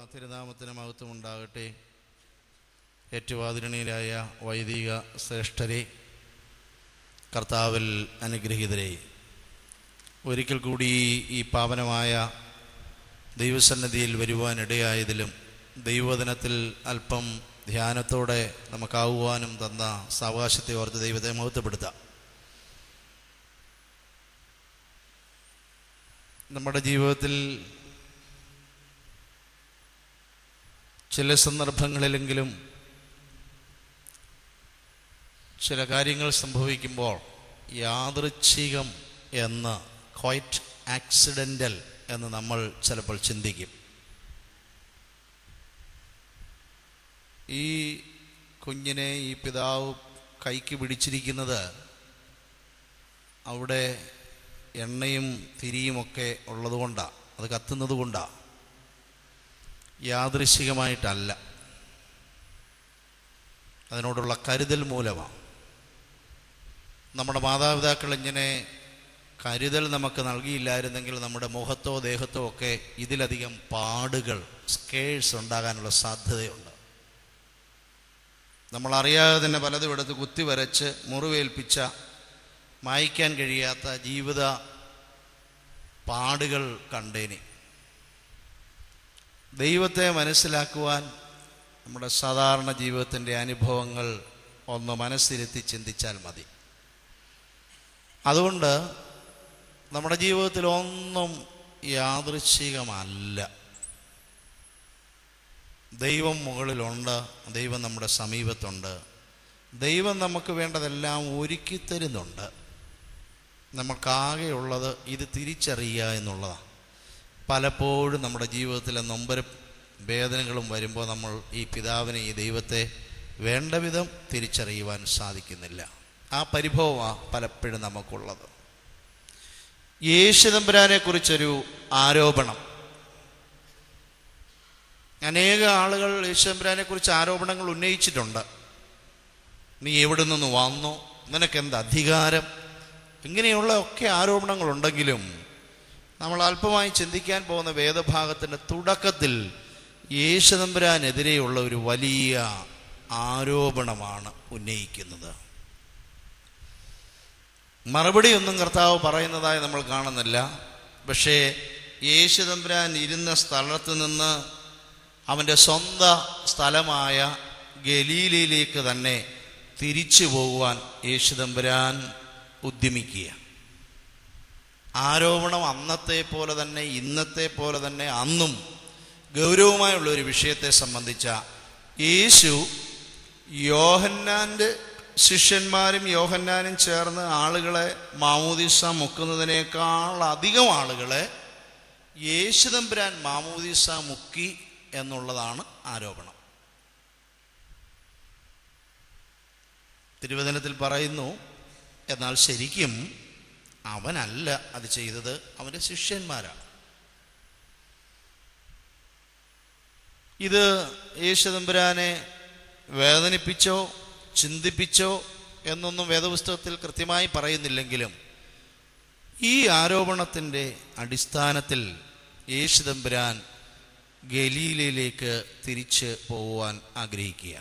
തിരുനാമത്തിന് മഹത്വം ഉണ്ടാകട്ടെ ഏറ്റുവാതിരണീരായ വൈദിക ശ്രേഷ്ഠരെ കർത്താവിൽ അനുഗ്രഹീതരെ ഒരിക്കൽ കൂടി ഈ പാവനമായ ദൈവസന്നിധിയിൽ വരുവാനിടയായതിലും ദൈവദിനത്തിൽ അല്പം ധ്യാനത്തോടെ നമുക്കാവുവാനും തന്ന സാവകാശത്തെ ഓർത്ത് ദൈവത്തെ മഹത്വപ്പെടുത്താം നമ്മുടെ ജീവിതത്തിൽ ചില സന്ദർഭങ്ങളിലെങ്കിലും ചില കാര്യങ്ങൾ സംഭവിക്കുമ്പോൾ യാദൃച്ഛികം എന്ന് ക്വൈറ്റ് ആക്സിഡൻ്റൽ എന്ന് നമ്മൾ ചിലപ്പോൾ ചിന്തിക്കും ഈ കുഞ്ഞിനെ ഈ പിതാവ് കൈക്ക് പിടിച്ചിരിക്കുന്നത് അവിടെ എണ്ണയും തിരിയുമൊക്കെ ഉള്ളതുകൊണ്ടാണ് അത് കത്തുന്നത് കൊണ്ടാണ് യാദൃശികമായിട്ടല്ല അതിനോടുള്ള കരുതൽ മൂലമാണ് നമ്മുടെ മാതാപിതാക്കൾ ഇങ്ങനെ കരുതൽ നമുക്ക് നൽകിയില്ലായിരുന്നെങ്കിൽ നമ്മുടെ മുഖത്തോ ദേഹത്തോ ഒക്കെ ഇതിലധികം പാടുകൾ സ്കേഴ്സ് ഉണ്ടാകാനുള്ള സാധ്യതയുണ്ട് നമ്മൾ അറിയാതെ തന്നെ പലതും എടുത്ത് കുത്തി വരച്ച് മുറിവേൽപ്പിച്ച മായ്ക്കാൻ കഴിയാത്ത ജീവിത പാടുകൾ കണ്ടേനെ ദൈവത്തെ മനസ്സിലാക്കുവാൻ നമ്മുടെ സാധാരണ ജീവിതത്തിൻ്റെ അനുഭവങ്ങൾ ഒന്ന് മനസ്സിരുത്തി ചിന്തിച്ചാൽ മതി അതുകൊണ്ട് നമ്മുടെ ജീവിതത്തിൽ ഒന്നും യാദൃച്ഛികമല്ല ദൈവം മുകളിലുണ്ട് ദൈവം നമ്മുടെ സമീപത്തുണ്ട് ദൈവം നമുക്ക് വേണ്ടതെല്ലാം ഒരുക്കി തരുന്നുണ്ട് നമുക്കാകെയുള്ളത് ഇത് തിരിച്ചറിയുക എന്നുള്ളതാണ് പലപ്പോഴും നമ്മുടെ ജീവിതത്തിലെ നൊമ്പര വേദനകളും വരുമ്പോൾ നമ്മൾ ഈ പിതാവിനെ ഈ ദൈവത്തെ വേണ്ട വിധം തിരിച്ചറിയുവാൻ സാധിക്കുന്നില്ല ആ പരിഭവമാണ് പലപ്പോഴും നമുക്കുള്ളത് യേശുദമ്പുരാനെ കുറിച്ചൊരു ആരോപണം അനേക ആളുകൾ യേശുദമ്പുരാനെ കുറിച്ച് ആരോപണങ്ങൾ ഉന്നയിച്ചിട്ടുണ്ട് നീ എവിടെ നിന്ന് വന്നു നിനക്ക് എന്ത് അധികാരം ഇങ്ങനെയുള്ള ഒക്കെ ആരോപണങ്ങളുണ്ടെങ്കിലും നമ്മൾ അല്പമായി ചിന്തിക്കാൻ പോകുന്ന വേദഭാഗത്തിൻ്റെ തുടക്കത്തിൽ യേശുദമ്പുരാനെതിരെയുള്ള ഒരു വലിയ ആരോപണമാണ് ഉന്നയിക്കുന്നത് മറുപടിയൊന്നും കർത്താവ് പറയുന്നതായി നമ്മൾ കാണുന്നില്ല പക്ഷേ യേശുദമ്പുരാൻ ഇരുന്ന സ്ഥലത്ത് നിന്ന് അവൻ്റെ സ്വന്തം സ്ഥലമായ ഗലീലയിലേക്ക് തന്നെ തിരിച്ചു പോകുവാൻ യേശുദമ്പുരാൻ ഉദ്യമിക്കുക ആരോപണം അന്നത്തെ പോലെ തന്നെ ഇന്നത്തെ പോലെ തന്നെ അന്നും ഗൗരവമായുള്ള ഒരു വിഷയത്തെ സംബന്ധിച്ച യേശു യോഹന്നാൻ്റെ ശിഷ്യന്മാരും യോഹന്നാനും ചേർന്ന് ആളുകളെ മാമൂദിസ മുക്കുന്നതിനേക്കാൾ അധികം ആളുകളെ യേശുദമ്പുരാൻ മാമൂദിസ മുക്കി എന്നുള്ളതാണ് ആരോപണം തിരുവചനത്തിൽ പറയുന്നു എന്നാൽ ശരിക്കും അവനല്ല അത് ചെയ്തത് അവൻ്റെ ശിഷ്യന്മാരാണ് ഇത് യേശുദമ്പുരാനെ വേദനിപ്പിച്ചോ ചിന്തിപ്പിച്ചോ എന്നൊന്നും വേദപുസ്തകത്തിൽ കൃത്യമായി പറയുന്നില്ലെങ്കിലും ഈ ആരോപണത്തിൻ്റെ അടിസ്ഥാനത്തിൽ യേശുദമ്പുരാൻ ഗലീലയിലേക്ക് തിരിച്ച് പോകുവാൻ ആഗ്രഹിക്കുക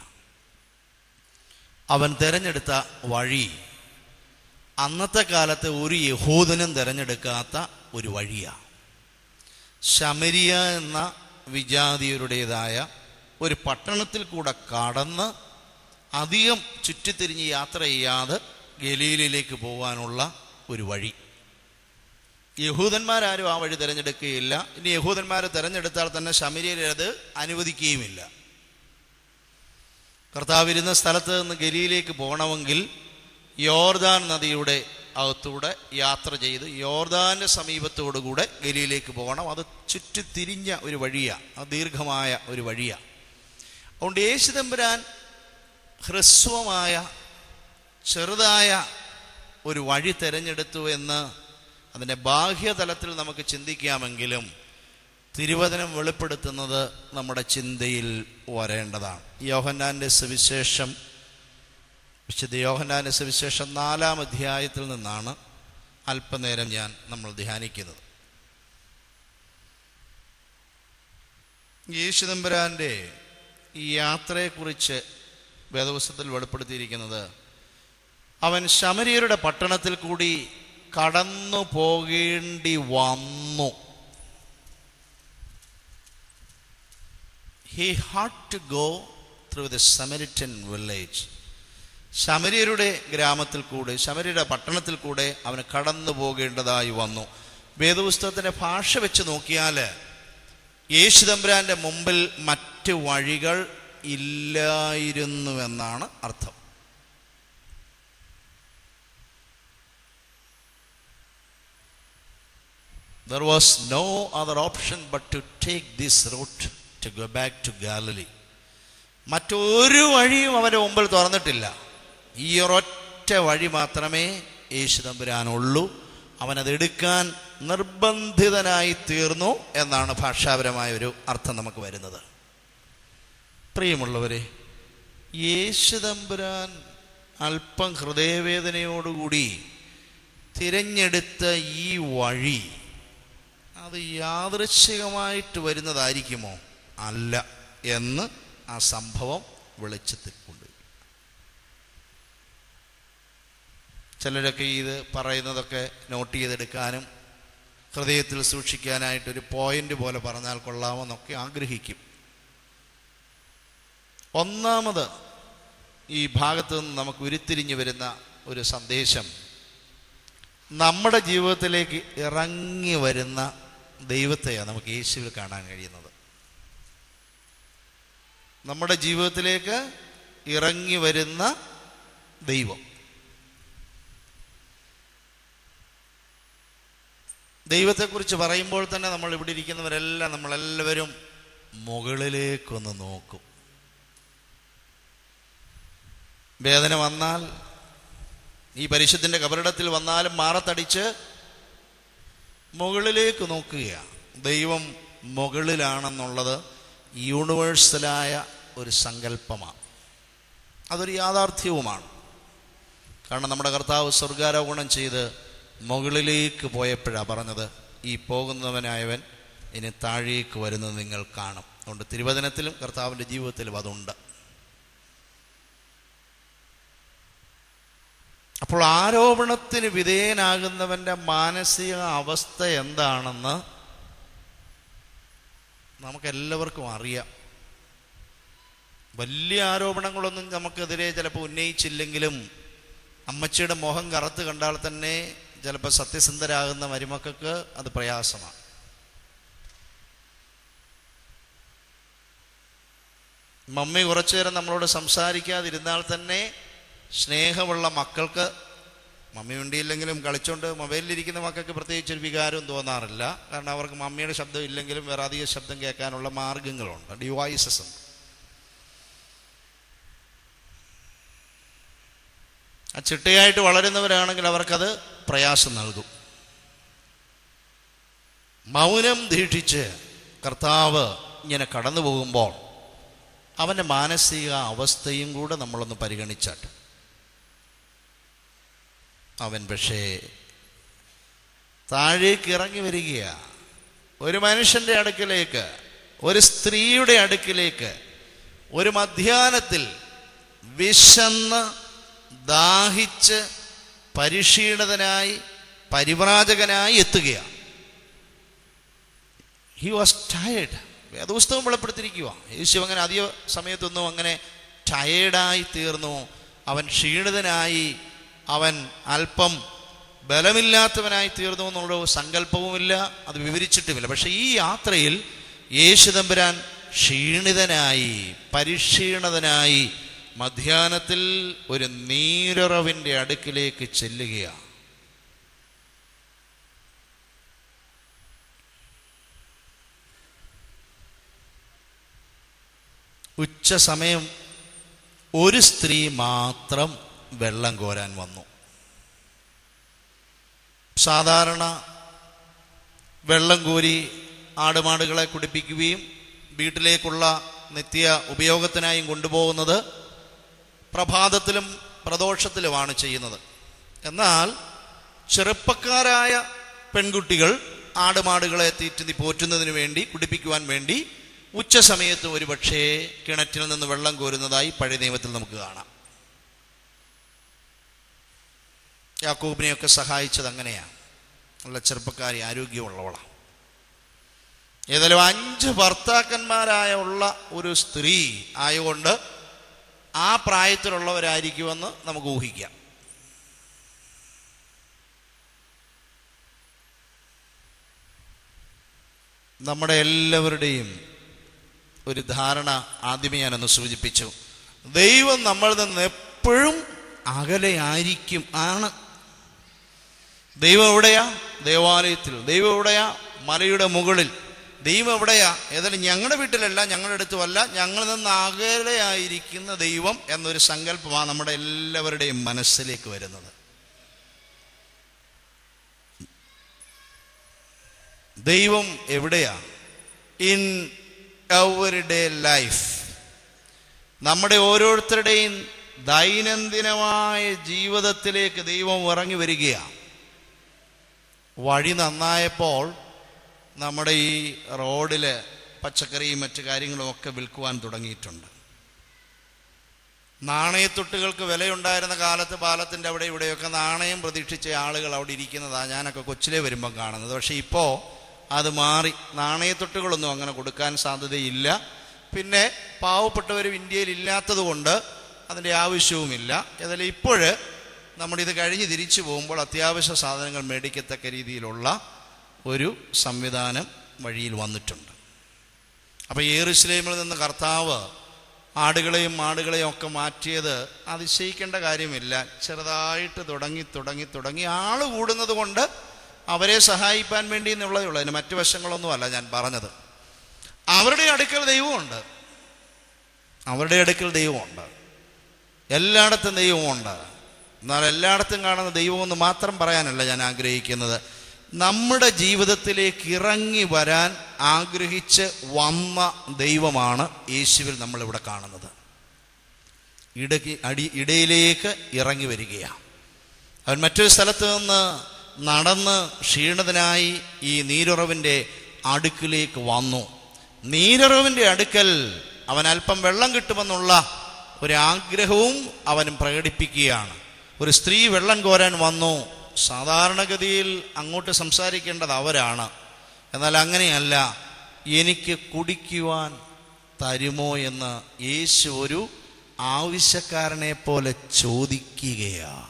അവൻ തിരഞ്ഞെടുത്ത വഴി അന്നത്തെ കാലത്ത് ഒരു യഹൂദനും തിരഞ്ഞെടുക്കാത്ത ഒരു വഴിയാണ് ശമരിയ എന്ന വിജാതിയരുടേതായ ഒരു പട്ടണത്തിൽ കൂടെ കടന്ന് അധികം ചുറ്റിത്തിരിഞ്ഞ് യാത്ര ചെയ്യാതെ ഗലീലിലേക്ക് പോകാനുള്ള ഒരു വഴി യഹൂദന്മാരാരും ആ വഴി തിരഞ്ഞെടുക്കുകയില്ല ഇനി യഹൂദന്മാർ തിരഞ്ഞെടുത്താൽ തന്നെ ശമരിയർ അത് അനുവദിക്കുകയുമില്ല കർത്താവിരുന്ന സ്ഥലത്ത് നിന്ന് ഗലിയിലേക്ക് പോകണമെങ്കിൽ യോർദാൻ നദിയുടെ അകത്തൂടെ യാത്ര ചെയ്ത് യോർദാന്റെ സമീപത്തോടുകൂടെ ഗലിയിലേക്ക് പോകണം അത് ചുറ്റിത്തിരിഞ്ഞ ഒരു വഴിയാണ് അത് ദീർഘമായ ഒരു വഴിയാണ് അതുകൊണ്ട് യേശുദമ്പുരാൻ ഹ്രസ്വമായ ചെറുതായ ഒരു വഴി തിരഞ്ഞെടുത്തു എന്ന് അതിൻ്റെ ബാഹ്യതലത്തിൽ നമുക്ക് ചിന്തിക്കാമെങ്കിലും തിരുവചനം വെളിപ്പെടുത്തുന്നത് നമ്മുടെ ചിന്തയിൽ വരേണ്ടതാണ് യോഹന്നാൻ്റെ സുവിശേഷം വിശുദ്ധ യോഹന്നാൻ്റെ സുവിശേഷം നാലാം അധ്യായത്തിൽ നിന്നാണ് അല്പനേരം ഞാൻ നമ്മൾ ധ്യാനിക്കുന്നത് യേശുദമ്പുരാൻ്റെ ഈ യാത്രയെക്കുറിച്ച് വേദപുസ്തകത്തിൽ വെളിപ്പെടുത്തിയിരിക്കുന്നത് അവൻ ശമരിയരുടെ പട്ടണത്തിൽ കൂടി കടന്നു പോകേണ്ടി വന്നു he had to go through the Samaritan village ശമരിയരുടെ ഗ്രാമത്തിൽ കൂടെ ശമരിയുടെ പട്ടണത്തിൽ കൂടെ അവന് കടന്നു പോകേണ്ടതായി വന്നു വേദപുസ്തകത്തിന്റെ ഭാഷ വെച്ച് നോക്കിയാൽ യേശുദമ്പുരാന്റെ മുമ്പിൽ മറ്റ് വഴികൾ ഇല്ലായിരുന്നുവെന്നാണ് അർത്ഥം There was no other option but to take this route to go back to Galilee. മറ്റൊരു വഴിയും അവൻ്റെ മുമ്പിൽ തുറന്നിട്ടില്ല ഈ ഒരൊറ്റ വഴി മാത്രമേ യേശു തമ്പുരാനുള്ളൂ അവനത് എടുക്കാൻ നിർബന്ധിതനായി തീർന്നു എന്നാണ് ഭാഷാപരമായ ഒരു അർത്ഥം നമുക്ക് വരുന്നത് പ്രിയമുള്ളവരെ യേശു തമ്പുരാൻ അല്പം ഹൃദയവേദനയോടുകൂടി തിരഞ്ഞെടുത്ത ഈ വഴി അത് യാദൃശ്ചികമായിട്ട് വരുന്നതായിരിക്കുമോ അല്ല എന്ന് ആ സംഭവം വെളിച്ചത്തിൽ കൊണ്ട് ചിലരൊക്കെ ഇത് പറയുന്നതൊക്കെ നോട്ട് ചെയ്തെടുക്കാനും ഹൃദയത്തിൽ സൂക്ഷിക്കാനായിട്ടൊരു പോയിന്റ് പോലെ പറഞ്ഞാൽ കൊള്ളാമെന്നൊക്കെ ആഗ്രഹിക്കും ഒന്നാമത് ഈ ഭാഗത്ത് നിന്ന് നമുക്ക് ഉരുത്തിരിഞ്ഞു വരുന്ന ഒരു സന്ദേശം നമ്മുടെ ജീവിതത്തിലേക്ക് ഇറങ്ങി വരുന്ന ദൈവത്തെയാണ് നമുക്ക് യേശുവിൽ കാണാൻ കഴിയുന്നത് നമ്മുടെ ജീവിതത്തിലേക്ക് ഇറങ്ങി വരുന്ന ദൈവം ദൈവത്തെക്കുറിച്ച് പറയുമ്പോൾ തന്നെ നമ്മൾ ഇവിടെ ഇരിക്കുന്നവരെല്ലാം നമ്മളെല്ലാവരും മുകളിലേക്കൊന്ന് നോക്കും വേദന വന്നാൽ ഈ പരിശുദ്ധിൻ്റെ കബറിടത്തിൽ വന്നാലും മാറത്തടിച്ച് മുകളിലേക്ക് നോക്കുകയാണ് ദൈവം മുകളിലാണെന്നുള്ളത് യൂണിവേഴ്സലായ ഒരു സങ്കല്പമാണ് അതൊരു യാഥാർത്ഥ്യവുമാണ് കാരണം നമ്മുടെ കർത്താവ് സ്വർഗാരോപണം ചെയ്ത് മുകളിലേക്ക് പോയപ്പോഴാണ് പറഞ്ഞത് ഈ പോകുന്നവനായവൻ ഇനി താഴേക്ക് വരുന്നത് നിങ്ങൾ കാണും അതുകൊണ്ട് തിരുവചനത്തിലും കർത്താവിൻ്റെ ജീവിതത്തിലും അതുണ്ട് അപ്പോൾ ആരോപണത്തിന് വിധേയനാകുന്നവന്റെ മാനസിക അവസ്ഥ എന്താണെന്ന് നമുക്കെല്ലാവർക്കും അറിയാം വലിയ ആരോപണങ്ങളൊന്നും നമുക്കെതിരെ ചിലപ്പോൾ ഉന്നയിച്ചില്ലെങ്കിലും അമ്മച്ചിയുടെ മുഖം കറുത്ത് കണ്ടാൽ തന്നെ ചിലപ്പോൾ സത്യസന്ധരാകുന്ന മരുമക്കൾക്ക് അത് പ്രയാസമാണ് മമ്മി കുറച്ചു നേരം നമ്മളോട് സംസാരിക്കാതിരുന്നാൽ തന്നെ സ്നേഹമുള്ള മക്കൾക്ക് മമ്മി ഉണ്ടിയില്ലെങ്കിലും കളിച്ചോണ്ട് മൊബൈലിലിരിക്കുന്ന മക്കൾക്ക് പ്രത്യേകിച്ച് ഒരു വികാരവും തോന്നാറില്ല കാരണം അവർക്ക് മമ്മിയുടെ ശബ്ദം ഇല്ലെങ്കിലും വേറെ അധിക ശബ്ദം കേൾക്കാനുള്ള മാർഗങ്ങളുണ്ട് ഡിവൈസസ് ഉണ്ട് ആ ചിട്ടയായിട്ട് വളരുന്നവരാണെങ്കിൽ അവർക്കത് പ്രയാസം നൽകും മൗനം ദീക്ഷിച്ച് കർത്താവ് ഇങ്ങനെ കടന്നു പോകുമ്പോൾ അവൻ്റെ മാനസിക അവസ്ഥയും കൂടെ നമ്മളൊന്ന് പരിഗണിച്ചാട്ട് അവൻ പക്ഷേ താഴേക്ക് ഇറങ്ങി വരികയാ ഒരു മനുഷ്യന്റെ അടുക്കിലേക്ക് ഒരു സ്ത്രീയുടെ അടുക്കിലേക്ക് ഒരു മധ്യാനത്തിൽ വിശന്ന് ദാഹിച്ച് പരിക്ഷീണിതനായി പരിവ്രാജകനായി എത്തുകയാണ് ഹി വാസ് ടയേർഡ് വേദപുസ്തകം വെളിപ്പെടുത്തിയിരിക്കുക യേശു അങ്ങനെ അധിക സമയത്തൊന്നും അങ്ങനെ ടയേർഡായി തീർന്നു അവൻ ക്ഷീണിതനായി അവൻ അല്പം ബലമില്ലാത്തവനായി തീർന്നു എന്നുള്ള സങ്കല്പവുമില്ല അത് വിവരിച്ചിട്ടുമില്ല പക്ഷെ ഈ യാത്രയിൽ യേശു തമ്പുരാൻ ക്ഷീണിതനായി പരിക്ഷീണിതനായി മധ്യാനത്തിൽ ഒരു നീരുറവിൻ്റെ അടുക്കിലേക്ക് ചെല്ലുകയാണ് ഉച്ച സമയം ഒരു സ്ത്രീ മാത്രം വെള്ളം കോരാൻ വന്നു സാധാരണ വെള്ളം കോരി ആടുമാടുകളെ കുടിപ്പിക്കുകയും വീട്ടിലേക്കുള്ള നിത്യ ഉപയോഗത്തിനായും കൊണ്ടുപോകുന്നത് പ്രഭാതത്തിലും പ്രദോഷത്തിലുമാണ് ചെയ്യുന്നത് എന്നാൽ ചെറുപ്പക്കാരായ പെൺകുട്ടികൾ ആടുമാടുകളെ തീറ്റി പോറ്റുന്നതിന് വേണ്ടി കുടിപ്പിക്കുവാൻ വേണ്ടി ഉച്ച സമയത്തും ഒരു പക്ഷേ കിണറ്റിൽ നിന്ന് വെള്ളം കോരുന്നതായി പഴയ നിയമത്തിൽ നമുക്ക് കാണാം യാക്കൂബിനെയൊക്കെ സഹായിച്ചത് അങ്ങനെയാണ് നല്ല ചെറുപ്പക്കാരി ആരോഗ്യമുള്ളവളാണ് ഏതായാലും അഞ്ച് ഭർത്താക്കന്മാരായ ഉള്ള ഒരു സ്ത്രീ ആയതുകൊണ്ട് ആ പ്രായത്തിലുള്ളവരായിരിക്കുമെന്ന് നമുക്ക് ഊഹിക്കാം നമ്മുടെ എല്ലാവരുടെയും ഒരു ധാരണ ആദ്യമേ ഞാനൊന്ന് സൂചിപ്പിച്ചു ദൈവം നമ്മളിൽ നിന്ന് എപ്പോഴും അകലെയായിരിക്കും ആണ് ദൈവം എവിടെയാ ദേവാലയത്തിൽ ദൈവം എവിടെയാ മലയുടെ മുകളിൽ ദൈവം എവിടെയാ ഏതായാലും ഞങ്ങളുടെ വീട്ടിലല്ല ഞങ്ങളുടെ അടുത്തുമല്ല ഞങ്ങളിൽ നിന്ന് അകലെയായിരിക്കുന്ന ദൈവം എന്നൊരു സങ്കല്പമാണ് നമ്മുടെ എല്ലാവരുടെയും മനസ്സിലേക്ക് വരുന്നത് ദൈവം എവിടെയാ ഇൻ എവറി ഡേ ലൈഫ് നമ്മുടെ ഓരോരുത്തരുടെയും ദൈനംദിനമായ ജീവിതത്തിലേക്ക് ദൈവം ഇറങ്ങി വരികയാണ് വഴി നന്നായപ്പോൾ നമ്മുടെ ഈ റോഡിൽ പച്ചക്കറിയും മറ്റു കാര്യങ്ങളും ഒക്കെ വിൽക്കുവാൻ തുടങ്ങിയിട്ടുണ്ട് നാണയത്തൊട്ടുകൾക്ക് വിലയുണ്ടായിരുന്ന കാലത്ത് പാലത്തിൻ്റെ അവിടെ ഇവിടെയൊക്കെ നാണയം പ്രതീക്ഷിച്ച ആളുകൾ അവിടെ ഇരിക്കുന്നതാണ് ഞാനൊക്കെ കൊച്ചിലെ വരുമ്പം കാണുന്നത് പക്ഷേ ഇപ്പോൾ അത് മാറി നാണയത്തൊട്ടുകളൊന്നും അങ്ങനെ കൊടുക്കാൻ സാധ്യതയില്ല പിന്നെ പാവപ്പെട്ടവരും ഇന്ത്യയിൽ ഇല്ലാത്തത് കൊണ്ട് അതിൻ്റെ ആവശ്യവുമില്ല ഏതായാലും ഇപ്പോൾ നമ്മളിത് കഴിഞ്ഞ് തിരിച്ചു പോകുമ്പോൾ അത്യാവശ്യ സാധനങ്ങൾ മേടിക്കത്തക്ക രീതിയിലുള്ള ഒരു സംവിധാനം വഴിയിൽ വന്നിട്ടുണ്ട് അപ്പോൾ ഏറുസ്ലേമിൽ നിന്ന് കർത്താവ് ആടുകളെയും മാടുകളെയും ഒക്കെ മാറ്റിയത് അതിശയിക്കേണ്ട കാര്യമില്ല ചെറുതായിട്ട് തുടങ്ങി തുടങ്ങി തുടങ്ങി ആൾ കൂടുന്നത് കൊണ്ട് അവരെ സഹായിപ്പാൻ വേണ്ടി എന്നുള്ളതേ ഉള്ളൂ അതിന് മറ്റു വശങ്ങളൊന്നുമല്ല ഞാൻ പറഞ്ഞത് അവരുടെ അടുക്കൽ ദൈവമുണ്ട് അവരുടെ അടുക്കൽ ദൈവമുണ്ട് എല്ലായിടത്തും ദൈവമുണ്ട് എന്നാൽ എല്ലായിടത്തും കാണുന്ന ദൈവമെന്ന് മാത്രം പറയാനല്ല ഞാൻ ആഗ്രഹിക്കുന്നത് നമ്മുടെ ജീവിതത്തിലേക്ക് ഇറങ്ങി വരാൻ ആഗ്രഹിച്ച് വന്ന ദൈവമാണ് യേശുവിൽ നമ്മളിവിടെ കാണുന്നത് ഇടയ്ക്ക് അടി ഇടയിലേക്ക് ഇറങ്ങി വരികയാണ് അവൻ മറ്റൊരു സ്ഥലത്ത് നിന്ന് നടന്ന് ക്ഷീണിതനായി ഈ നീരുറവിൻ്റെ അടുക്കിലേക്ക് വന്നു നീരുറവിൻ്റെ അടുക്കൽ അവൻ അല്പം വെള്ളം കിട്ടുമെന്നുള്ള ഒരു ആഗ്രഹവും അവൻ പ്രകടിപ്പിക്കുകയാണ് ഒരു സ്ത്രീ വെള്ളം കോരാൻ വന്നു സാധാരണഗതിയിൽ അങ്ങോട്ട് സംസാരിക്കേണ്ടത് അവരാണ് എന്നാൽ അങ്ങനെയല്ല എനിക്ക് കുടിക്കുവാൻ തരുമോ എന്ന് യേശു ഒരു ആവശ്യക്കാരനെ പോലെ ചോദിക്കുകയാണ്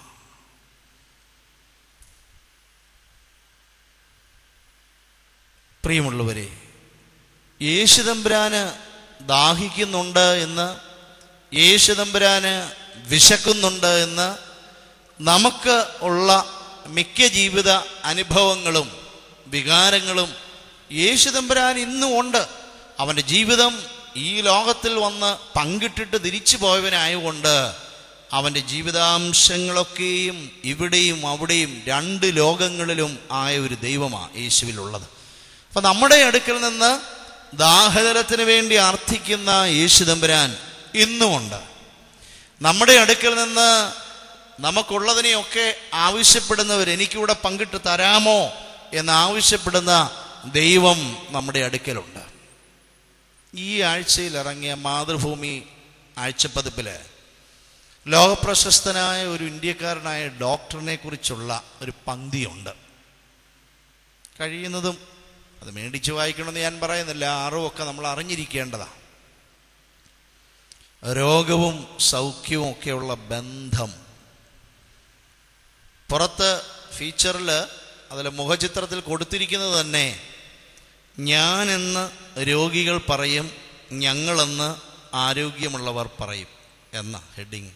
പ്രിയമുള്ളവരെ യേശുതമ്പുരാന് ദാഹിക്കുന്നുണ്ട് എന്ന് യേശുതമ്പുരാന് വിശക്കുന്നുണ്ട് എന്ന് നമുക്ക് ഉള്ള മിക്ക ജീവിത അനുഭവങ്ങളും വികാരങ്ങളും യേശുതമ്പുരാൻ ഇന്നും ഉണ്ട് അവൻ്റെ ജീവിതം ഈ ലോകത്തിൽ വന്ന് പങ്കിട്ടിട്ട് തിരിച്ചു പോയവനായതുകൊണ്ട് അവൻ്റെ ജീവിതാംശങ്ങളൊക്കെയും ഇവിടെയും അവിടെയും രണ്ട് ലോകങ്ങളിലും ആയ ഒരു ദൈവമാണ് യേശുവിലുള്ളത് അപ്പൊ നമ്മുടെ അടുക്കൽ നിന്ന് ദാഹജലത്തിന് വേണ്ടി അർത്ഥിക്കുന്ന യേശുദമ്പുരാൻ ഇന്നുമുണ്ട് നമ്മുടെ അടുക്കൽ നിന്ന് നമുക്കുള്ളതിനെയൊക്കെ ആവശ്യപ്പെടുന്നവർ എനിക്കിവിടെ പങ്കിട്ട് തരാമോ എന്ന് ആവശ്യപ്പെടുന്ന ദൈവം നമ്മുടെ അടുക്കലുണ്ട് ഈ ആഴ്ചയിൽ ഇറങ്ങിയ മാതൃഭൂമി ആഴ്ചപ്പതിപ്പില് ലോകപ്രശസ്തനായ ഒരു ഇന്ത്യക്കാരനായ ഡോക്ടറിനെ കുറിച്ചുള്ള ഒരു പങ്ക്തിയുണ്ട് കഴിയുന്നതും അത് മേടിച്ച് വായിക്കണമെന്ന് ഞാൻ പറയുന്നില്ല അറിവൊക്കെ നമ്മൾ അറിഞ്ഞിരിക്കേണ്ടതാണ് രോഗവും സൗഖ്യവും ഒക്കെയുള്ള ബന്ധം പുറത്ത് ഫീച്ചറിൽ അതിൽ മുഖചിത്രത്തിൽ കൊടുത്തിരിക്കുന്നത് തന്നെ ഞാനെന്ന് രോഗികൾ പറയും ഞങ്ങളെന്ന് ആരോഗ്യമുള്ളവർ പറയും എന്ന ഹെഡിങ്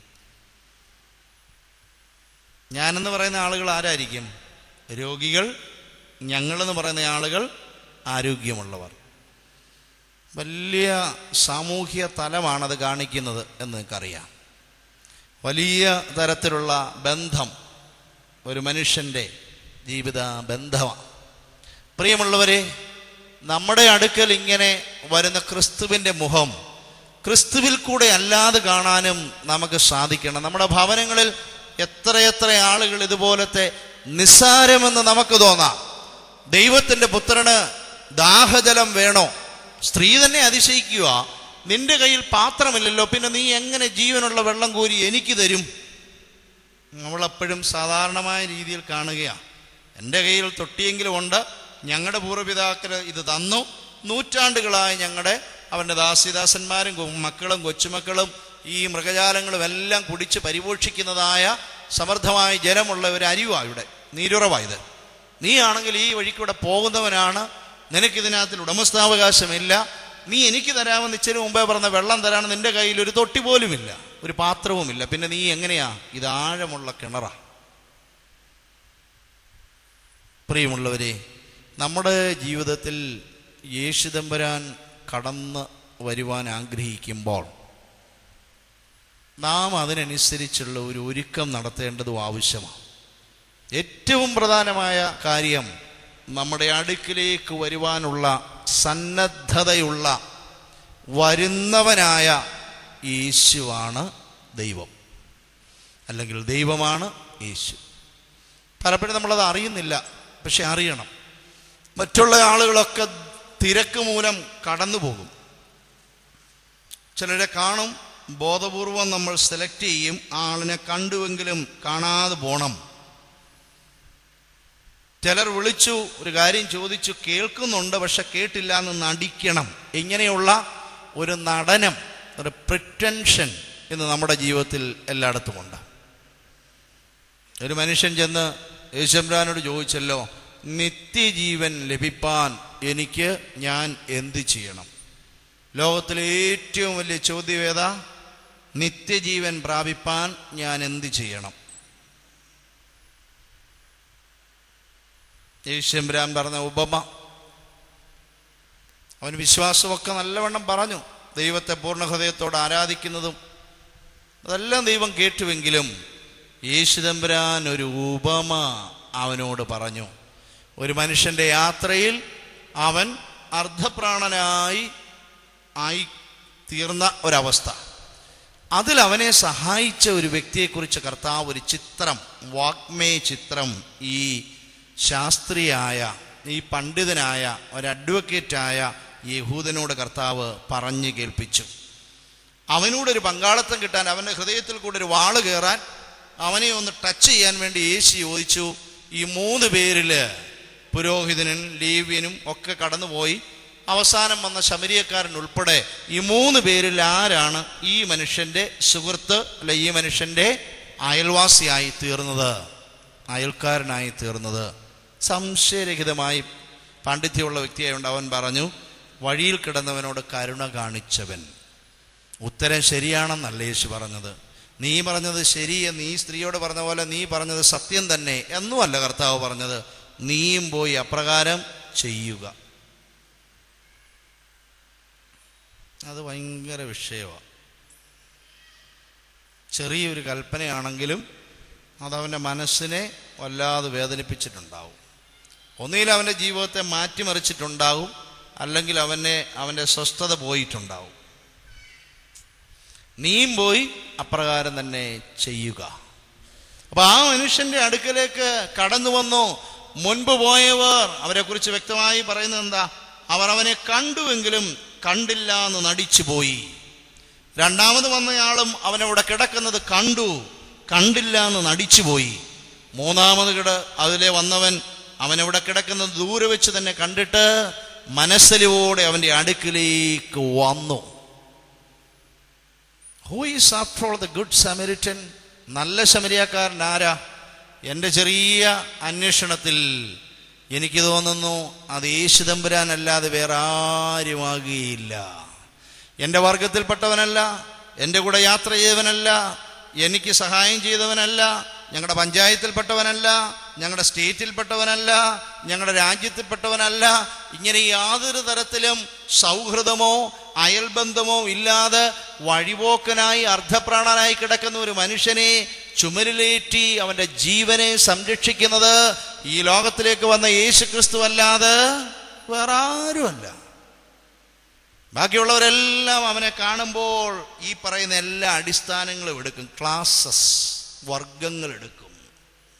ഞാനെന്ന് പറയുന്ന ആളുകൾ ആരായിരിക്കും രോഗികൾ ഞങ്ങളെന്ന് പറയുന്ന ആളുകൾ ആരോഗ്യമുള്ളവർ വലിയ സാമൂഹ്യ തലമാണത് കാണിക്കുന്നത് എന്ന് നിങ്ങൾക്കറിയാം വലിയ തരത്തിലുള്ള ബന്ധം ഒരു മനുഷ്യൻ്റെ ജീവിത ബന്ധമാണ് പ്രിയമുള്ളവരെ നമ്മുടെ അടുക്കൽ ഇങ്ങനെ വരുന്ന ക്രിസ്തുവിൻ്റെ മുഖം ക്രിസ്തുവിൽ കൂടെ അല്ലാതെ കാണാനും നമുക്ക് സാധിക്കണം നമ്മുടെ ഭവനങ്ങളിൽ എത്രയെത്ര ആളുകൾ ഇതുപോലത്തെ നിസ്സാരമെന്ന് നമുക്ക് തോന്നാം ദൈവത്തിൻ്റെ പുത്രന് ദാഹജലം വേണോ സ്ത്രീ തന്നെ അതിശയിക്കുക നിന്റെ കയ്യിൽ പാത്രമില്ലല്ലോ പിന്നെ നീ എങ്ങനെ ജീവനുള്ള വെള്ളം കോരി എനിക്ക് തരും നമ്മളെപ്പോഴും സാധാരണമായ രീതിയിൽ കാണുകയാണ് എൻ്റെ കയ്യിൽ തൊട്ടിയെങ്കിലും ഉണ്ട് ഞങ്ങളുടെ പൂർവ്വപിതാക്കൾ ഇത് തന്നു നൂറ്റാണ്ടുകളായി ഞങ്ങളുടെ അവൻ്റെ ദാസിദാസന്മാരും കൊ- മക്കളും കൊച്ചുമക്കളും ഈ മൃഗജാലങ്ങളും എല്ലാം കുടിച്ച് പരിപോഷിക്കുന്നതായ സമൃദ്ധമായ ജലമുള്ള ഒരു അരിവാണ് ഇവിടെ നീരുറവായത് നീ ആണെങ്കിൽ ഈ വഴിക്കൂടെ പോകുന്നവനാണ് നിനക്കിതിനകത്തിൽ ഉടമസ്ഥാവകാശമില്ല നീ എനിക്ക് തരാമെന്ന് ഇച്ചിരി മുമ്പേ പറഞ്ഞ വെള്ളം തരാൻ നിന്റെ കയ്യിൽ ഒരു തൊട്ടി പോലുമില്ല ഒരു പാത്രവുമില്ല പിന്നെ നീ എങ്ങനെയാ ഇത് ആഴമുള്ള കിണറാ പ്രിയമുള്ളവരെ നമ്മുടെ ജീവിതത്തിൽ യേശുദമ്പരാൻ കടന്ന് വരുവാൻ ആഗ്രഹിക്കുമ്പോൾ നാം അതിനനുസരിച്ചുള്ള ഒരു ഒരുക്കം നടത്തേണ്ടതും ആവശ്യമാണ് ഏറ്റവും പ്രധാനമായ കാര്യം നമ്മുടെ അടുക്കിലേക്ക് വരുവാനുള്ള സന്നദ്ധതയുള്ള വരുന്നവനായ യേശുവാണ് ദൈവം അല്ലെങ്കിൽ ദൈവമാണ് യേശു പലപ്പോഴും നമ്മളത് അറിയുന്നില്ല പക്ഷെ അറിയണം മറ്റുള്ള ആളുകളൊക്കെ തിരക്ക് മൂലം കടന്നു പോകും ചിലരെ കാണും ബോധപൂർവം നമ്മൾ സെലക്ട് ചെയ്യും ആ ആളിനെ കണ്ടുവെങ്കിലും കാണാതെ പോണം ചിലർ വിളിച്ചു ഒരു കാര്യം ചോദിച്ചു കേൾക്കുന്നുണ്ട് പക്ഷെ കേട്ടില്ല എന്ന് നടിക്കണം ഇങ്ങനെയുള്ള ഒരു നടനം ഒരു പ്രിറ്റൻഷൻ ഇന്ന് നമ്മുടെ ജീവിതത്തിൽ എല്ലായിടത്തുമുണ്ട് ഒരു മനുഷ്യൻ ചെന്ന് യേശുബ്രാനോട് ചോദിച്ചല്ലോ നിത്യജീവൻ ലഭിപ്പാൻ എനിക്ക് ഞാൻ എന്ത് ചെയ്യണം ലോകത്തിലെ ഏറ്റവും വലിയ ചോദ്യം ഏതാ നിത്യജീവൻ പ്രാപിപ്പാൻ ഞാൻ എന്ത് ചെയ്യണം യേശുബ്രാൻ പറഞ്ഞ ഉപമ അവൻ വിശ്വാസമൊക്കെ നല്ലവണ്ണം പറഞ്ഞു ദൈവത്തെ പൂർണ്ണ ഹൃദയത്തോടെ ആരാധിക്കുന്നതും അതെല്ലാം ദൈവം കേട്ടുവെങ്കിലും യേശുദമ്പരാൻ ഒരു ഉപമ അവനോട് പറഞ്ഞു ഒരു മനുഷ്യന്റെ യാത്രയിൽ അവൻ അർദ്ധപ്രാണനായി ആയി തീർന്ന ഒരവസ്ഥ അതിൽ അവനെ സഹായിച്ച ഒരു വ്യക്തിയെക്കുറിച്ച് കർത്താവ് ഒരു ചിത്രം വാഗ്മേ ചിത്രം ഈ ശാസ്ത്രിയായ ഈ പണ്ഡിതനായ ഒരു അഡ്വക്കേറ്റായ യഹൂദനോട് കർത്താവ് പറഞ്ഞു കേൾപ്പിച്ചു അവനോടൊരു പങ്കാളിത്തം കിട്ടാൻ അവൻ്റെ ഹൃദയത്തിൽ കൂടെ ഒരു വാള് കയറാൻ അവനെ ഒന്ന് ടച്ച് ചെയ്യാൻ വേണ്ടി യേശു ചോദിച്ചു ഈ മൂന്ന് പേരില് പുരോഹിതനും ലേവ്യനും ഒക്കെ കടന്നുപോയി അവസാനം വന്ന ശമരിയക്കാരൻ ഉൾപ്പെടെ ഈ മൂന്ന് പേരിൽ ആരാണ് ഈ മനുഷ്യന്റെ സുഹൃത്ത് അല്ലെ ഈ മനുഷ്യന്റെ അയൽവാസിയായി തീർന്നത് അയൽക്കാരനായി തീർന്നത് സംശയരഹിതമായി പാണ്ഡിത്യമുള്ള വ്യക്തിയായതുകൊണ്ട് അവൻ പറഞ്ഞു വഴിയിൽ കിടന്നവനോട് കരുണ കാണിച്ചവൻ ഉത്തരം ശരിയാണെന്നല്ല യേശു പറഞ്ഞത് നീ പറഞ്ഞത് ശരി നീ സ്ത്രീയോട് പറഞ്ഞ പോലെ നീ പറഞ്ഞത് സത്യം തന്നെ എന്നുമല്ല കർത്താവ് പറഞ്ഞത് നീയും പോയി അപ്രകാരം ചെയ്യുക അത് ഭയങ്കര വിഷയമാണ് ചെറിയൊരു കൽപ്പനയാണെങ്കിലും അതവൻ്റെ മനസ്സിനെ വല്ലാതെ വേദനിപ്പിച്ചിട്ടുണ്ടാവും ഒന്നുകിൽ അവൻ്റെ ജീവിതത്തെ മാറ്റിമറിച്ചിട്ടുണ്ടാവും അല്ലെങ്കിൽ അവനെ അവൻ്റെ സ്വസ്ഥത പോയിട്ടുണ്ടാവും നീയും പോയി അപ്രകാരം തന്നെ ചെയ്യുക അപ്പൊ ആ മനുഷ്യന്റെ അടുക്കലേക്ക് കടന്നു വന്നു മുൻപ് പോയവർ അവരെ കുറിച്ച് വ്യക്തമായി പറയുന്നത് എന്താ അവർ അവനെ കണ്ടുവെങ്കിലും കണ്ടില്ല എന്ന് നടിച്ചു പോയി രണ്ടാമത് വന്നയാളും അവനവിടെ കിടക്കുന്നത് കണ്ടു കണ്ടില്ല എന്ന് നടിച്ചുപോയി മൂന്നാമത് കിട അതിലെ വന്നവൻ അവനവിടെ കിടക്കുന്നത് ദൂരെ വെച്ച് തന്നെ കണ്ടിട്ട് മനസ്സിലോടെ അവന്റെ അടുക്കിലേക്ക് വന്നു who is after all the good Samaritan നല്ല ശമരിയാക്കാരൻ ആരാ എൻ്റെ ചെറിയ അന്വേഷണത്തിൽ എനിക്ക് തോന്നുന്നു അത് യേശുദമ്പുരാനല്ലാതെ വേറെ ആരുമാകുകയില്ല എൻ്റെ വർഗത്തിൽപ്പെട്ടവനല്ല എൻ്റെ കൂടെ യാത്ര ചെയ്തവനല്ല എനിക്ക് സഹായം ചെയ്തവനല്ല ഞങ്ങളുടെ പഞ്ചായത്തിൽപ്പെട്ടവനല്ല ഞങ്ങളുടെ സ്റ്റേറ്റിൽപ്പെട്ടവനല്ല ഞങ്ങളുടെ രാജ്യത്തിൽപ്പെട്ടവനല്ല ഇങ്ങനെ യാതൊരു തരത്തിലും സൗഹൃദമോ അയൽബന്ധമോ ഇല്ലാതെ വഴിപോക്കനായി അർദ്ധപ്രാണനായി കിടക്കുന്ന ഒരു മനുഷ്യനെ ചുമരിലേറ്റി അവന്റെ ജീവനെ സംരക്ഷിക്കുന്നത് ഈ ലോകത്തിലേക്ക് വന്ന യേശു ക്രിസ്തു അല്ലാതെ വേറെ ആരുമല്ല ബാക്കിയുള്ളവരെല്ലാം അവനെ കാണുമ്പോൾ ഈ പറയുന്ന എല്ലാ അടിസ്ഥാനങ്ങളും എടുക്കും ക്ലാസസ് വർഗങ്ങൾ എടുക്കും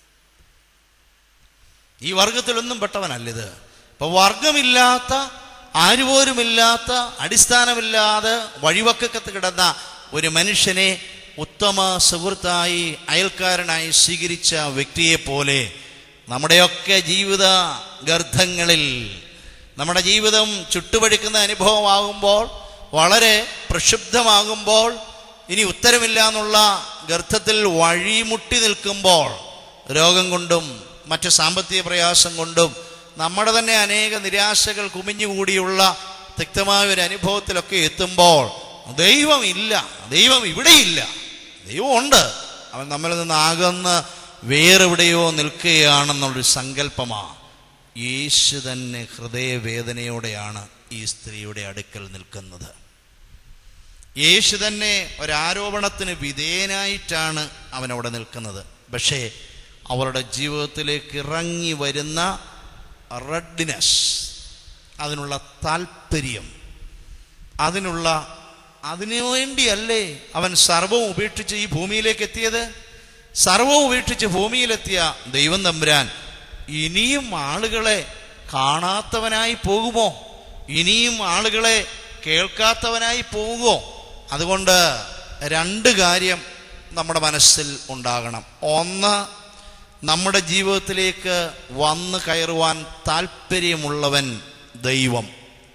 ഈ വർഗത്തിലൊന്നും പെട്ടവനല്ലിത് ഇപ്പൊ വർഗമില്ലാത്ത ആരുപോലുമില്ലാത്ത അടിസ്ഥാനമില്ലാതെ വഴിവക്കത്ത് കിടന്ന ഒരു മനുഷ്യനെ ഉത്തമ സുഹൃത്തായി അയൽക്കാരനായി സ്വീകരിച്ച വ്യക്തിയെ പോലെ നമ്മുടെയൊക്കെ ജീവിത ഗർഭങ്ങളിൽ നമ്മുടെ ജീവിതം ചുട്ടുപഴുക്കുന്ന അനുഭവമാകുമ്പോൾ വളരെ പ്രക്ഷുബ്ധമാകുമ്പോൾ ഇനി ഉത്തരമില്ല എന്നുള്ള ഗർത്തത്തിൽ വഴിമുട്ടി നിൽക്കുമ്പോൾ രോഗം കൊണ്ടും മറ്റ് സാമ്പത്തിക പ്രയാസം കൊണ്ടും നമ്മുടെ തന്നെ അനേക നിരാശകൾ കുമിഞ്ഞുകൂടിയുള്ള തിക്തമായ ഒരു അനുഭവത്തിലൊക്കെ എത്തുമ്പോൾ ദൈവം ഇല്ല ദൈവം ഇവിടെയില്ല ദൈവമുണ്ട് അവൻ നമ്മളിൽ നിന്ന് അകന്ന് വേറെവിടെയോ നിൽക്കുകയാണെന്നുള്ളൊരു സങ്കല്പമാണ് യേശു തന്നെ ഹൃദയവേദനയോടെയാണ് ഈ സ്ത്രീയുടെ അടുക്കൽ നിൽക്കുന്നത് യേശു തന്നെ ഒരാരോപണത്തിന് വിധേയനായിട്ടാണ് അവൻ അവിടെ നിൽക്കുന്നത് പക്ഷേ അവളുടെ ജീവിതത്തിലേക്ക് ഇറങ്ങി വരുന്ന റെഡ്നെസ് അതിനുള്ള താല്പര്യം അതിനുള്ള അതിനു വേണ്ടിയല്ലേ അവൻ സർവവും ഉപേക്ഷിച്ച് ഈ ഭൂമിയിലേക്ക് എത്തിയത് സർവവും ഉപേക്ഷിച്ച് ഭൂമിയിലെത്തിയ ദൈവം തമ്പുരാൻ ഇനിയും ആളുകളെ കാണാത്തവനായി പോകുമോ ഇനിയും ആളുകളെ കേൾക്കാത്തവനായി പോകുമോ അതുകൊണ്ട് രണ്ട് കാര്യം നമ്മുടെ മനസ്സിൽ ഉണ്ടാകണം ഒന്ന് നമ്മുടെ ജീവിതത്തിലേക്ക് വന്നു കയറുവാൻ താല്പര്യമുള്ളവൻ ദൈവം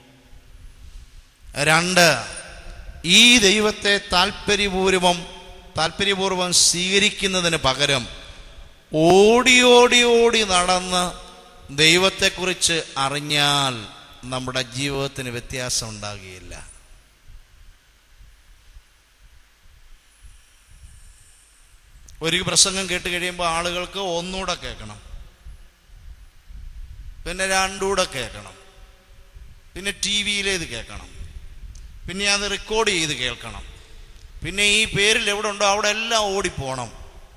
രണ്ട് ഈ ദൈവത്തെ താല്പര്യപൂർവം താല്പര്യപൂർവം സ്വീകരിക്കുന്നതിന് പകരം ഓടി ഓടി ഓടി നടന്ന് ദൈവത്തെക്കുറിച്ച് അറിഞ്ഞാൽ നമ്മുടെ ജീവിതത്തിന് വ്യത്യാസം ഉണ്ടാകുകയില്ല ഒരു പ്രസംഗം കേട്ട് കഴിയുമ്പോൾ ആളുകൾക്ക് ഒന്നുകൂടെ കേൾക്കണം പിന്നെ രണ്ടുകൂടെ കേൾക്കണം പിന്നെ ടി വിയിലേത് കേൾക്കണം പിന്നെ അത് റെക്കോർഡ് ചെയ്ത് കേൾക്കണം പിന്നെ ഈ പേരിൽ എവിടെ ഉണ്ടോ അവിടെ എല്ലാം ഓടിപ്പോണം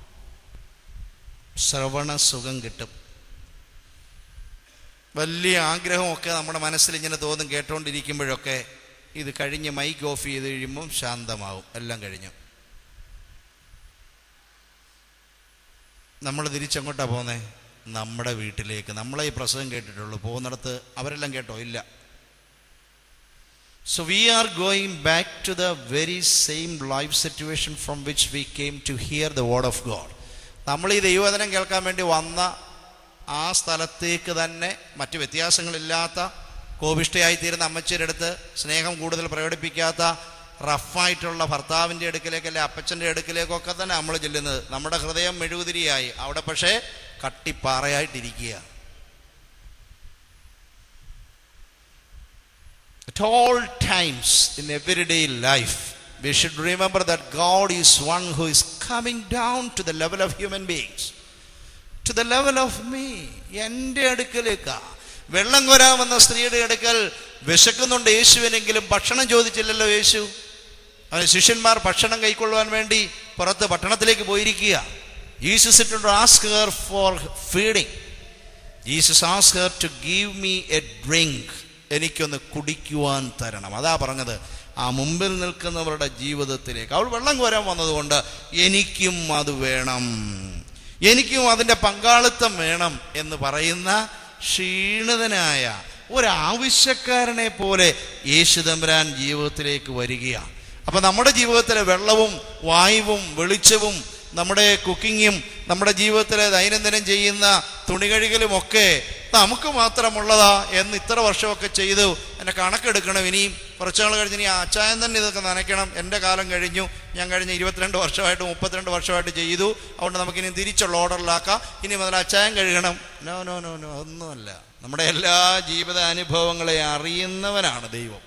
ശ്രവണ സുഖം കിട്ടും വലിയ ആഗ്രഹമൊക്കെ നമ്മുടെ മനസ്സിൽ ഇങ്ങനെ തോന്നും കേട്ടോണ്ടിരിക്കുമ്പോഴൊക്കെ ഇത് കഴിഞ്ഞ് മൈക്ക് ഓഫ് ചെയ്ത് കഴിയുമ്പം ശാന്തമാവും എല്ലാം കഴിഞ്ഞു നമ്മൾ തിരിച്ചെങ്ങോട്ടാ പോന്നേ നമ്മുടെ വീട്ടിലേക്ക് നമ്മളെ ഈ പ്രസംഗം കേട്ടിട്ടുള്ളൂ പോകുന്നിടത്ത് അവരെല്ലാം കേട്ടോ ഇല്ല so we are going back to the very same life situation from which we came to hear the word of God നമ്മൾ ഈ ദൈവവചനം കേൾക്കാൻ വേണ്ടി വന്ന ആ സ്ഥലത്തേക്ക് തന്നെ മറ്റ് വ്യത്യാസങ്ങളില്ലാത്ത കോപിഷ്ടയായി തീരുന്ന അമ്മച്ചിയുടെ അടുത്ത് സ്നേഹം കൂടുതൽ പ്രകടിപ്പിക്കാത്ത റഫായിട്ടുള്ള ഭർത്താവിൻ്റെ അടുക്കിലേക്ക് അല്ലെ അപ്പച്ചൻ്റെ അടുക്കിലേക്കൊക്കെ തന്നെ നമ്മൾ ചെല്ലുന്നത് നമ്മുടെ ഹൃദയം മെഴുകുതിരിയായി അവിടെ പക്ഷേ കട്ടിപ്പാറയായിട്ടിരിക്കുക At all times in everyday life, we should remember that God is one who is coming down to the level of human beings. To the level of me. എൻ്റെ അടുക്കലേക്കാ വെള്ളം കോരാമെന്ന സ്ത്രീയുടെ അടുക്കൽ വിശക്കുന്നുണ്ട് യേശുവിനെങ്കിലും ഭക്ഷണം ചോദിച്ചില്ലല്ലോ യേശു അവന് ശിഷ്യന്മാർ ഭക്ഷണം കൈക്കൊള്ളുവാൻ വേണ്ടി പുറത്ത് പട്ടണത്തിലേക്ക് പോയിരിക്കുക ജീസസ് ഇട്ട് ask her for feeding Jesus ask her to give me a drink എനിക്കൊന്ന് കുടിക്കുവാൻ തരണം അതാ പറഞ്ഞത് ആ മുമ്പിൽ നിൽക്കുന്നവരുടെ ജീവിതത്തിലേക്ക് അവൾ വെള്ളം കോരാൻ വന്നതുകൊണ്ട് എനിക്കും അത് വേണം എനിക്കും അതിൻ്റെ പങ്കാളിത്തം വേണം എന്ന് പറയുന്ന ക്ഷീണിതനായ ഒരാവശ്യക്കാരനെ പോലെ യേശുദമ്പരാൻ ജീവിതത്തിലേക്ക് വരികയാണ് അപ്പൊ നമ്മുടെ ജീവിതത്തിലെ വെള്ളവും വായുവും വെളിച്ചവും നമ്മുടെ കുക്കിങ്ങും നമ്മുടെ ജീവിതത്തിലെ ദൈനംദിനം ചെയ്യുന്ന തുണികഴുകലും ഒക്കെ നമുക്ക് മാത്രമുള്ളതാ എന്ന് ഇത്ര വർഷമൊക്കെ ചെയ്തു എൻ്റെ കണക്കെടുക്കണം ഇനിയും കുറച്ച് നാൾ കഴിഞ്ഞ് ഇനി അച്ചായൻ തന്നെ ഇതൊക്കെ നനയ്ക്കണം എൻ്റെ കാലം കഴിഞ്ഞു ഞാൻ കഴിഞ്ഞ ഇരുപത്തിരണ്ട് വർഷമായിട്ട് മുപ്പത്തിരണ്ട് വർഷമായിട്ട് ചെയ്തു അതുകൊണ്ട് നമുക്കിനി തിരിച്ചുള്ള ഓർഡറിലാക്കാം ഇനി മുതൽ അച്ചായൻ കഴുകണം നോ നോ നോ നോ ഒന്നുമല്ല നമ്മുടെ എല്ലാ ജീവിത അനുഭവങ്ങളെ അറിയുന്നവനാണ് ദൈവം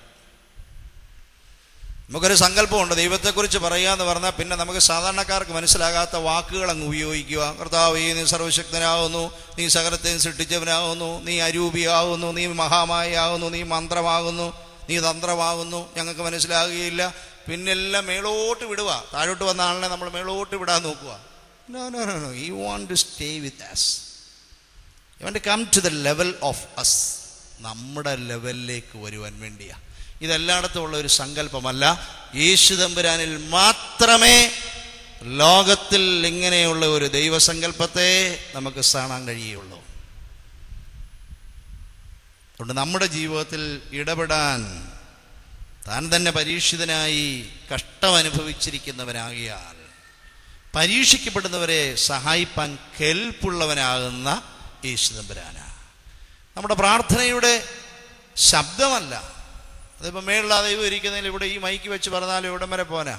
നമുക്കൊരു സങ്കല്പമുണ്ട് ദൈവത്തെക്കുറിച്ച് പറയുക എന്ന് പറഞ്ഞാൽ പിന്നെ നമുക്ക് സാധാരണക്കാർക്ക് മനസ്സിലാകാത്ത വാക്കുകൾ അങ്ങ് ഉപയോഗിക്കുക കർത്താവ് നീ സർവശക്തനാകുന്നു നീ സകലത്തെയും സൃഷ്ടിച്ചവനാകുന്നു നീ അരൂപിയാകുന്നു നീ മഹാമായാകുന്നു നീ മന്ത്രമാകുന്നു നീ തന്ത്രമാകുന്നു ഞങ്ങൾക്ക് മനസ്സിലാകുകയില്ല പിന്നെല്ലാം മേളോട്ട് വിടുക താഴോട്ട് വന്ന ആളിനെ നമ്മൾ മേളോട്ട് വിടാൻ നോക്കുക no no no no you want to stay with us you want come to the level of us നമ്മുടെ ലെവലിലേക്ക് വരുവാൻ വേണ്ടിയാ ഇതെല്ലായിടത്തും ഉള്ള ഒരു സങ്കല്പമല്ല യേശു തമ്പുരാനിൽ മാത്രമേ ലോകത്തിൽ ഇങ്ങനെയുള്ള ഒരു ദൈവസങ്കല്പത്തെ നമുക്ക് കാണാൻ കഴിയുള്ളൂ അതുകൊണ്ട് നമ്മുടെ ജീവിതത്തിൽ ഇടപെടാൻ താൻ തന്നെ പരീക്ഷിതനായി കഷ്ടം അനുഭവിച്ചിരിക്കുന്നവനാകിയാൽ പരീക്ഷിക്കപ്പെടുന്നവരെ സഹായിപ്പാൻ കെൽപ്പുള്ളവനാകുന്ന യേശുദമ്പരാന നമ്മുടെ പ്രാർത്ഥനയുടെ ശബ്ദമല്ല അതിപ്പോൾ മേളിലാ ദൈവം ഇരിക്കുന്നതിൽ ഇവിടെ ഈ മൈക്ക് വെച്ച് പറഞ്ഞാലും ഇവിടം വരെ പോനാ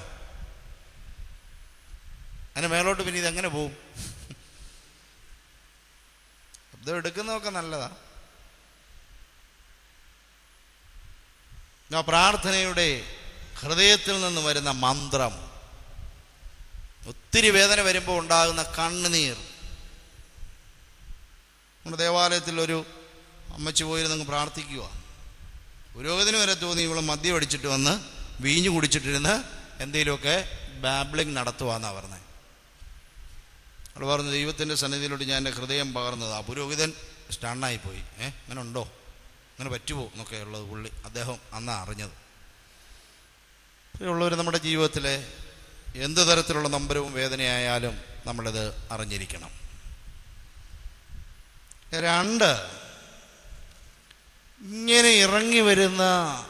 അങ്ങനെ മേലോട്ട് പിന്നെ ഇതെങ്ങനെ പോവും ശബ്ദം എടുക്കുന്നതൊക്കെ നല്ലതാ ആ പ്രാർത്ഥനയുടെ ഹൃദയത്തിൽ നിന്ന് വരുന്ന മന്ത്രം ഒത്തിരി വേദന വരുമ്പോൾ ഉണ്ടാകുന്ന കണ്ണുനീർ നമ്മുടെ ദേവാലയത്തിൽ ഒരു അമ്മച്ചി പോയിരുന്നങ്ങ് പ്രാർത്ഥിക്കുക പുരോഗതിന് വരെ തോന്നി ഇവള് മദ്യം അടിച്ചിട്ട് വന്ന് വീഞ്ഞു കുടിച്ചിട്ടിരുന്ന് എന്തെങ്കിലുമൊക്കെ ബാബ്ലിങ് നടത്തുവാന്നാ പറഞ്ഞത് അവൾ പറഞ്ഞു ദൈവത്തിൻ്റെ സന്നിധിയിലോട്ട് ഞാൻ എൻ്റെ ഹൃദയം പകർന്നത് ആ പുരോഹിതൻ സ്റ്റണ്ണായി പോയി ഏ അങ്ങനെ ഉണ്ടോ അങ്ങനെ പറ്റുമോ എന്നൊക്കെ ഉള്ളത് പുള്ളി അദ്ദേഹം അന്നാ അറിഞ്ഞത് ഉള്ളവർ നമ്മുടെ ജീവിതത്തിലെ എന്ത് തരത്തിലുള്ള നമ്പരവും വേദനയായാലും നമ്മളിത് അറിഞ്ഞിരിക്കണം രണ്ട് ഇങ്ങനെ ഇറങ്ങി വരുന്ന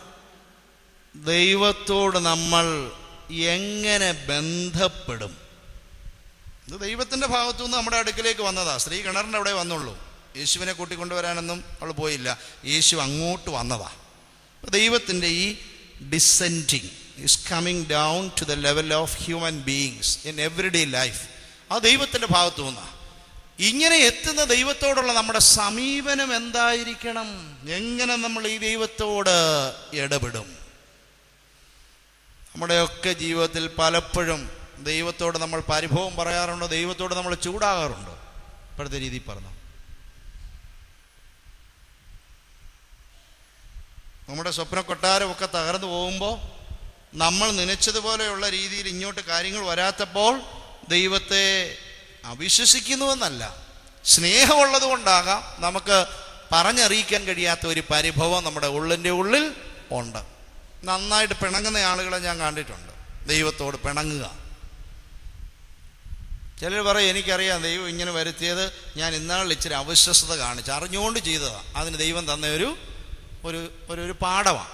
ദൈവത്തോട് നമ്മൾ എങ്ങനെ ബന്ധപ്പെടും ഇത് ദൈവത്തിന്റെ ഭാഗത്തു നിന്ന് നമ്മുടെ അടുക്കിലേക്ക് വന്നതാ സ്ത്രീ കിണറിന്റെ അവിടെ വന്നുള്ളൂ യേശുവിനെ കൂട്ടിക്കൊണ്ടുവരാനൊന്നും അവൾ പോയില്ല യേശു അങ്ങോട്ട് വന്നതാ അപ്പൊ ദൈവത്തിന്റെ ഈ descending is coming down to the level of human beings in every day life ആ ദൈവത്തിന്റെ ഭാഗത്തു നിന്നാ ഇങ്ങനെ എത്തുന്ന ദൈവത്തോടുള്ള നമ്മുടെ സമീപനം എന്തായിരിക്കണം എങ്ങനെ നമ്മൾ ഈ ദൈവത്തോട് ഇടപെടും നമ്മുടെയൊക്കെ ജീവിതത്തിൽ പലപ്പോഴും ദൈവത്തോട് നമ്മൾ പരിഭവം പറയാറുണ്ട് ദൈവത്തോട് നമ്മൾ ചൂടാകാറുണ്ട് ഇപ്പോഴത്തെ രീതിയിൽ പറഞ്ഞു നമ്മുടെ സ്വപ്ന കൊട്ടാരമൊക്കെ തകർന്നു പോകുമ്പോൾ നമ്മൾ നനച്ചതുപോലെയുള്ള രീതിയിൽ ഇങ്ങോട്ട് കാര്യങ്ങൾ വരാത്തപ്പോൾ ദൈവത്തെ അവിശ്വസിക്കുന്നുവെന്നല്ല സ്നേഹമുള്ളത് കൊണ്ടാകാം നമുക്ക് പറഞ്ഞറിയിക്കാൻ കഴിയാത്ത ഒരു പരിഭവം നമ്മുടെ ഉള്ളിൻ്റെ ഉള്ളിൽ ഉണ്ട് നന്നായിട്ട് പിണങ്ങുന്ന ആളുകളെ ഞാൻ കണ്ടിട്ടുണ്ട് ദൈവത്തോട് പിണങ്ങുക ചിലർ പറയും എനിക്കറിയാം ദൈവം ഇങ്ങനെ വരുത്തിയത് ഞാൻ ഇന്നാളിൽ ഇച്ചിരി അവിശ്വസത കാണിച്ചു അറിഞ്ഞുകൊണ്ട് ചെയ്തതാണ് അതിന് ദൈവം തന്ന ഒരു ഒരു ഒരു ഒരു പാഠമാണ്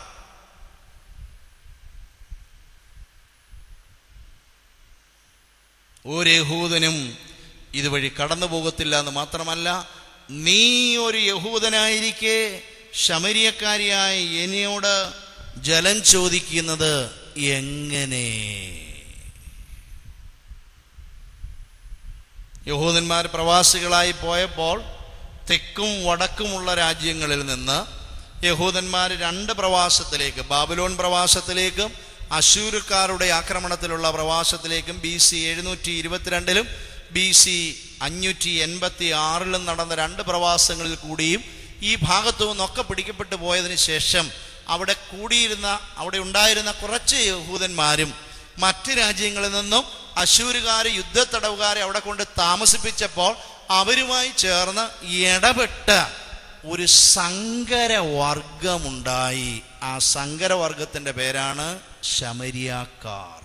ഒരു യഹൂദനും ഇതുവഴി കടന്നു പോകത്തില്ല എന്ന് മാത്രമല്ല നീ ഒരു യഹൂദനായിരിക്കെ ശമരിയക്കാരിയായ എന്നോട് ജലം ചോദിക്കുന്നത് എങ്ങനെ യഹൂദന്മാർ പ്രവാസികളായി പോയപ്പോൾ തെക്കും വടക്കുമുള്ള രാജ്യങ്ങളിൽ നിന്ന് യഹൂദന്മാർ രണ്ട് പ്രവാസത്തിലേക്ക് ബാബിലോൺ പ്രവാസത്തിലേക്കും അശൂരുക്കാരുടെ ആക്രമണത്തിലുള്ള പ്രവാസത്തിലേക്കും ബി സി എഴുന്നൂറ്റി ഇരുപത്തിരണ്ടിലും ബി സി അഞ്ഞൂറ്റി എൺപത്തി ആറിലും നടന്ന രണ്ട് പ്രവാസങ്ങളിൽ കൂടിയും ഈ ഭാഗത്തു നിന്നൊക്കെ പിടിക്കപ്പെട്ടു പോയതിനു ശേഷം അവിടെ കൂടിയിരുന്ന അവിടെ ഉണ്ടായിരുന്ന കുറച്ച് യഹൂദന്മാരും മറ്റ് രാജ്യങ്ങളിൽ നിന്നും അശൂരുകാർ യുദ്ധത്തടവുകാരെ അവിടെ കൊണ്ട് താമസിപ്പിച്ചപ്പോൾ അവരുമായി ചേർന്ന് ഇടപെട്ട ഒരു സങ്കരവർഗമുണ്ടായി ആ സങ്കരവർഗത്തിന്റെ പേരാണ് ശമരിയാക്കാർ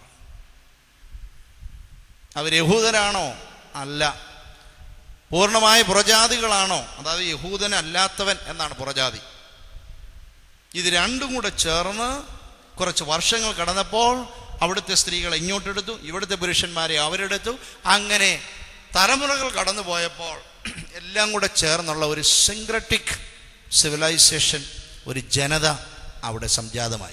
അവർ യഹൂദരാണോ അല്ല പൂർണ്ണമായ പുറജാതികളാണോ അതായത് യഹൂദൻ അല്ലാത്തവൻ എന്നാണ് പുറജാതി ഇത് രണ്ടും കൂടെ ചേർന്ന് കുറച്ച് വർഷങ്ങൾ കടന്നപ്പോൾ അവിടുത്തെ സ്ത്രീകളെ ഇങ്ങോട്ടെടുത്തു ഇവിടുത്തെ പുരുഷന്മാരെ അവരെടുത്തു അങ്ങനെ തലമുറകൾ കടന്നു പോയപ്പോൾ എല്ലാം കൂടെ ചേർന്നുള്ള ഒരു സിങ്ക്രട്ടിക് സിവിലൈസേഷൻ ഒരു ജനത അവിടെ സംജാതമായി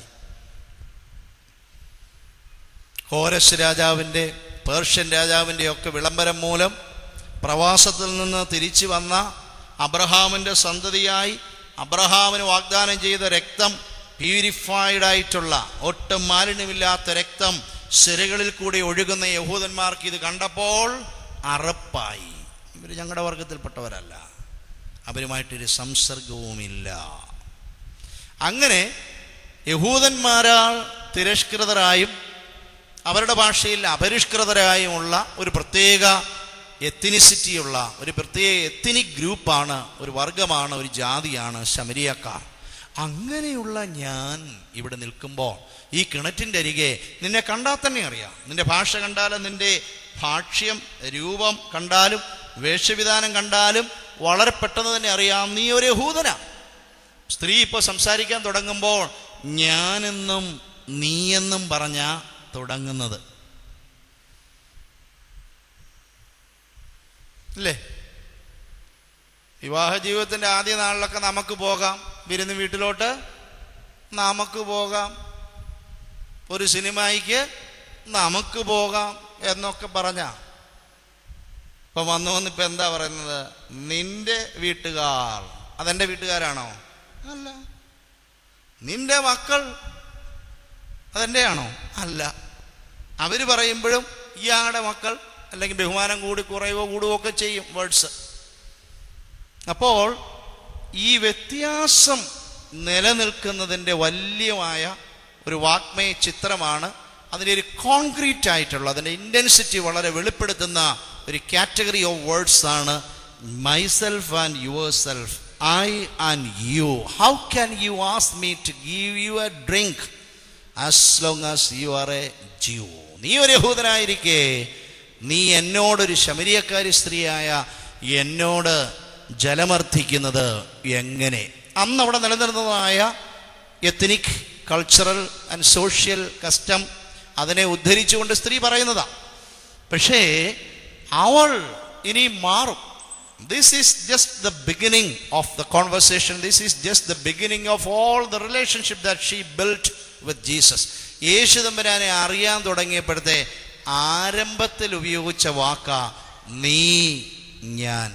ഹോരസ് രാജാവിൻ്റെ പേർഷ്യൻ രാജാവിൻ്റെ ഒക്കെ വിളംബരം മൂലം പ്രവാസത്തിൽ നിന്ന് തിരിച്ചു വന്ന അബ്രഹാമിൻ്റെ സന്തതിയായി അബ്രഹാമിന് വാഗ്ദാനം ചെയ്ത രക്തം പ്യൂരിഫൈഡ് ആയിട്ടുള്ള ഒട്ടും മാലിന്യമില്ലാത്ത രക്തം സിരകളിൽ കൂടി ഒഴുകുന്ന യഹൂദന്മാർക്ക് ഇത് കണ്ടപ്പോൾ അറപ്പായി ഇവർ ഞങ്ങളുടെ വർഗത്തിൽപ്പെട്ടവരല്ല അവരുമായിട്ടൊരു സംസർഗവുമില്ല അങ്ങനെ യഹൂദന്മാരാൽ തിരസ്കൃതരായും അവരുടെ ഭാഷയിൽ അപരിഷ്കൃതരായുമുള്ള ഒരു പ്രത്യേക എത്തിനിസിറ്റിയുള്ള ഒരു പ്രത്യേക എത്തിനിക് ഗ്രൂപ്പാണ് ഒരു വർഗമാണ് ഒരു ജാതിയാണ് ശമരിയക്കാർ അങ്ങനെയുള്ള ഞാൻ ഇവിടെ നിൽക്കുമ്പോൾ ഈ കിണറ്റിൻ്റെ അരികെ നിന്നെ കണ്ടാൽ തന്നെ അറിയാം നിന്റെ ഭാഷ കണ്ടാലും നിന്റെ ഭാഷ്യം രൂപം കണ്ടാലും വേഷവിധാനം കണ്ടാലും വളരെ പെട്ടെന്ന് തന്നെ അറിയാം നീ ഒരു യഹൂദനാ സ്ത്രീ ഇപ്പോൾ സംസാരിക്കാൻ തുടങ്ങുമ്പോൾ ഞാനെന്നും നീയെന്നും പറഞ്ഞ തുടങ്ങുന്നത് അല്ലേ വിവാഹ ജീവിതത്തിന്റെ ആദ്യ നാളിലൊക്കെ നമുക്ക് പോകാം വിരുന്ന് വീട്ടിലോട്ട് നമുക്ക് പോകാം ഒരു സിനിമയ്ക്ക് നമുക്ക് പോകാം എന്നൊക്കെ പറഞ്ഞ ഇപ്പൊ വന്നു വന്ന് ഇപ്പൊ എന്താ പറയുന്നത് നിന്റെ വീട്ടുകാർ അതെന്റെ വീട്ടുകാരാണോ അല്ല നിന്റെ മക്കൾ അതെന്റെ ആണോ അല്ല അവര് പറയുമ്പോഴും ഇയാളുടെ മക്കൾ അല്ലെങ്കിൽ ബഹുമാനം കൂടി കുറയുകയോ കൂടുകയോ ഒക്കെ ചെയ്യും വേർഡ്സ് അപ്പോൾ ഈ വ്യത്യാസം നിലനിൽക്കുന്നതിൻ്റെ വലിയമായ ഒരു വാഗ്മയ ചിത്രമാണ് അതിൻ്റെ ഒരു കോൺക്രീറ്റ് ആയിട്ടുള്ള അതിൻ്റെ ഇൻറ്റൻസിറ്റി വളരെ വെളിപ്പെടുത്തുന്ന ഒരു കാറ്റഗറി ഓഫ് വേർഡ്സ് ആണ് myself and your self I and you how can you ask me to give you a drink as long as you are a Jew നീ ഒരു യഹൂദനായിരിക്കെ നീ എന്നോടൊരു ശമരിയക്കാരി സ്ത്രീയായ എന്നോട് ജലമർദ്ദിക്കുന്നത് എങ്ങനെ അന്ന് അവിടെ നിലനിർന്നതായ ethnic cultural and social custom അതിനെ ഉദ്ധരിച്ചുകൊണ്ട് സ്ത്രീ പറയുന്നതാ പക്ഷേ അവൾ ഇനി മാറും this is just the beginning of the conversation this is just the beginning of all the relationship that she built with Jesus യേശു തമ്പുരാനെ അറിയാൻ തുടങ്ങിയപ്പോഴത്തെ ആരംഭത്തിൽ ഉപയോഗിച്ച വാക്ക നീ ഞാൻ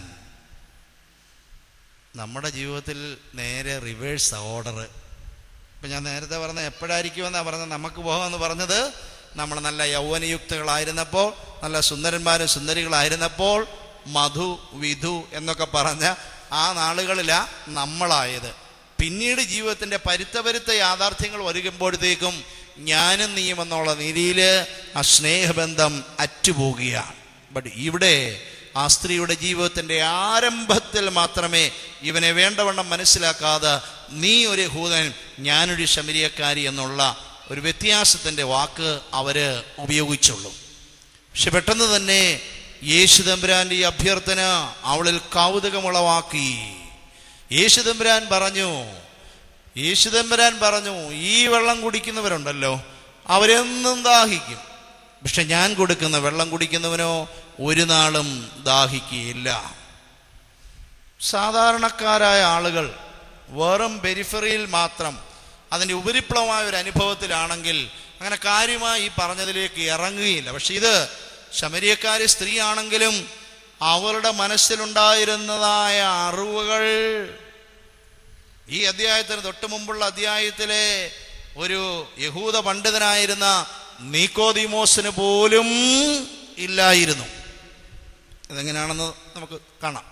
നമ്മുടെ ജീവിതത്തിൽ നേരെ റിവേഴ്സ് ഓർഡർ ഇപ്പം ഞാൻ നേരത്തെ പറഞ്ഞ എപ്പോഴായിരിക്കുമെന്നാണ് പറഞ്ഞത് നമുക്ക് പോകാമെന്ന് പറഞ്ഞത് നമ്മൾ നല്ല യൗവനയുക്തകളായിരുന്നപ്പോൾ നല്ല സുന്ദരന്മാരും സുന്ദരികളായിരുന്നപ്പോൾ മധു വിധു എന്നൊക്കെ പറഞ്ഞ ആ നാളുകളിലാ നമ്മളായത് പിന്നീട് ജീവിതത്തിന്റെ പരുത്തപരുത്ത യാഥാർത്ഥ്യങ്ങൾ വരുമ്പോഴത്തേക്കും ഞാനും നീയും എന്നുള്ള നിലയിൽ ആ സ്നേഹബന്ധം അറ്റുപോകുകയാണ് ബട്ട് ഇവിടെ ആ സ്ത്രീയുടെ ജീവിതത്തിന്റെ ആരംഭത്തിൽ മാത്രമേ ഇവനെ വേണ്ടവണ്ണം മനസ്സിലാക്കാതെ നീ ഒരു യഹൂദൻ ഞാനൊരു ശമരിയക്കാരി എന്നുള്ള ഒരു വ്യത്യാസത്തിന്റെ വാക്ക് അവര് ഉപയോഗിച്ചുള്ളൂ പക്ഷെ പെട്ടെന്ന് തന്നെ യേശു തമ്പുരാന്റെ ഈ അഭ്യർത്ഥന അവളിൽ കൗതുകമുളവാക്കി യേശു തമ്പുരാൻ പറഞ്ഞു യേശു തമ്പുരാൻ പറഞ്ഞു ഈ വെള്ളം കുടിക്കുന്നവരുണ്ടല്ലോ അവരെന്നും ദാഹിക്കും പക്ഷെ ഞാൻ കൊടുക്കുന്ന വെള്ളം കുടിക്കുന്നവനോ ഒരു നാളും ദാഹിക്കുകയില്ല സാധാരണക്കാരായ ആളുകൾ വെറും പെരിഫറിയിൽ മാത്രം അതിൻ്റെ ഉപരിപ്ലവമായ ഒരു അനുഭവത്തിലാണെങ്കിൽ അങ്ങനെ കാര്യമായി ഈ പറഞ്ഞതിലേക്ക് ഇറങ്ങുകയില്ല പക്ഷെ ഇത് ശമരിയക്കാരി സ്ത്രീ ആണെങ്കിലും അവളുടെ മനസ്സിലുണ്ടായിരുന്നതായ അറിവുകൾ ഈ അധ്യായത്തിന് തൊട്ട് മുമ്പുള്ള അധ്യായത്തിലെ ഒരു യഹൂദ പണ്ഡിതനായിരുന്ന നീക്കോദിമോസിന് പോലും ഇല്ലായിരുന്നു ഇതെങ്ങനെയാണെന്ന് നമുക്ക് കാണാം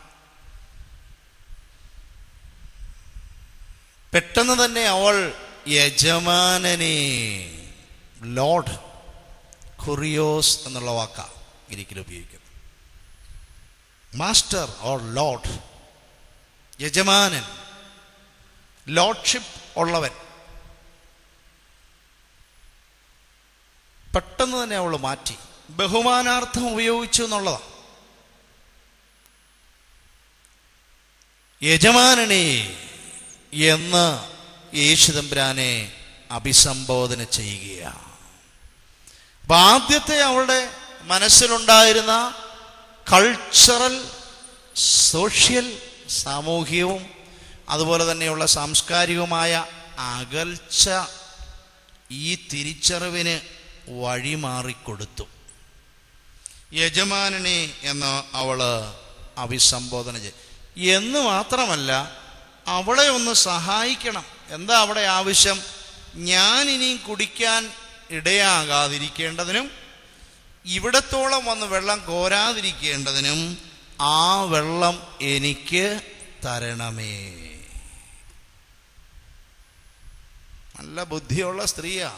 പെട്ടെന്ന് തന്നെ അവൾ യജമാനനെ ലോഡ് കുറിയോസ് എന്നുള്ള വാക്ക ഗ്രീക്കിൽ ഉപയോഗിക്കുന്നത് മാസ്റ്റർ ഓർ ലോഡ് യജമാനൻ ലോഡ്ഷിപ്പ് ഉള്ളവൻ പെട്ടെന്ന് തന്നെ അവൾ മാറ്റി ബഹുമാനാർത്ഥം ഉപയോഗിച്ചു എന്നുള്ളതാണ് യജമാനനെ എന്ന് യേശുദമ്പുരാനെ അഭിസംബോധന ചെയ്യുകയാണ് അപ്പൊ ആദ്യത്തെ അവളുടെ മനസ്സിലുണ്ടായിരുന്ന കൾച്ചറൽ സോഷ്യൽ സാമൂഹികവും അതുപോലെ തന്നെയുള്ള സാംസ്കാരികവുമായ അകൽച്ച ഈ തിരിച്ചറിവിന് വഴിമാറിക്കൊടുത്തു യജമാനനെ എന്ന് അവള് അഭിസംബോധന ചെയ്തു എന്ന് മാത്രമല്ല അവളെ ഒന്ന് സഹായിക്കണം എന്താ അവിടെ ആവശ്യം ഞാൻ ഇനിയും കുടിക്കാൻ ഇടയാകാതിരിക്കേണ്ടതിനും ഇവിടത്തോളം വന്ന് വെള്ളം കോരാതിരിക്കേണ്ടതിനും ആ വെള്ളം എനിക്ക് തരണമേ നല്ല ബുദ്ധിയുള്ള സ്ത്രീയാ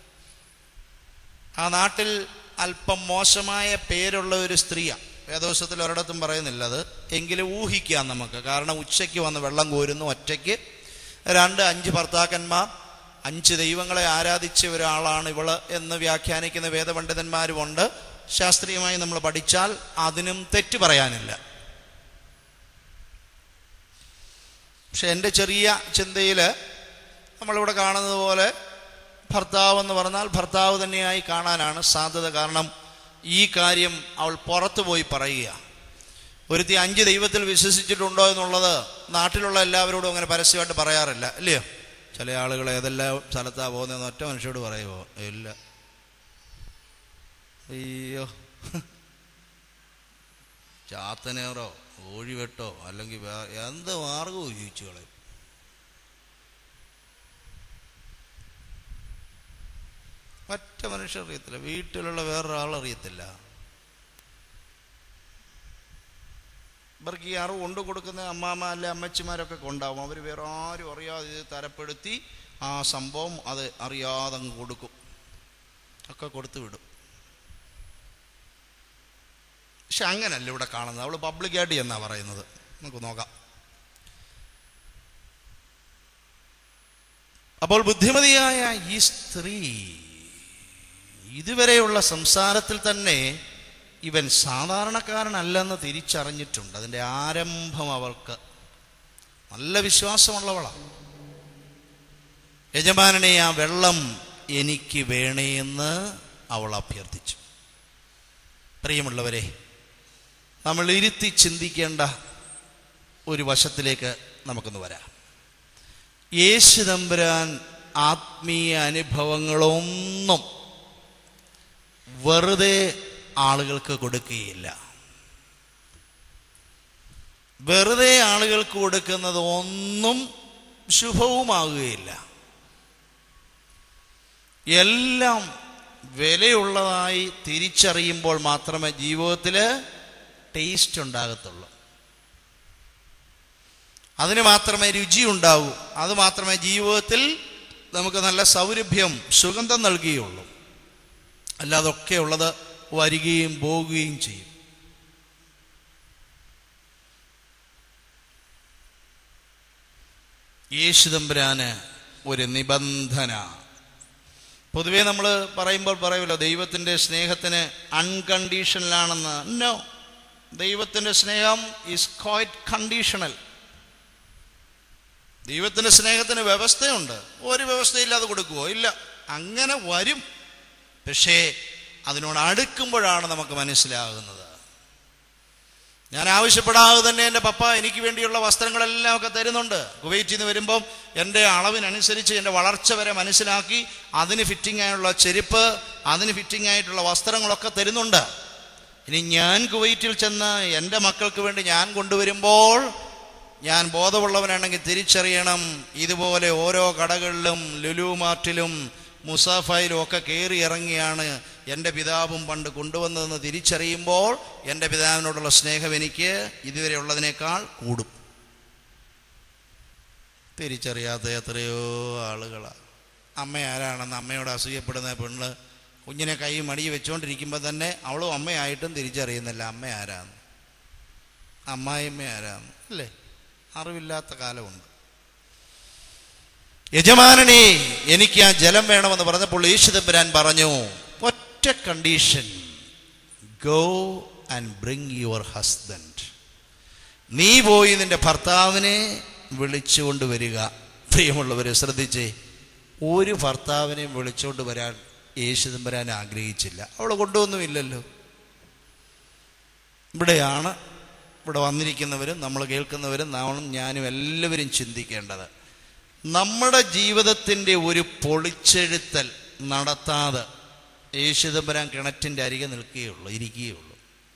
ആ നാട്ടിൽ അല്പം മോശമായ പേരുള്ള ഒരു സ്ത്രീയാ വേദോസത്തിൽ ഒരിടത്തും പറയുന്നില്ല അത് എങ്കിലും ഊഹിക്കാം നമുക്ക് കാരണം ഉച്ചയ്ക്ക് വന്ന് വെള്ളം കോരുന്നു ഒറ്റയ്ക്ക് രണ്ട് അഞ്ച് ഭർത്താക്കന്മാർ അഞ്ച് ദൈവങ്ങളെ ആരാധിച്ച ഒരാളാണ് ഇവള് എന്ന് വ്യാഖ്യാനിക്കുന്ന വേദപണ്ഡിതന്മാരുമുണ്ട് ശാസ്ത്രീയമായി നമ്മൾ പഠിച്ചാൽ അതിനും തെറ്റ് പറയാനില്ല പക്ഷെ എൻ്റെ ചെറിയ ചിന്തയിൽ നമ്മളിവിടെ കാണുന്നത് പോലെ ഭർത്താവ് എന്ന് പറഞ്ഞാൽ ഭർത്താവ് തന്നെയായി കാണാനാണ് സാധ്യത കാരണം ഈ കാര്യം അവൾ പുറത്തു പോയി പറയുക ഒരുത്തി അഞ്ച് ദൈവത്തിൽ വിശ്വസിച്ചിട്ടുണ്ടോ എന്നുള്ളത് നാട്ടിലുള്ള എല്ലാവരോടും അങ്ങനെ പരസ്യമായിട്ട് പറയാറില്ല ഇല്ലയോ ചില ആളുകൾ ഏതെല്ലാം സ്ഥലത്താണ് പോകുന്നതെന്ന് ഒറ്റ മനുഷ്യരോട് പറയുമോ ഇല്ല അയ്യോ ചാത്തനേറോ ഓഴിവെട്ടോ അല്ലെങ്കിൽ വേ- എന്ത് മാർഗവും ജീവിച്ചു കളയും ഒറ്റ മനുഷ്യർ അറിയത്തില്ല വീട്ടിലുള്ള വേറൊരാൾ അറിയത്തില്ല ഇവർക്ക് ഈ അറിവ് കൊണ്ടു കൊടുക്കുന്ന അമ്മാമ്മ അല്ലെ അമ്മച്ചിമാരൊക്കെ ഉണ്ടാവും അവർ വേറെ ആരും അറിയാതെ ഇത് തരപ്പെടുത്തി ആ സംഭവം അത് അറിയാതെ അങ്ങ് കൊടുക്കും ഒക്കെ കൊടുത്തു വിടും പക്ഷെ അങ്ങനല്ല ഇവിടെ കാണുന്നത് അവൾ പബ്ലിക്കായിട്ട് എന്നാ പറയുന്നത് നമുക്ക് നോക്കാം അപ്പോൾ ബുദ്ധിമതിയായ ഈ സ്ത്രീ ഇതുവരെയുള്ള സംസാരത്തിൽ തന്നെ ഇവൻ സാധാരണക്കാരനല്ലെന്ന് തിരിച്ചറിഞ്ഞിട്ടുണ്ട് അതിൻ്റെ ആരംഭം അവൾക്ക് നല്ല വിശ്വാസമുള്ളവളാണ് യജമാനനെ ആ വെള്ളം എനിക്ക് വേണേ എന്ന് അവൾ അഭ്യർത്ഥിച്ചു പ്രിയമുള്ളവരെ നമ്മൾ ഇരുത്തി ചിന്തിക്കേണ്ട ഒരു വശത്തിലേക്ക് നമുക്കൊന്ന് വരാം യേശു തമ്പുരാൻ ആത്മീയ അനുഭവങ്ങളൊന്നും വെറുതെ ആളുകൾക്ക് കൊടുക്കുകയില്ല വെറുതെ ആളുകൾക്ക് കൊടുക്കുന്നത് ഒന്നും ശുഭവുമാകുകയില്ല എല്ലാം വിലയുള്ളതായി തിരിച്ചറിയുമ്പോൾ മാത്രമേ ജീവിതത്തിൽ ടേസ്റ്റ് ഉണ്ടാകത്തുള്ളൂ അതിന് മാത്രമേ രുചി ഉണ്ടാവൂ അത് മാത്രമേ ജീവിതത്തിൽ നമുക്ക് നല്ല സൗരഭ്യം സുഗന്ധം നൽകുകയുള്ളൂ അല്ലാതൊക്കെ ഉള്ളത് വരികയും പോകുകയും ചെയ്യും യേശുദമ്പുരാന് ഒരു നിബന്ധന പൊതുവേ നമ്മൾ പറയുമ്പോൾ പറയുമല്ലോ ദൈവത്തിൻ്റെ സ്നേഹത്തിന് അൺകണ്ടീഷണലാണെന്ന് നോ ദൈവത്തിൻ്റെ സ്നേഹം ഈസ് ക്വൈറ്റ് കണ്ടീഷണൽ ദൈവത്തിൻ്റെ സ്നേഹത്തിന് വ്യവസ്ഥയുണ്ട് ഒരു വ്യവസ്ഥയില്ലാതെ കൊടുക്കുവോ ഇല്ല അങ്ങനെ വരും പക്ഷേ അതിനോട് അടുക്കുമ്പോഴാണ് നമുക്ക് മനസ്സിലാകുന്നത് ഞാൻ ആവശ്യപ്പെടാതെ തന്നെ എൻ്റെ പപ്പ എനിക്ക് വേണ്ടിയുള്ള വസ്ത്രങ്ങളെല്ലാം ഒക്കെ തരുന്നുണ്ട് കുവൈറ്റിൽ നിന്ന് വരുമ്പം എൻ്റെ അളവിനനുസരിച്ച് എൻ്റെ വളർച്ച വരെ മനസ്സിലാക്കി അതിന് ഫിറ്റിംഗ് ആയുള്ള ചെരുപ്പ് അതിന് ഫിറ്റിംഗ് ആയിട്ടുള്ള വസ്ത്രങ്ങളൊക്കെ തരുന്നുണ്ട് ഇനി ഞാൻ കുവൈറ്റിൽ ചെന്ന് എൻ്റെ മക്കൾക്ക് വേണ്ടി ഞാൻ കൊണ്ടുവരുമ്പോൾ ഞാൻ ബോധമുള്ളവനാണെങ്കിൽ തിരിച്ചറിയണം ഇതുപോലെ ഓരോ കടകളിലും ലുലു മാർട്ടിലും മുസാഫയിലും ഒക്കെ കയറി ഇറങ്ങിയാണ് എൻ്റെ പിതാവും പണ്ട് കൊണ്ടുവന്നതെന്ന് തിരിച്ചറിയുമ്പോൾ എൻ്റെ പിതാവിനോടുള്ള സ്നേഹം എനിക്ക് ഇതുവരെ ഉള്ളതിനേക്കാൾ കൂടും തിരിച്ചറിയാത്ത എത്രയോ ആളുകളാണ് അമ്മ ആരാണെന്ന് അമ്മയോട് അസൂയപ്പെടുന്ന പെണ്ണ് കുഞ്ഞിനെ കൈ മടിയിൽ വെച്ചുകൊണ്ടിരിക്കുമ്പോൾ തന്നെ അവളും അമ്മയായിട്ടും തിരിച്ചറിയുന്നില്ല അമ്മ ആരാന്ന് അമ്മായിയമ്മ ആരാന്ന് അല്ലേ അറിവില്ലാത്ത കാലമുണ്ട് യജമാനനെ എനിക്ക് ആ ജലം വേണമെന്ന് പറഞ്ഞപ്പോൾ യേശുദമ്പുരാൻ പറഞ്ഞു ഒറ്റ condition go and bring your husband നീ പോയി നിന്റെ ഭർത്താവിനെ വിളിച്ചുകൊണ്ട് വരിക പ്രിയമുള്ളവരെ ശ്രദ്ധിച്ചേ ഒരു ഭർത്താവിനെയും വിളിച്ചുകൊണ്ട് വരാൻ യേശുദമ്പുരാൻ ആഗ്രഹിച്ചില്ല അവളെ കൊണ്ടുവന്നുമില്ലല്ലോ ഇവിടെയാണ് ഇവിടെ വന്നിരിക്കുന്നവരും നമ്മൾ കേൾക്കുന്നവരും നാം ഞാനും എല്ലാവരും ചിന്തിക്കേണ്ടത് നമ്മുടെ ജീവിതത്തിൻ്റെ ഒരു പൊളിച്ചെഴുത്തൽ നടത്താതെ യേശുദമ്പരാൻ കിണറ്റിൻ്റെ അരികെ നിൽക്കുകയുള്ളൂ ഇരിക്കുകയുള്ളൂ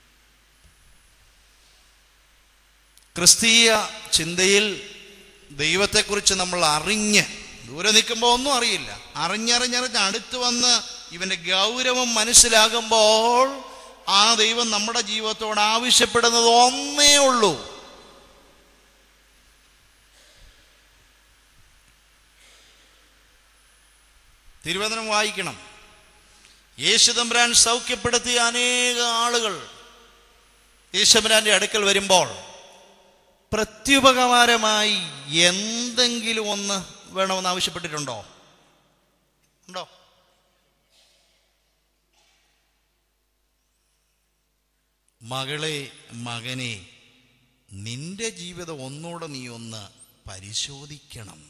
ക്രിസ്തീയ ചിന്തയിൽ ദൈവത്തെക്കുറിച്ച് നമ്മൾ അറിഞ്ഞ് ദൂരെ നിൽക്കുമ്പോൾ ഒന്നും അറിയില്ല അറിഞ്ഞറിഞ്ഞറിഞ്ഞ് അടുത്ത് വന്ന് ഇവന്റെ ഗൗരവം മനസ്സിലാകുമ്പോൾ ആ ദൈവം നമ്മുടെ ജീവിതത്തോട് ആവശ്യപ്പെടുന്നത് ഒന്നേ ഉള്ളൂ തിരുവചനം വായിക്കണം യേശുദമ്പുരാൻ സൗഖ്യപ്പെടുത്തിയ അനേക ആളുകൾ യേശുദമ്പുരാന്റെ അടുക്കൽ വരുമ്പോൾ പ്രത്യുപകാരമായി എന്തെങ്കിലും ഒന്ന് വേണമെന്ന് ആവശ്യപ്പെട്ടിട്ടുണ്ടോ ഉണ്ടോ മകളെ മകനെ നിന്റെ ജീവിതം ഒന്നുകൂടെ നീ ഒന്ന് പരിശോധിക്കണം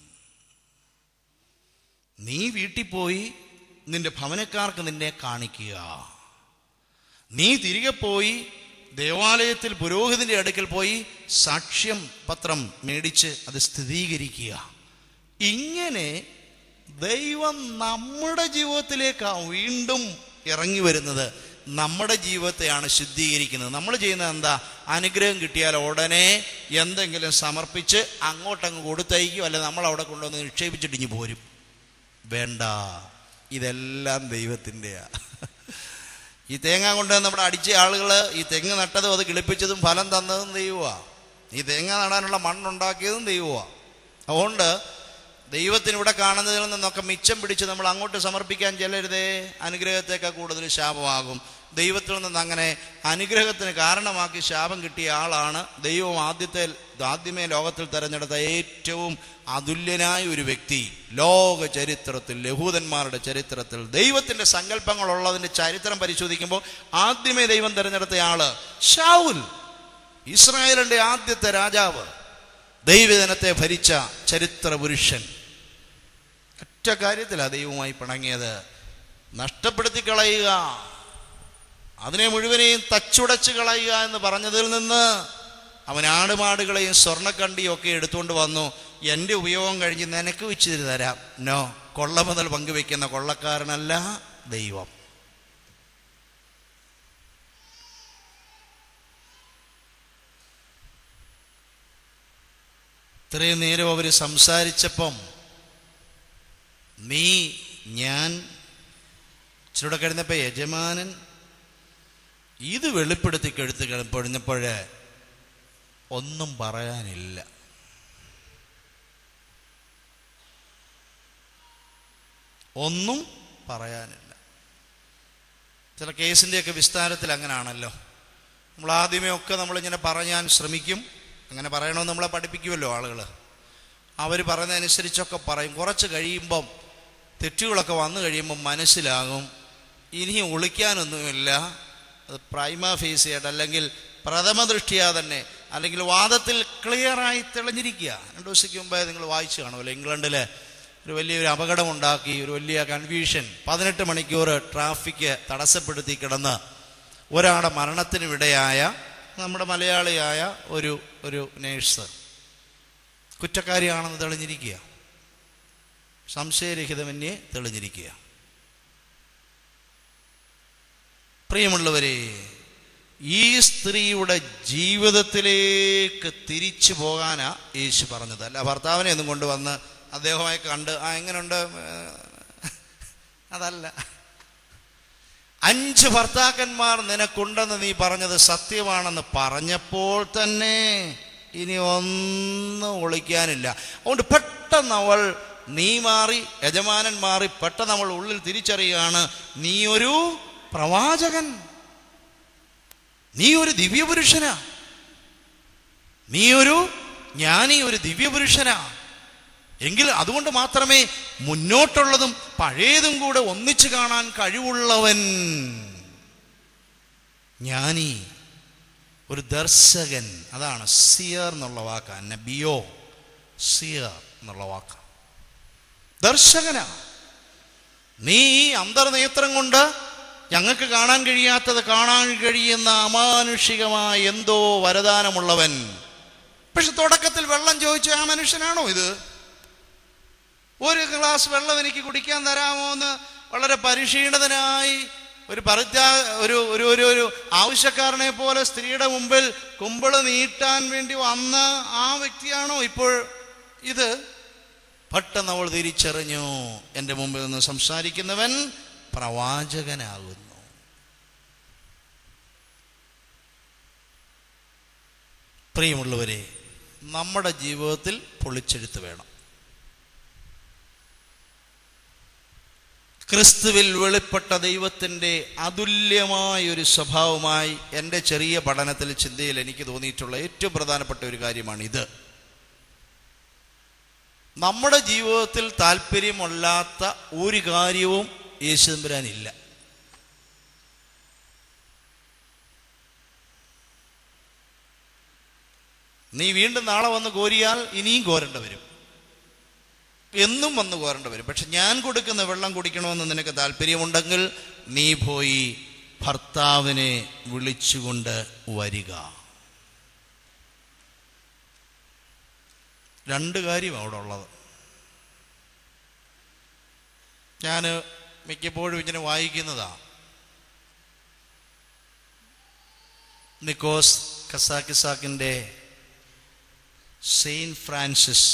നീ വീട്ടിൽ പോയി നിന്റെ ഭവനക്കാർക്ക് നിന്നെ കാണിക്കുക നീ തിരികെ പോയി ദേവാലയത്തിൽ പുരോഹിതന്റെ അടുക്കൽ പോയി സാക്ഷ്യം പത്രം മേടിച്ച് അത് സ്ഥിരീകരിക്കുക ഇങ്ങനെ ദൈവം നമ്മുടെ ജീവിതത്തിലേക്കാണ് വീണ്ടും ഇറങ്ങി വരുന്നത് നമ്മുടെ ജീവിതത്തെയാണ് ശുദ്ധീകരിക്കുന്നത് നമ്മൾ ചെയ്യുന്നത് എന്താ അനുഗ്രഹം കിട്ടിയാൽ ഉടനെ എന്തെങ്കിലും സമർപ്പിച്ച് അങ്ങോട്ടങ്ങ് കൊടുത്തയക്കും അല്ലെ നമ്മൾ അവിടെ കൊണ്ടുവന്ന് നിക്ഷേപിച്ചിട്ട് ഇനി പോരും വേണ്ട ഇതെല്ലാം ദൈവത്തിൻ്റെയാ ഈ തേങ്ങ കൊണ്ട് നമ്മുടെ അടിച്ച ആളുകൾ ഈ തെങ്ങ് നട്ടതും അത് കിളിപ്പിച്ചതും ഫലം തന്നതും ദൈവമാ ഈ തേങ്ങ നടാനുള്ള മണ്ണുണ്ടാക്കിയതും ദൈവമാ അതുകൊണ്ട് ദൈവത്തിന് ഇവിടെ കാണുന്നതിൽ നിന്നൊക്കെ മിച്ചം പിടിച്ച് നമ്മൾ അങ്ങോട്ട് സമർപ്പിക്കാൻ ചെല്ലരുതേ അനുഗ്രഹത്തേക്കാൾ കൂടുതൽ ശാപമാകും ദൈവത്തിൽ നിന്ന് അങ്ങനെ അനുഗ്രഹത്തിന് കാരണമാക്കി ശാപം കിട്ടിയ ആളാണ് ദൈവം ആദ്യത്തെ ആദ്യമേ ലോകത്തിൽ തെരഞ്ഞെടുത്ത ഏറ്റവും അതുല്യനായ ഒരു വ്യക്തി ലോക ചരിത്രത്തിൽ ലഹൂദന്മാരുടെ ചരിത്രത്തിൽ ദൈവത്തിന്റെ സങ്കല്പങ്ങളുള്ളതിന്റെ ചരിത്രം പരിശോധിക്കുമ്പോൾ ആദ്യമേ ദൈവം തെരഞ്ഞെടുത്ത ആള് ഷാവുൽ ഇസ്രായേലിന്റെ ആദ്യത്തെ രാജാവ് ദൈവജനത്തെ ഭരിച്ച ചരിത്ര പുരുഷൻ ഒറ്റ കാര്യത്തിലാണ് ദൈവവുമായി പിണങ്ങിയത് നഷ്ടപ്പെടുത്തി കളയുക അതിനെ മുഴുവനെയും തച്ചുടച്ച് കളയുക എന്ന് പറഞ്ഞതിൽ നിന്ന് അവൻ ആടുമാടുകളെയും സ്വർണ്ണക്കണ്ടിയും ഒക്കെ എടുത്തുകൊണ്ട് വന്നു എൻ്റെ ഉപയോഗം കഴിഞ്ഞ് നിനക്ക് വെച്ച് തരാം നോ കൊള്ള മുതൽ പങ്കുവെക്കുന്ന കൊള്ളക്കാരനല്ല ദൈവം ഇത്രയും നേരം അവർ സംസാരിച്ചപ്പം നീ ഞാൻ ഇച്ചിരൂടെ കഴിഞ്ഞപ്പോൾ യജമാനൻ ഇത് വെളിപ്പെടുത്തി കെടുത്ത് കഴിഞ്ഞപ്പോഴേ ഒന്നും പറയാനില്ല ഒന്നും പറയാനില്ല ചില കേസിൻ്റെയൊക്കെ വിസ്താരത്തിൽ അങ്ങനെയാണല്ലോ നമ്മൾ ആദ്യമേ ഒക്കെ നമ്മളിങ്ങനെ പറയാൻ ശ്രമിക്കും അങ്ങനെ പറയണമെന്ന് നമ്മളെ പഠിപ്പിക്കുമല്ലോ ആളുകൾ അവർ പറയുന്നതനുസരിച്ചൊക്കെ പറയും കുറച്ച് കഴിയുമ്പം തെറ്റുകളൊക്കെ വന്നു കഴിയുമ്പം മനസ്സിലാകും ഇനി ഒളിക്കാനൊന്നുമില്ല അത് പ്രൈമ ഫേസ് ചെയ്യട്ടെ അല്ലെങ്കിൽ പ്രഥമ ദൃഷ്ടിയാ തന്നെ അല്ലെങ്കിൽ വാദത്തിൽ ക്ലിയറായി തെളിഞ്ഞിരിക്കുക രണ്ടു ദിവസത്തേക്ക് മുമ്പേ നിങ്ങൾ വായിച്ചു കാണുമല്ലോ ഇംഗ്ലണ്ടിലെ ഒരു വലിയൊരു അപകടമുണ്ടാക്കി ഒരു വലിയ കൺഫ്യൂഷൻ പതിനെട്ട് മണിക്കൂർ ട്രാഫിക് തടസ്സപ്പെടുത്തി കിടന്ന് ഒരാളുടെ മരണത്തിന് വിടയായ നമ്മുടെ മലയാളിയായ ഒരു ഒരു നേഴ്സ് കുറ്റക്കാരിയാണെന്ന് തെളിഞ്ഞിരിക്കുക സംശയരഹിതമന്യേ തെളിഞ്ഞിരിക്കുക പ്രിയമുള്ളവരെ ഈ സ്ത്രീയുടെ ജീവിതത്തിലേക്ക് തിരിച്ചു പോകാനാ യേശു പറഞ്ഞത് അല്ല ഭർത്താവിനെ ഒന്നും കൊണ്ടുവന്ന് അദ്ദേഹമായി കണ്ട് ആ എങ്ങനെയുണ്ട് അതല്ല അഞ്ച് ഭർത്താക്കന്മാർ നിനക്കുണ്ടെന്ന് നീ പറഞ്ഞത് സത്യമാണെന്ന് പറഞ്ഞപ്പോൾ തന്നെ ഇനി ഒന്നും ഒളിക്കാനില്ല അതുകൊണ്ട് പെട്ടെന്ന് അവൾ നീ മാറി യജമാനൻ മാറി പെട്ടെന്ന് അവൾ ഉള്ളിൽ തിരിച്ചറിയുകയാണ് നീ ഒരു പ്രവാചകൻ നീ ഒരു ദിവ്യപുരുഷനാ നീ ഒരു ജ്ഞാനി ഒരു ദിവ്യപുരുഷനാ എങ്കിൽ അതുകൊണ്ട് മാത്രമേ മുന്നോട്ടുള്ളതും പഴയതും കൂടെ ഒന്നിച്ചു കാണാൻ കഴിവുള്ളവൻ ജ്ഞാനി ഒരു ദർശകൻ അതാണ് സിയർ എന്നുള്ള വാക്കാണ് നബിയോ സിയർ എന്നുള്ള വാക്ക് ദർശകനാ നീ ഈ അന്തർനേത്രം കൊണ്ട് ഞങ്ങൾക്ക് കാണാൻ കഴിയാത്തത് കാണാൻ കഴിയുന്ന അമാനുഷികമായ എന്തോ വരദാനമുള്ളവൻ പക്ഷെ തുടക്കത്തിൽ വെള്ളം ചോദിച്ച ആ മനുഷ്യനാണോ ഇത് ഒരു ഗ്ലാസ് വെള്ളം എനിക്ക് കുടിക്കാൻ തരാമോ എന്ന് വളരെ പരിക്ഷീണിതനായി ഒരു പരിത്യാ ഒരു ഒരു ഒരു ഒരു ആവശ്യക്കാരനെ പോലെ സ്ത്രീയുടെ മുമ്പിൽ കുമ്പിള് നീട്ടാൻ വേണ്ടി വന്ന ആ വ്യക്തിയാണോ ഇപ്പോൾ ഇത് പെട്ടെന്ന് അവൾ തിരിച്ചറിഞ്ഞു എൻ്റെ മുമ്പിൽ നിന്ന് സംസാരിക്കുന്നവൻ പ്രവാചകനാകുന്നു പ്രിയമുള്ളവരെ നമ്മുടെ ജീവിതത്തിൽ പൊളിച്ചെഴുത്ത് വേണം ക്രിസ്തുവിൽ വെളിപ്പെട്ട ദൈവത്തിൻ്റെ അതുല്യമായ ഒരു സ്വഭാവമായി എൻ്റെ ചെറിയ പഠനത്തിൽ ചിന്തയിൽ എനിക്ക് തോന്നിയിട്ടുള്ള ഏറ്റവും പ്രധാനപ്പെട്ട ഒരു കാര്യമാണ് ഇത് നമ്മുടെ ജീവിതത്തിൽ താല്പര്യമല്ലാത്ത ഒരു കാര്യവും യേശുദമ്പുരാനില്ല നീ വീണ്ടും നാളെ വന്ന് കോരിയാൽ ഇനിയും കോരേണ്ടി വരും എന്നും വന്ന് കോരേണ്ടി വരും പക്ഷെ ഞാൻ കൊടുക്കുന്ന വെള്ളം കുടിക്കണമെന്ന് നിനക്ക് താല്പര്യമുണ്ടെങ്കിൽ നീ പോയി ഭർത്താവിനെ വിളിച്ചുകൊണ്ട് വരിക രണ്ട് കാര്യം അവിടെ ഉള്ളത് ഞാൻ മിക്കപ്പോഴും ഇങ്ങനെ വായിക്കുന്നതാ നിക്കോസ് കസാക്കിസാക്കിൻ്റെ saint Francis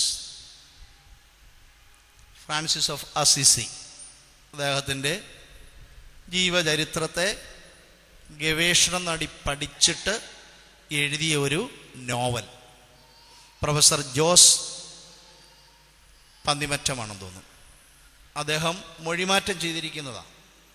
Francis of Assisi അദ്ദേഹത്തിൻ്റെ ജീവചരിത്രത്തെ ഗവേഷണം നടത്തി പഠിച്ചിട്ട് എഴുതിയ ഒരു നോവൽ പ്രൊഫസർ ജോസ് പന്തിമറ്റമാണെന്ന് തോന്നുന്നു അദ്ദേഹം മൊഴിമാറ്റം ചെയ്തിരിക്കുന്നതാണ്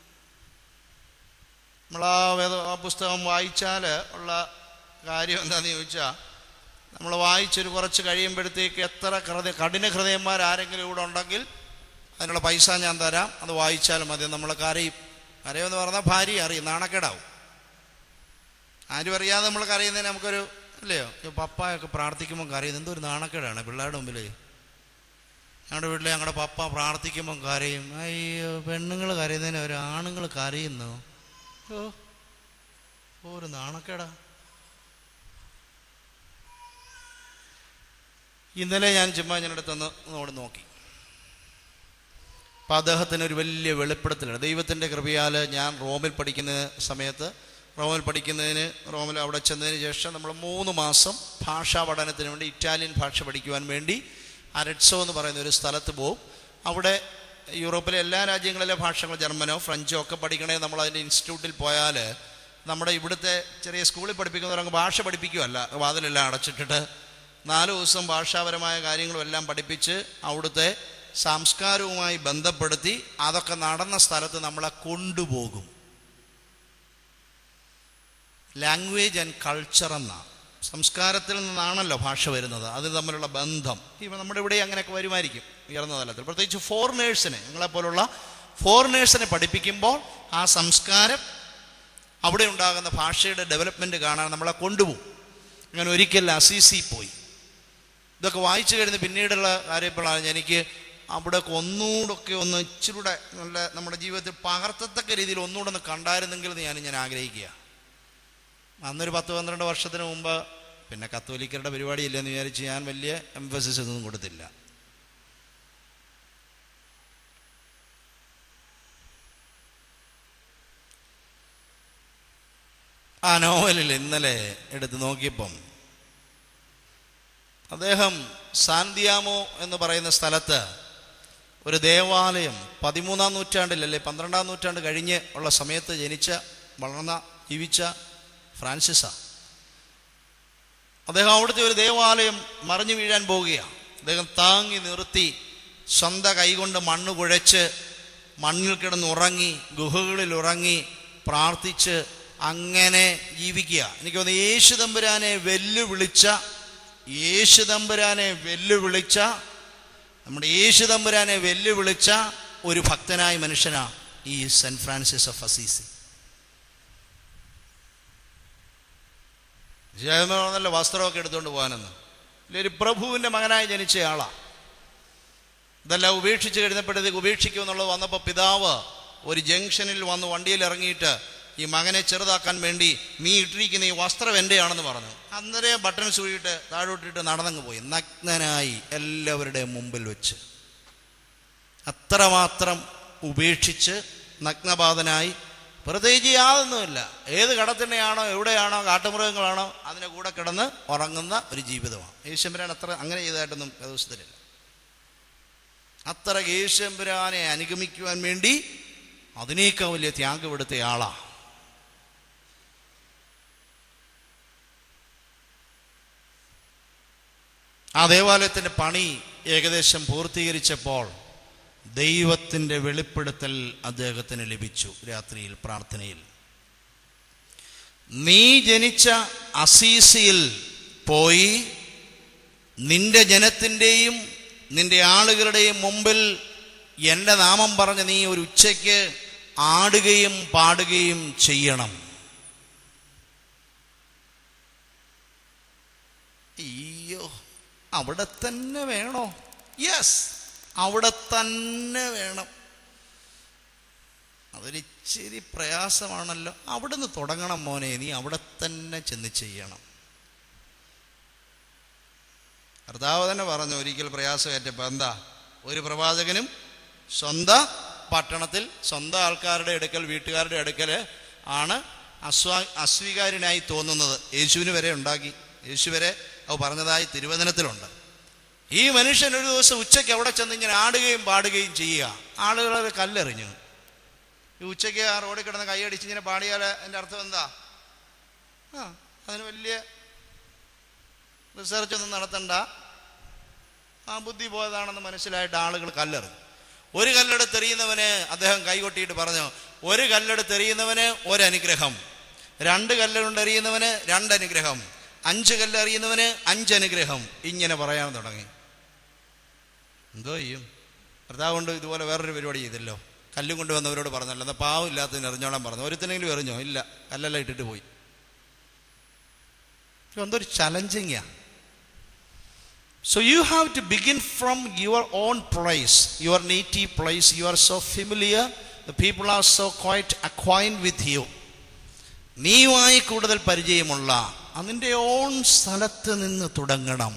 നമ്മൾ ആ വേദ ആ പുസ്തകം വായിച്ചാൽ ഉള്ള കാര്യം എന്താണെന്ന് ചോദിച്ചാൽ നമ്മൾ വായിച്ചൊരു കുറച്ച് കഴിയുമ്പോഴത്തേക്ക് എത്ര ഹൃദയ കഠിന ഹൃദയന്മാർ ആരെങ്കിലും ഇവിടെ ഉണ്ടെങ്കിൽ അതിനുള്ള പൈസ ഞാൻ തരാം അത് വായിച്ചാൽ മതി നമ്മൾ കരയും കരയുമെന്ന് പറഞ്ഞാൽ ഭാര്യ അറിയും നാണക്കേടാവും ആരും അറിയാതെ നമ്മൾ കരയുന്നതിന് നമുക്കൊരു അല്ലയോ ഈ പപ്പായൊക്കെ പ്രാർത്ഥിക്കുമ്പോൾ കരയുന്നത് എന്തോ ഒരു നാണക്കേടാണ് പിള്ളേരുടെ മുമ്പിൽ ഞങ്ങളുടെ വീട്ടിൽ ഞങ്ങളുടെ പപ്പ പ്രാർത്ഥിക്കുമ്പം കരയും അയ്യോ പെണ്ണുങ്ങൾ കരയുന്നതിന് ഒരു ആണുങ്ങൾ കരയുന്നു ഓ ഒരു നാണക്കേടാ ഇന്നലെ ഞാൻ ചുമ്മാ ഞാനടുത്തൊന്ന് നോട് നോക്കി അപ്പം അദ്ദേഹത്തിന് ഒരു വലിയ വെളിപ്പെടുത്തലാണ് ദൈവത്തിൻ്റെ കൃപയാൽ ഞാൻ റോമിൽ പഠിക്കുന്ന സമയത്ത് റോമിൽ പഠിക്കുന്നതിന് റോമിൽ അവിടെ ചെന്നതിന് ശേഷം നമ്മൾ മൂന്ന് മാസം ഭാഷാ പഠനത്തിന് വേണ്ടി ഇറ്റാലിയൻ ഭാഷ പഠിക്കുവാൻ വേണ്ടി അരട്സോ എന്ന് പറയുന്ന ഒരു സ്ഥലത്ത് പോകും അവിടെ യൂറോപ്പിലെ എല്ലാ രാജ്യങ്ങളിലെ ഭാഷകൾ ജർമ്മനോ ഫ്രഞ്ചോ ഒക്കെ പഠിക്കണേ നമ്മൾ അതിൻ്റെ ഇൻസ്റ്റിറ്റ്യൂട്ടിൽ പോയാൽ നമ്മുടെ ഇവിടുത്തെ ചെറിയ സ്കൂളിൽ പഠിപ്പിക്കുന്നവരങ്ങ് ഭാഷ പഠിപ്പിക്കുമല്ല വാതിലെല്ലാം അടച്ചിട്ടിട്ട് നാല് ദിവസം ഭാഷാപരമായ കാര്യങ്ങളും എല്ലാം പഠിപ്പിച്ച് അവിടുത്തെ സംസ്കാരവുമായി ബന്ധപ്പെടുത്തി അതൊക്കെ നടന്ന സ്ഥലത്ത് നമ്മളെ കൊണ്ടുപോകും ലാംഗ്വേജ് ആൻഡ് കൾച്ചർ എന്ന സംസ്കാരത്തിൽ നിന്നാണല്ലോ ഭാഷ വരുന്നത് അത് തമ്മിലുള്ള ബന്ധം ഇപ്പം നമ്മുടെ ഇവിടെ അങ്ങനെയൊക്കെ വരുമായിരിക്കും ഉയർന്ന തലത്തിൽ പ്രത്യേകിച്ച് ഫോറിനേഴ്സിനെ ഞങ്ങളെപ്പോലുള്ള ഫോറിനേഴ്സിനെ പഠിപ്പിക്കുമ്പോൾ ആ സംസ്കാരം അവിടെ ഉണ്ടാകുന്ന ഭാഷയുടെ ഡെവലപ്മെൻറ്റ് കാണാൻ നമ്മളെ കൊണ്ടുപോകും അങ്ങനെ ഒരിക്കൽ അസീസി പോയി ഇതൊക്കെ വായിച്ചു കഴിഞ്ഞ് പിന്നീടുള്ള കാര്യപ്പോഴാണ് എനിക്ക് അവിടെ ഒന്നുകൂടൊക്കെ ഒന്ന് ഇച്ചിരൂടെ നല്ല നമ്മുടെ ജീവിതത്തിൽ പകർത്തത്തക്ക രീതിയിൽ ഒന്നുകൂടെ ഒന്ന് കണ്ടായിരുന്നെങ്കിൽ എന്ന് ഞാൻ ഞാൻ ആഗ്രഹിക്കുക അന്നൊരു പത്ത് പന്ത്രണ്ട് വർഷത്തിന് മുമ്പ് പിന്നെ കത്തോലിക്കരുടെ പരിപാടിയില്ലെന്ന് വിചാരിച്ച് ഞാൻ വലിയ എംഫസിസ് ഒന്നും കൊടുത്തില്ല ആ നോവലിൽ ഇന്നലെ എടുത്ത് നോക്കിയപ്പം അദ്ദേഹം സാന്തിയാമോ എന്ന് പറയുന്ന സ്ഥലത്ത് ഒരു ദേവാലയം പതിമൂന്നാം നൂറ്റാണ്ടിലല്ലേ പന്ത്രണ്ടാം നൂറ്റാണ്ട് കഴിഞ്ഞ് ഉള്ള സമയത്ത് ജനിച്ച വളർന്ന ജീവിച്ച ഫ്രാൻസിസാ അദ്ദേഹം അവിടുത്തെ ഒരു ദേവാലയം മറിഞ്ഞു വീഴാൻ പോവുകയാണ് അദ്ദേഹം താങ്ങി നിർത്തി സ്വന്തം കൈകൊണ്ട് മണ്ണ് കുഴച്ച് മണ്ണിൽ കിടന്ന് ഉറങ്ങി ഗുഹകളിൽ ഉറങ്ങി പ്രാർത്ഥിച്ച് അങ്ങനെ ജീവിക്കുക എനിക്ക് തോന്നുന്നു യേശു തമ്പുരാനെ വെല്ലുവിളിച്ച യേശു തമ്പുരാനെ വെല്ലുവിളിച്ച നമ്മുടെ യേശു തമ്പുരാനെ വെല്ലുവിളിച്ച ഒരു ഭക്തനായ മനുഷ്യനാ ഈ സെന്റ് ഫ്രാൻസിസ് ഓഫ് അസീസി ജയമല്ല വസ്ത്രമൊക്കെ എടുത്തുകൊണ്ട് പോകാനെന്ന് ഇല്ല ഒരു പ്രഭുവിൻ്റെ മകനായി ജനിച്ച ആളാ ഇതെല്ലാം ഉപേക്ഷിച്ച് കഴിഞ്ഞപ്പോഴത്തേക്ക് ഉപേക്ഷിക്കും എന്നുള്ളത് വന്നപ്പോൾ പിതാവ് ഒരു ജംഗ്ഷനിൽ വന്ന് വണ്ടിയിൽ ഇറങ്ങിയിട്ട് ഈ മകനെ ചെറുതാക്കാൻ വേണ്ടി നീ ഇട്ടിരിക്കുന്ന ഈ വസ്ത്രം എൻ്റെയാണെന്ന് പറഞ്ഞു അന്നേരം ബട്ടൺ സൂഴിയിട്ട് താഴോട്ടിട്ട് നടന്നങ്ങ് പോയി നഗ്നനായി എല്ലാവരുടെയും മുമ്പിൽ വെച്ച് അത്രമാത്രം ഉപേക്ഷിച്ച് നഗ്നപാതനായി പ്രത്യേകിച്ച് യാതൊന്നുമില്ല ഏത് കടത്തിനെയാണോ എവിടെയാണോ കാട്ടുമൃഗങ്ങളാണോ അതിൻ്റെ കൂടെ കിടന്ന് ഉറങ്ങുന്ന ഒരു ജീവിതമാണ് യേശുമ്പരാൻ അത്ര അങ്ങനെ ചെയ്തതായിട്ടൊന്നും ദിവസത്തിലില്ല അത്ര യേശുമ്പരാനെ അനുഗമിക്കുവാൻ വേണ്ടി അതിനേക്കാൾ വലിയ ത്യാഗം എടുത്ത ആളാ ആ ദേവാലയത്തിൻ്റെ പണി ഏകദേശം പൂർത്തീകരിച്ചപ്പോൾ ദൈവത്തിൻ്റെ വെളിപ്പെടുത്തൽ അദ്ദേഹത്തിന് ലഭിച്ചു രാത്രിയിൽ പ്രാർത്ഥനയിൽ നീ ജനിച്ച അസീസിയിൽ പോയി നിന്റെ ജനത്തിൻ്റെയും നിന്റെ ആളുകളുടെയും മുമ്പിൽ എൻ്റെ നാമം പറഞ്ഞ് നീ ഒരു ഉച്ചയ്ക്ക് ആടുകയും പാടുകയും ചെയ്യണം ഈ അയ്യോ അവിടെ തന്നെ വേണോ യെസ് അവിടെ തന്നെ വേണം അതൊരിച്ചിരി പ്രയാസമാണല്ലോ അവിടുന്ന് തുടങ്ങണം മോനെ നീ അവിടെ തന്നെ ചെന്ന് ചെയ്യണം കർത്താവ് തന്നെ പറഞ്ഞു ഒരിക്കൽ പ്രയാസമേറ്റപ്പോൾ എന്താ ഒരു പ്രവാചകനും സ്വന്തം പട്ടണത്തിൽ സ്വന്തം ആൾക്കാരുടെ അടുക്കൽ വീട്ടുകാരുടെ അടുക്കൽ ആണ് അസ്വാ അസ്വീകാര്യനായി തോന്നുന്നത് യേശുവിന് വരെ ഉണ്ടാക്കി യേശു വരെ അത് പറഞ്ഞതായി തിരുവചനത്തിലുണ്ട് ഈ മനുഷ്യൻ ഒരു ദിവസം ഉച്ചയ്ക്ക് അവിടെ ചെന്ന് ഇങ്ങനെ ആടുകയും പാടുകയും ചെയ്യുക ആളുകളെ കല്ലെറിഞ്ഞു ഈ ഉച്ചയ്ക്ക് ആ റോഡിൽ കിടന്ന് കൈയടിച്ച് ഇങ്ങനെ പാടിയാൽ എൻ്റെ അർത്ഥം എന്താ ആ അതിന് വലിയ റിസർച്ച് ഒന്നും നടത്തണ്ട ആ ബുദ്ധി പോയതാണെന്ന് മനസ്സിലായിട്ട് ആളുകൾ കല്ലെറിഞ്ഞു ഒരു കല്ലെടുത്ത് എറിയുന്നവന് അദ്ദേഹം കൈകൊട്ടിയിട്ട് പറഞ്ഞു ഒരു കല്ലെടുത്ത് എറിയുന്നവന് ഒരനുഗ്രഹം രണ്ട് കല്ലുകൊണ്ട് എറിയുന്നവന് രണ്ട് അനുഗ്രഹം അഞ്ച് കല്ല് എറിയുന്നവന് അഞ്ച് അനുഗ്രഹം ഇങ്ങനെ പറയാൻ തുടങ്ങി എന്തോ ചെയ്യും ഭർത്താവ് കൊണ്ട് ഇതുപോലെ വേറൊരു പരിപാടി ചെയ്തല്ലോ കല്ലും കൊണ്ട് വന്നവരോട് പറഞ്ഞല്ലോ എന്നാൽ പാവം ഇല്ലാത്തതിന് എറിഞ്ഞോളാൻ പറഞ്ഞു ഒരുത്തിനെങ്കിലും എറിഞ്ഞോ ഇല്ല കല്ലെല്ലാം ഇട്ടിട്ട് പോയി എന്തൊരു ചലഞ്ചിങ്ങാ So you have to begin from your own place, your native place. You are so familiar. The people are so quite acquainted with you. നീയുമായി കൂടുതൽ പരിചയമുള്ള അതിൻ്റെ ഓൺ സ്ഥലത്ത് നിന്ന് തുടങ്ങണം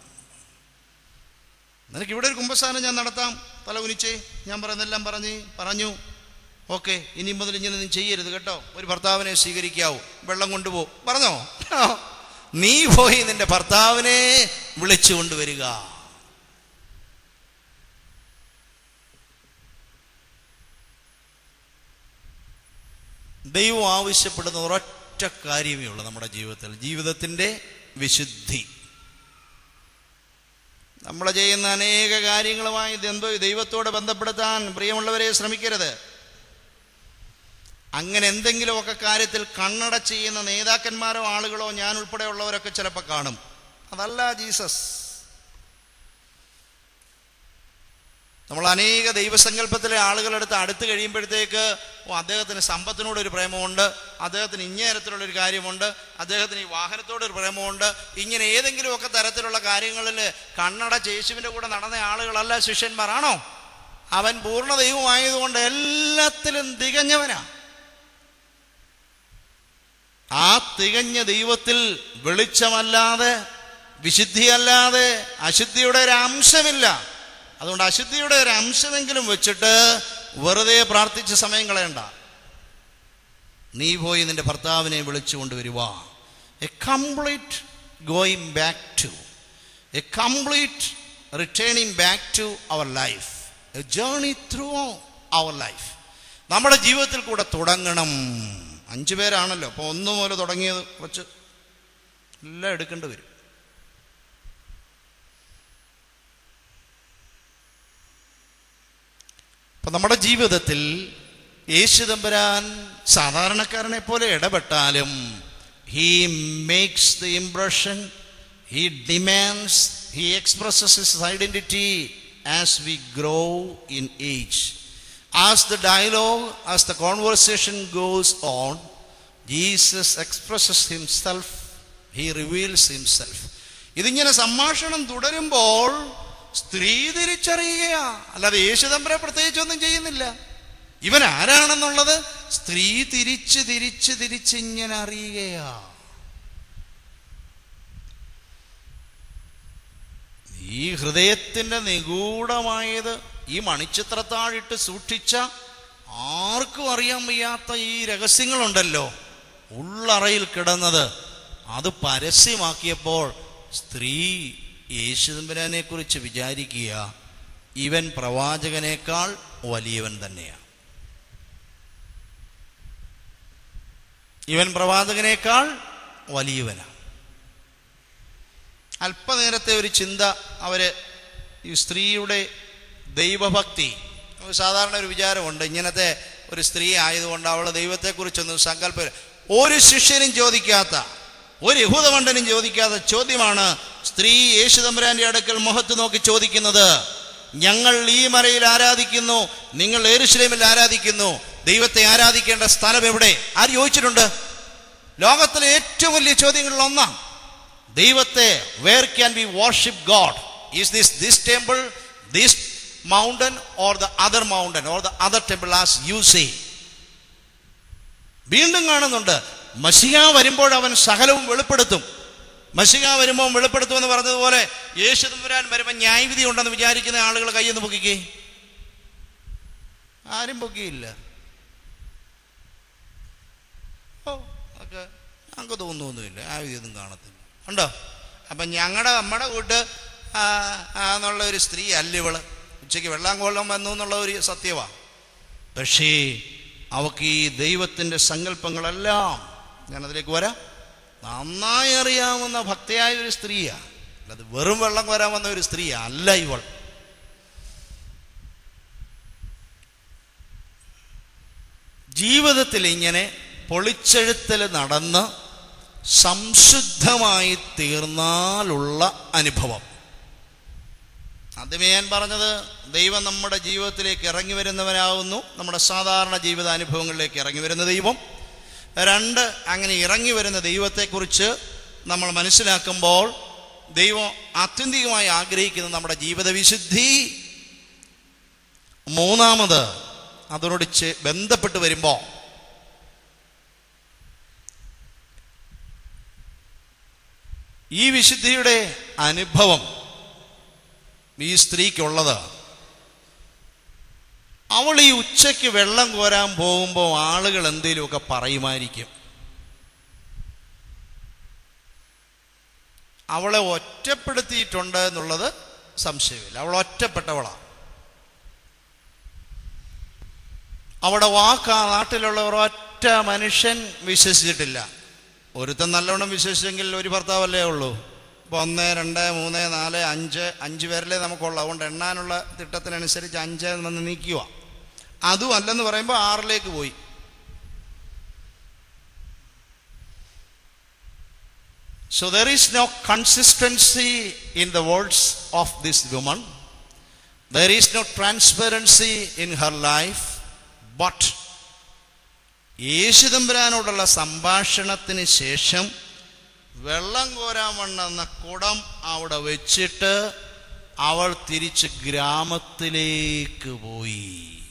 നിനക്ക് ഇവിടെ ഒരു കുംഭസ്ഥാനം ഞാൻ നടത്താം തല കുനിച്ചേ ഞാൻ പറയുന്നെല്ലാം പറഞ്ഞ് പറഞ്ഞു ഓക്കെ ഇനി മുതൽ ഇങ്ങനെ നീ ചെയ്യരുത് കേട്ടോ ഒരു ഭർത്താവിനെ സ്വീകരിക്കാവൂ വെള്ളം കൊണ്ടുപോ പറഞ്ഞോ നീ പോയി നിന്റെ ഭർത്താവിനെ വിളിച്ചു കൊണ്ടുവരിക ദൈവം ആവശ്യപ്പെടുന്ന ഒരൊറ്റ കാര്യമേ ഉള്ളൂ നമ്മുടെ ജീവിതത്തിൽ ജീവിതത്തിൻ്റെ വിശുദ്ധി നമ്മൾ ചെയ്യുന്ന അനേക കാര്യങ്ങളുമായി എന്തോ ദൈവത്തോട് ബന്ധപ്പെടുത്താൻ പ്രിയമുള്ളവരെ ശ്രമിക്കരുത് അങ്ങനെ എന്തെങ്കിലുമൊക്കെ കാര്യത്തിൽ കണ്ണട ചെയ്യുന്ന നേതാക്കന്മാരോ ആളുകളോ ഞാൻ ഉൾപ്പെടെയുള്ളവരൊക്കെ ചിലപ്പോൾ കാണും അതല്ല ജീസസ് നമ്മൾ അനേക ദൈവസങ്കല്പത്തിലെ ആളുകളെടുത്ത് അടുത്ത് കഴിയുമ്പോഴത്തേക്ക് ഓ അദ്ദേഹത്തിന് സമ്പത്തിനോട് ഒരു പ്രേമമുണ്ട് അദ്ദേഹത്തിന് ഇങ്ങേരത്തിലുള്ള ഒരു കാര്യമുണ്ട് അദ്ദേഹത്തിന് ഈ വാഹനത്തോട് ഒരു പ്രേമമുണ്ട് ഇങ്ങനെ ഏതെങ്കിലുമൊക്കെ തരത്തിലുള്ള കാര്യങ്ങളിൽ കണ്ണട യേശുവിൻ്റെ കൂടെ നടന്ന ആളുകളല്ല ശിഷ്യന്മാരാണോ അവൻ പൂർണ്ണ ദൈവമായതുകൊണ്ട് എല്ലാത്തിലും തികഞ്ഞവനാ ആ തികഞ്ഞ ദൈവത്തിൽ വെളിച്ചമല്ലാതെ വിശുദ്ധിയല്ലാതെ അശുദ്ധിയുടെ ഒരു അംശമില്ല അതുകൊണ്ട് അശുദ്ധിയുടെ ഒരു അംശമെങ്കിലും വെച്ചിട്ട് വെറുതെ പ്രാർത്ഥിച്ച സമയം കളയണ്ട നീ പോയി നിന്റെ ഭർത്താവിനെ വിളിച്ചു കൊണ്ടുവരുക a complete going back to a complete returning back to our life a journey through our life നമ്മുടെ ജീവിതത്തിൽ കൂടെ തുടങ്ങണം അഞ്ചു പേരാണല്ലോ അപ്പോൾ ഒന്ന് മുതൽ തുടങ്ങിയത് കുറച്ച് എല്ലാം എടുക്കേണ്ടി വരും അപ്പൊ നമ്മുടെ ജീവിതത്തിൽ യേശു തമ്പുരാൻ സാധാരണക്കാരനെ പോലെ ഇടപെട്ടാലും he makes the impression he demands he expresses his identity as we grow in age As the dialogue, as the conversation goes on, Jesus expresses himself, he reveals himself. ഇതിങ്ങനെ സംഭാഷണം തുടരുമ്പോൾ സ്ത്രീ തിരിച്ചറിയുകയാ അല്ലാതെ യേശുദമ്പരെ പ്രത്യേകിച്ചൊന്നും ചെയ്യുന്നില്ല ഇവൻ ആരാണെന്നുള്ളത് സ്ത്രീ തിരിച്ച് തിരിച്ച് തിരിച്ച് ഇങ്ങനെ അറിയുകയാ ഈ ഹൃദയത്തിന്റെ നിഗൂഢമായത് ഈ മണിച്ചിത്രത്താഴിട്ട് സൂക്ഷിച്ച ആർക്കും അറിയാൻ വയ്യാത്ത ഈ രഹസ്യങ്ങളുണ്ടല്ലോ ഉള്ളറയിൽ കിടന്നത് അത് പരസ്യമാക്കിയപ്പോൾ സ്ത്രീ യേശുദമ്പരാനെ കുറിച്ച് വിചാരിക്കുക ഇവൻ പ്രവാചകനേക്കാൾ വലിയവൻ തന്നെയാണ് ഇവൻ പ്രവാചകനേക്കാൾ വലിയവനാണ് അല്പനേരത്തെ ഒരു ചിന്ത അവര് ഈ സ്ത്രീയുടെ ദൈവഭക്തി നമുക്ക് സാധാരണ ഒരു വിചാരമുണ്ട് ഇങ്ങനത്തെ ഒരു സ്ത്രീ ആയതുകൊണ്ട് അവൾ ദൈവത്തെക്കുറിച്ചൊന്നും സങ്കല്പ ഒരു ശിഷ്യനും ചോദിക്കാത്ത ഒരു യഹൂദമണ്ഡനും ചോദിക്കാത്ത ചോദ്യമാണ് സ്ത്രീ യേശു തമ്പുരാന്റെ അടുക്കൽ മുഖത്ത് നോക്കി ചോദിക്കുന്നത് ഞങ്ങൾ ഈ മലയിൽ ആരാധിക്കുന്നു നിങ്ങൾ ഏറുശ്ലേമിൽ ആരാധിക്കുന്നു ദൈവത്തെ ആരാധിക്കേണ്ട സ്ഥലം എവിടെ ആര് ചോദിച്ചിട്ടുണ്ട് ലോകത്തിലെ ഏറ്റവും വലിയ ചോദ്യങ്ങളിൽ ഒന്നാണ് ദൈവത്തെ where can be worship God is this this temple this mountain or the other mountain or the other temple as you say വീണ്ടും കാണുന്നുണ്ട് മഷിക വരുമ്പോൾ അവൻ സകലവും വെളിപ്പെടുത്തും മഷിക വരുമ്പോൾ വെളിപ്പെടുത്തുമെന്ന് പറഞ്ഞതുപോലെ യേശു തമ്പുരാൻ വരുമ്പോൾ ന്യായവിധി ഉണ്ടെന്ന് വിചാരിക്കുന്ന ആളുകൾ കയ്യൊന്ന് പൊക്കിക്കേ ആരും പൊക്കിയില്ല ഓ ഒക്കെ ഞങ്ങൾക്ക് തോന്നുന്നൊന്നുമില്ല ആ വിധിയൊന്നും കാണത്തില്ല ഉണ്ടോ അപ്പം ഞങ്ങളുടെ നമ്മുടെ കൂട്ട് ആ, ആ എന്നുള്ള ഒരു സ്ത്രീ അല്ല ഇവള് ഉച്ചയ്ക്ക് വെള്ളം കൊള്ളം വന്നു എന്നുള്ള ഒരു സത്യമാണ് പക്ഷേ അവക്ക് ഈ ദൈവത്തിൻ്റെ സങ്കല്പങ്ങളെല്ലാം ഞാനതിലേക്ക് വരാം നന്നായി അറിയാവുന്ന ഭക്തയായ ഒരു സ്ത്രീയാണ് അല്ലാതെ വെറും വെള്ളം വരാൻ വന്ന ഒരു സ്ത്രീ അല്ല ഇവൾ ജീവിതത്തിൽ ഇങ്ങനെ പൊളിച്ചെഴുത്തൽ നടന്ന് സംശുദ്ധമായി തീർന്നാലുള്ള അനുഭവം ആദ്യമേ ഞാൻ പറഞ്ഞത് ദൈവം നമ്മുടെ ജീവിതത്തിലേക്ക് ഇറങ്ങി വരുന്നവനാകുന്നു നമ്മുടെ സാധാരണ ജീവിത അനുഭവങ്ങളിലേക്ക് ഇറങ്ങി വരുന്ന ദൈവം രണ്ട് അങ്ങനെ ഇറങ്ങി വരുന്ന ദൈവത്തെക്കുറിച്ച് നമ്മൾ മനസ്സിലാക്കുമ്പോൾ ദൈവം ആത്യന്തികമായി ആഗ്രഹിക്കുന്ന നമ്മുടെ ജീവിത വിശുദ്ധി മൂന്നാമത് അതിനോട് ചെ- ബന്ധപ്പെട്ട് വരുമ്പോൾ ഈ വിശുദ്ധിയുടെ അനുഭവം ഈ സ്ത്രീക്കുള്ളത് അവൾ ഈ ഉച്ചയ്ക്ക് വെള്ളം കോരാൻ പോകുമ്പോൾ ആളുകൾ എന്തെങ്കിലുമൊക്കെ പറയുമായിരിക്കും അവളെ ഒറ്റപ്പെടുത്തിയിട്ടുണ്ട് എന്നുള്ളത് സംശയമില്ല അവൾ ഒറ്റപ്പെട്ടവളാണ് അവിടെ വാക്ക് ആ നാട്ടിലുള്ളവർ ഒറ്റ മനുഷ്യൻ വിശ്വസിച്ചിട്ടില്ല ഒരുത്തൻ നല്ലവണ്ണം വിശ്വസിച്ചെങ്കിൽ ഒരു ഭർത്താവല്ലേ ഉള്ളൂ ഇപ്പോൾ ഒന്ന് രണ്ട് മൂന്ന് നാല് അഞ്ച് അഞ്ച് പേരിലേ നമുക്കുള്ളൂ അതുകൊണ്ട് എണ്ണാനുള്ള തിട്ടത്തിനനുസരിച്ച് അഞ്ച് വന്ന് നീക്കുക അതും അല്ലെന്ന് പറയുമ്പോൾ ആറിലേക്ക് പോയി So there is no consistency in the words of this woman. There is no transparency in her life. But യേശുദമ്പുരാനോടുള്ള സംഭാഷണത്തിന് ശേഷം വെള്ളം കോരാൻ വണ്ണെന്ന കുടം അവിടെ വെച്ചിട്ട് അവൾ തിരിച്ച് ഗ്രാമത്തിലേക്ക് പോയി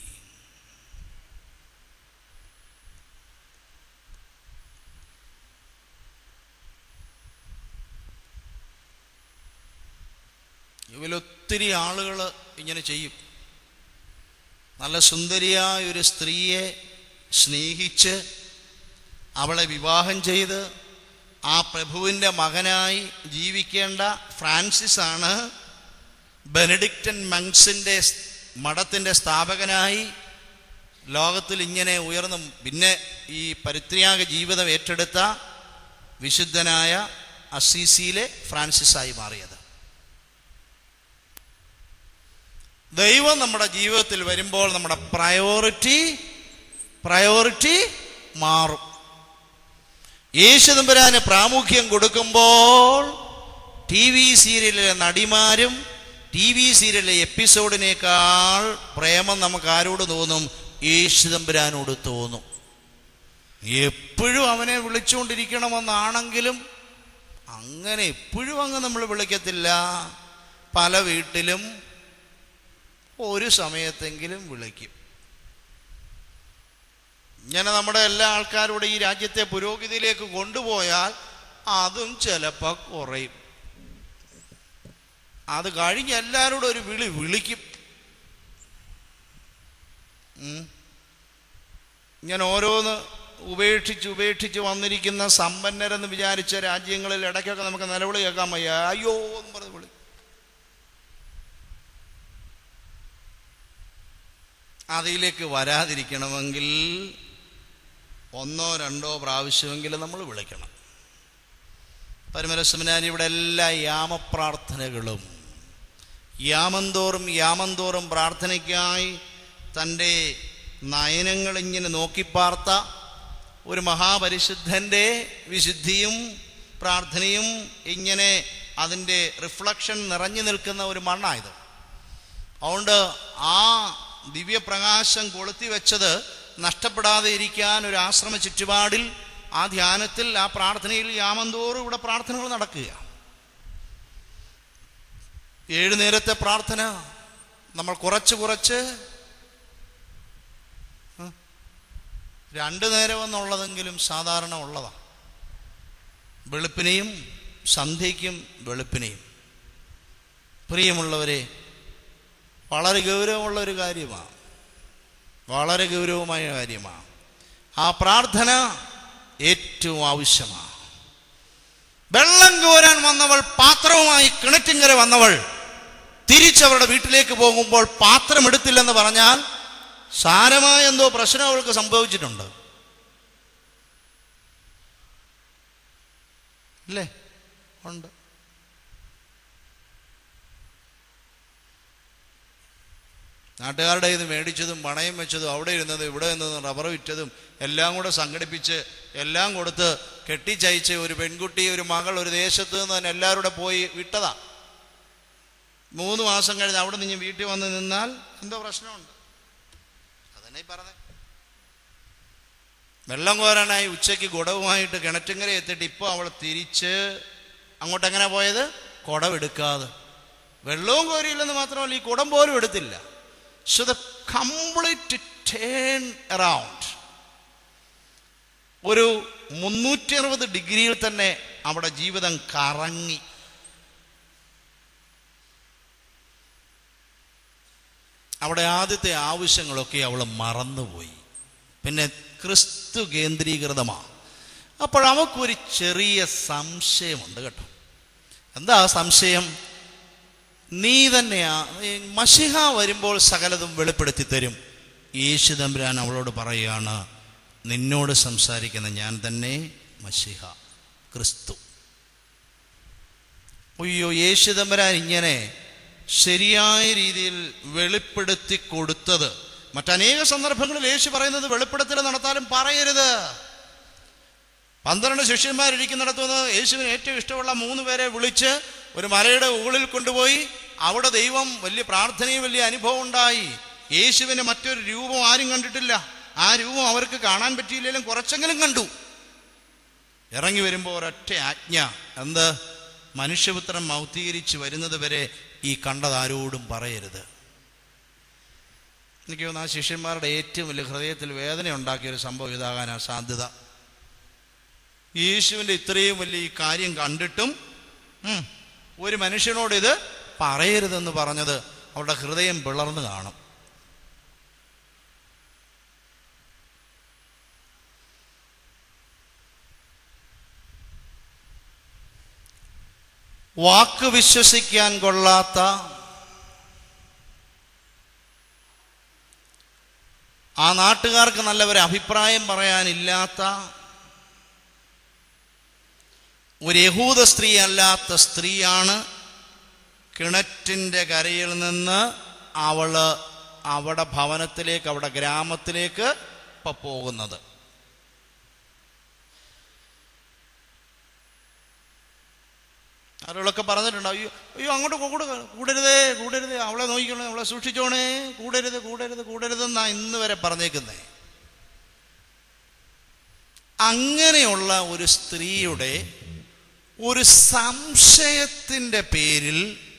ഇവലൊത്തിരി ആളുകൾ ഇങ്ങനെ ചെയ്യും നല്ല സുന്ദരിയായ ഒരു സ്ത്രീയെ സ്നേഹിച്ച് അവളെ വിവാഹം ചെയ്ത് ആ പ്രഭുവിൻ്റെ മകനായി ജീവിക്കേണ്ട ഫ്രാൻസിസ് ആണ് ബെനഡിക്റ്റൻ മങ്സിൻ്റെ മഠത്തിൻ്റെ സ്ഥാപകനായി ലോകത്തിൽ ഇങ്ങനെ ഉയർന്നു പിന്നെ ഈ പരിത്യാഗ ജീവിതം ഏറ്റെടുത്ത വിശുദ്ധനായ അസീസിയിലെ ഫ്രാൻസിസായി മാറിയത് ദൈവം നമ്മുടെ ജീവിതത്തിൽ വരുമ്പോൾ നമ്മുടെ പ്രയോറിറ്റി പ്രയോറിറ്റി മാറും യേശുദമ്പുരാന് പ്രാമുഖ്യം കൊടുക്കുമ്പോൾ ടി വി സീരിയലിലെ നടിമാരും ടി വി സീരിയലിലെ എപ്പിസോഡിനേക്കാൾ പ്രേമം നമുക്ക് ആരോട് തോന്നും യേശുദമ്പുരാനോട് തോന്നും എപ്പോഴും അവനെ വിളിച്ചുകൊണ്ടിരിക്കണമെന്നാണെങ്കിലും അങ്ങനെ എപ്പോഴും അങ്ങ് നമ്മൾ വിളിക്കത്തില്ല പല വീട്ടിലും ഒരു സമയത്തെങ്കിലും വിളിക്കും ഇങ്ങനെ നമ്മുടെ എല്ലാ ആൾക്കാരുടെ ഈ രാജ്യത്തെ പുരോഗതിയിലേക്ക് കൊണ്ടുപോയാൽ അതും ചിലപ്പോൾ കുറയും അത് കഴിഞ്ഞ് എല്ലാവരോടും ഒരു വിളി വിളിക്കും ഉം. ഇങ്ങനെ ഓരോന്ന് ഉപേക്ഷിച്ച് ഉപേക്ഷിച്ച് വന്നിരിക്കുന്ന സമ്പന്നരെന്ന് വിചാരിച്ച രാജ്യങ്ങളിൽ ഇടയ്ക്കൊക്കെ നമുക്ക് നിലവിളി കേൾക്കാൻ വയ്യ അയ്യോ എന്ന് പറഞ്ഞ് വിളി അതിലേക്ക് വരാതിരിക്കണമെങ്കിൽ ഒന്നോ രണ്ടോ പ്രാവശ്യമെങ്കിലും നമ്മൾ വിളിക്കണം പരമരസമനാനിയുടെ എല്ലാ യാമപ്രാർത്ഥനകളും യാമന്തോറും യാമന്തോറും പ്രാർത്ഥനയ്ക്കായി തൻ്റെ നയനങ്ങൾ ഇങ്ങനെ നോക്കിപ്പാർത്ത ഒരു മഹാപരിശുദ്ധൻ്റെ വിശുദ്ധിയും പ്രാർത്ഥനയും ഇങ്ങനെ അതിൻ്റെ റിഫ്ലക്ഷൻ നിറഞ്ഞു നിൽക്കുന്ന ഒരു മണ്ണായത് അതുകൊണ്ട് ആ ദിവ്യപ്രകാശം കൊളുത്തി വെച്ചത് നഷ്ടപ്പെടാതെ ഇരിക്കാൻ ഒരു ആശ്രമ ചുറ്റുപാടിൽ ആ ധ്യാനത്തിൽ ആ പ്രാർത്ഥനയിൽ യാമന്തോറും ഇവിടെ പ്രാർത്ഥനകൾ നടക്കുക ഏഴു നേരത്തെ പ്രാർത്ഥന നമ്മൾ കുറച്ച് കുറച്ച് ഉം, രണ്ട് നേരം എന്നുള്ളതെങ്കിലും സാധാരണ ഉള്ളതാണ് വെളുപ്പിനെയും സന്ധ്യയ്ക്കും വെളുപ്പിനെയും പ്രിയമുള്ളവരെ വളരെ ഗൗരവമുള്ള ഒരു കാര്യമാണ് വളരെ ഗൗരവമായ കാര്യമാണ് ആ പ്രാർത്ഥന ഏറ്റവും ആവശ്യമാണ് വെള്ളം കോരാൻ വന്നവൾ പാത്രവുമായി കിണറ്റിങ്കര വന്നവൾ തിരിച്ചവരുടെ വീട്ടിലേക്ക് പോകുമ്പോൾ പാത്രം എടുത്തില്ലെന്ന് പറഞ്ഞാൽ സാരമായ എന്തോ പ്രശ്നം അവൾക്ക് സംഭവിച്ചിട്ടുണ്ട് അല്ലേ ഉണ്ട് നാട്ടുകാരുടെ ഇത് മേടിച്ചതും പണയം വെച്ചതും അവിടെ ഇരുന്നത് ഇവിടെ നിന്നതും റബ്ബർ വിറ്റതും എല്ലാം കൂടെ സംഘടിപ്പിച്ച് എല്ലാം കൊടുത്ത് കെട്ടിച്ചയച്ച് ഒരു പെൺകുട്ടി ഒരു മകൾ ഒരു ദേശത്ത് നിന്ന് തന്നെ എല്ലാവരും കൂടെ പോയി വിട്ടതാ മൂന്ന് മാസം കഴിഞ്ഞ് അവിടെ നിന്ന് വീട്ടിൽ വന്ന് നിന്നാൽ എന്തോ പ്രശ്നമുണ്ട് അതന്നെ ഈ പറഞ്ഞേ വെള്ളം കോരാനായി ഉച്ചയ്ക്ക് കുടവുമായിട്ട് കിണറ്റുങ്കര എത്തിയിട്ട് ഇപ്പോൾ അവൾ തിരിച്ച് അങ്ങോട്ട് എങ്ങനെ പോയത് കുടവെടുക്കാതെ വെള്ളവും കോരിയില്ലെന്ന് മാത്രമല്ല ഈ കുടം പോലും എടുത്തില്ല so the complete turn around ഒരു മുന്നൂറ്റി അറുപത് ഡിഗ്രിയിൽ തന്നെ അവിടെ ജീവിതം കറങ്ങി അവിടെ ആദ്യത്തെ ആവശ്യങ്ങളൊക്കെ അവൾ മറന്നുപോയി പിന്നെ ക്രിസ്തു കേന്ദ്രീകൃതമാണ് അപ്പോൾ അവൾക്കൊരു ചെറിയ സംശയമുണ്ട് കേട്ടോ എന്താ ആ സംശയം നീ തന്നെയാ ഈ മഷിഹ വരുമ്പോൾ സകലതും വെളിപ്പെടുത്തി തരും യേശു തമ്പുരാൻ അവളോട് പറയുകയാണ് നിന്നോട് സംസാരിക്കുന്ന ഞാൻ തന്നെ മഷിഹ ക്രിസ്തു അയ്യോ യേശു തമ്പുരാൻ ഇങ്ങനെ ശരിയായ രീതിയിൽ വെളിപ്പെടുത്തി കൊടുത്തത് മറ്റനേക സന്ദർഭങ്ങളിൽ യേശു പറയുന്നത് വെളിപ്പെടുത്തൽ നടത്താനും പറയരുത് പന്ത്രണ്ട് ശിഷ്യന്മാരിരിക്കുന്നിടത്തു നിന്ന് യേശുവിന് ഏറ്റവും ഇഷ്ടമുള്ള മൂന്ന് പേരെ വിളിച്ച് ഒരു മലയുടെ മുകളിൽ കൊണ്ടുപോയി അവിടെ ദൈവം വലിയ പ്രാർത്ഥനയും വലിയ അനുഭവം ഉണ്ടായി യേശുവിന് മറ്റൊരു രൂപം ആരും കണ്ടിട്ടില്ല ആ രൂപം അവർക്ക് കാണാൻ പറ്റിയില്ലെങ്കിലും കുറച്ചെങ്കിലും കണ്ടു ഇറങ്ങി വരുമ്പോൾ ഒരൊറ്റ ആജ്ഞ എന്ത് മനുഷ്യപുത്രൻ മൗത്തീകരിച്ച് വരുന്നത് വരെ ഈ കണ്ടത് ആരോടും പറയരുത് എനിക്ക് തോന്നുന്നു ആ ശിഷ്യന്മാരുടെ ഏറ്റവും വലിയ ഹൃദയത്തിൽ വേദന ഉണ്ടാക്കിയ ഒരു സംഭവം ഇതാകാനാ സാധ്യത യേശുവിൻ്റെ ഇത്രയും വലിയ ഈ കാര്യം കണ്ടിട്ടും ഉം, ഒരു മനുഷ്യനോട് ഇത് പറയരുതെന്ന് പറഞ്ഞത് അവരുടെ ഹൃദയം പിളർന്നു കാണും വാക്ക് വിശ്വസിക്കാൻ കൊള്ളാത്ത ആ നാട്ടുകാർക്ക് നല്ലൊരു അഭിപ്രായം പറയാനില്ലാത്ത ഒരു യഹൂദ സ്ത്രീ അല്ലാത്ത സ്ത്രീയാണ് കിണറ്റിൻ്റെ കരയിൽ നിന്ന് അവള് അവിടെ ഭവനത്തിലേക്ക് അവിടെ ഗ്രാമത്തിലേക്ക് ഇപ്പൊ പോകുന്നത് ആരോളൊക്കെ പറഞ്ഞിട്ടുണ്ട് അയ്യോ അയ്യോ അങ്ങോട്ട് കൂടെ കൂടരുതേ കൂടരുതേ അവളെ നോക്കിക്കോണേ അവളെ സൂക്ഷിച്ചോണേ കൂടരുത് കൂടരുത് കൂടരുതെന്നാ ഇന്ന് വരെ പറഞ്ഞേക്കുന്നേ അങ്ങനെയുള്ള ഒരു സ്ത്രീയുടെ ഒരു സംശയത്തിൻ്റെ പേരിൽ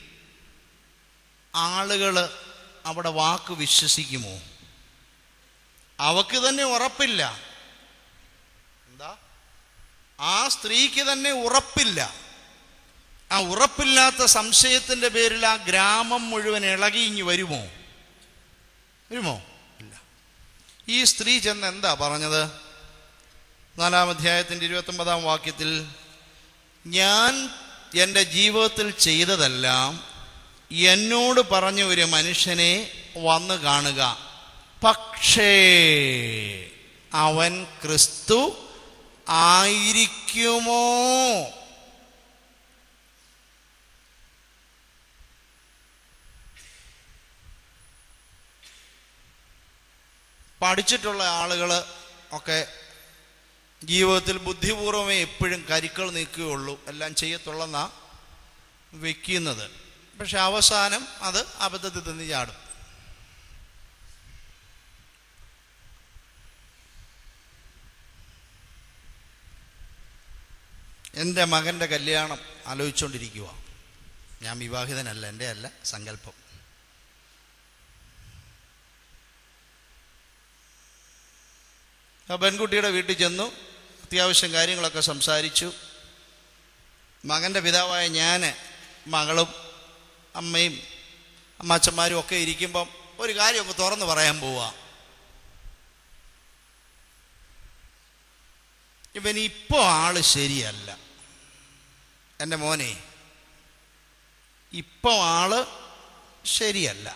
ആളുകൾ അവിടെ വാക്ക് വിശ്വസിക്കുമോ അവക്ക് തന്നെ ഉറപ്പില്ല എന്താ ആ സ്ത്രീക്ക് തന്നെ ഉറപ്പില്ല ആ ഉറപ്പില്ലാത്ത സംശയത്തിന്റെ പേരിൽ ആ ഗ്രാമം മുഴുവൻ ഇളകി ഇങ്ങി വരുമോ വരുമോ ഇല്ല ഈ സ്ത്രീ ചെന്ന് എന്താ പറഞ്ഞത് നാലാം അധ്യായത്തിന്റെ ഇരുപത്തി ഒമ്പതാം വാക്യത്തിൽ ഞാൻ എൻ്റെ ജീവിതത്തിൽ ചെയ്തതെല്ലാം എന്നോട് പറഞ്ഞ ഒരു മനുഷ്യനെ വന്ന് കാണുക പക്ഷേ അവൻ ക്രിസ്തു ആയിരിക്കുമോ പഠിച്ചിട്ടുള്ള ആളുകൾ ഒക്കെ ജീവിതത്തിൽ ബുദ്ധിപൂർവമേ എപ്പോഴും കരുക്കൾ നീക്കുകയുള്ളൂ എല്ലാം ചെയ്യത്തുള്ളെന്നാ വെക്കുന്നത് പക്ഷെ അവസാനം അത് അബദ്ധത്തിൽ തന്നെ ചാടും എൻ്റെ മകൻ്റെ കല്യാണം ആലോചിച്ചുകൊണ്ടിരിക്കുക ഞാൻ വിവാഹിതനല്ല എൻ്റെ അല്ല സങ്കല്പം ആ പെൺകുട്ടിയുടെ വീട്ടിൽ ചെന്നു അത്യാവശ്യം കാര്യങ്ങളൊക്കെ സംസാരിച്ചു മകൻ്റെ പിതാവായ ഞാൻ മകളും അമ്മയും അമ്മാച്ചന്മാരും ഒക്കെ ഇരിക്കുമ്പം ഒരു കാര്യമൊക്കെ തുറന്ന് പറയാൻ പോവാ ഇവൻ ഇപ്പോൾ ആള് ശരിയല്ല എൻ്റെ മോനെ ഇപ്പോൾ ആള് ശരിയല്ല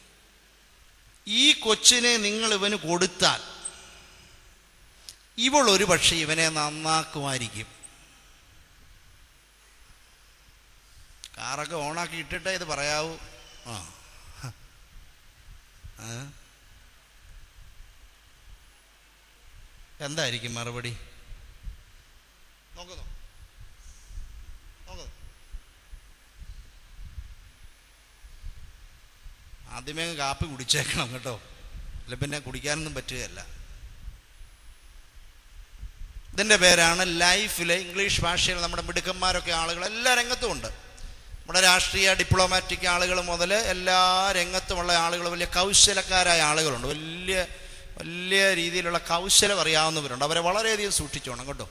ഈ കൊച്ചിനെ നിങ്ങൾ ഇവന് കൊടുത്താൽ ഇവൾ ഒരു പക്ഷേ ഇവനെ നന്നാക്കുമായിരിക്കും കാറൊക്കെ ഓണാക്കി ഇട്ടിട്ടേ ഇത് പറയാവൂ ആ ആ? എന്തായിരിക്കും മറുപടി നോക്കുന്നു നോക്കുന്നു ആദ്യമേ അങ്ങ് കാപ്പി കുടിച്ചേക്കണം കേട്ടോ അല്ല പിന്നെ കുടിക്കാനൊന്നും പറ്റുകയല്ല ഇതിൻ്റെ പേരാണ് ലൈഫിലെ ഇംഗ്ലീഷ് ഭാഷയിൽ നമ്മുടെ മിടുക്കന്മാരൊക്കെ ആളുകൾ എല്ലാ രംഗത്തും ഉണ്ട് നമ്മുടെ രാഷ്ട്രീയ ഡിപ്ലോമാറ്റിക് ആളുകൾ മുതൽ എല്ലാ രംഗത്തുമുള്ള ആളുകൾ വലിയ കൗശലക്കാരായ ആളുകളുണ്ട് വലിയ വലിയ രീതിയിലുള്ള കൗശലം അറിയാവുന്നവരുണ്ട് അവരെ വളരെയധികം സൂക്ഷിച്ചോണം കേട്ടോ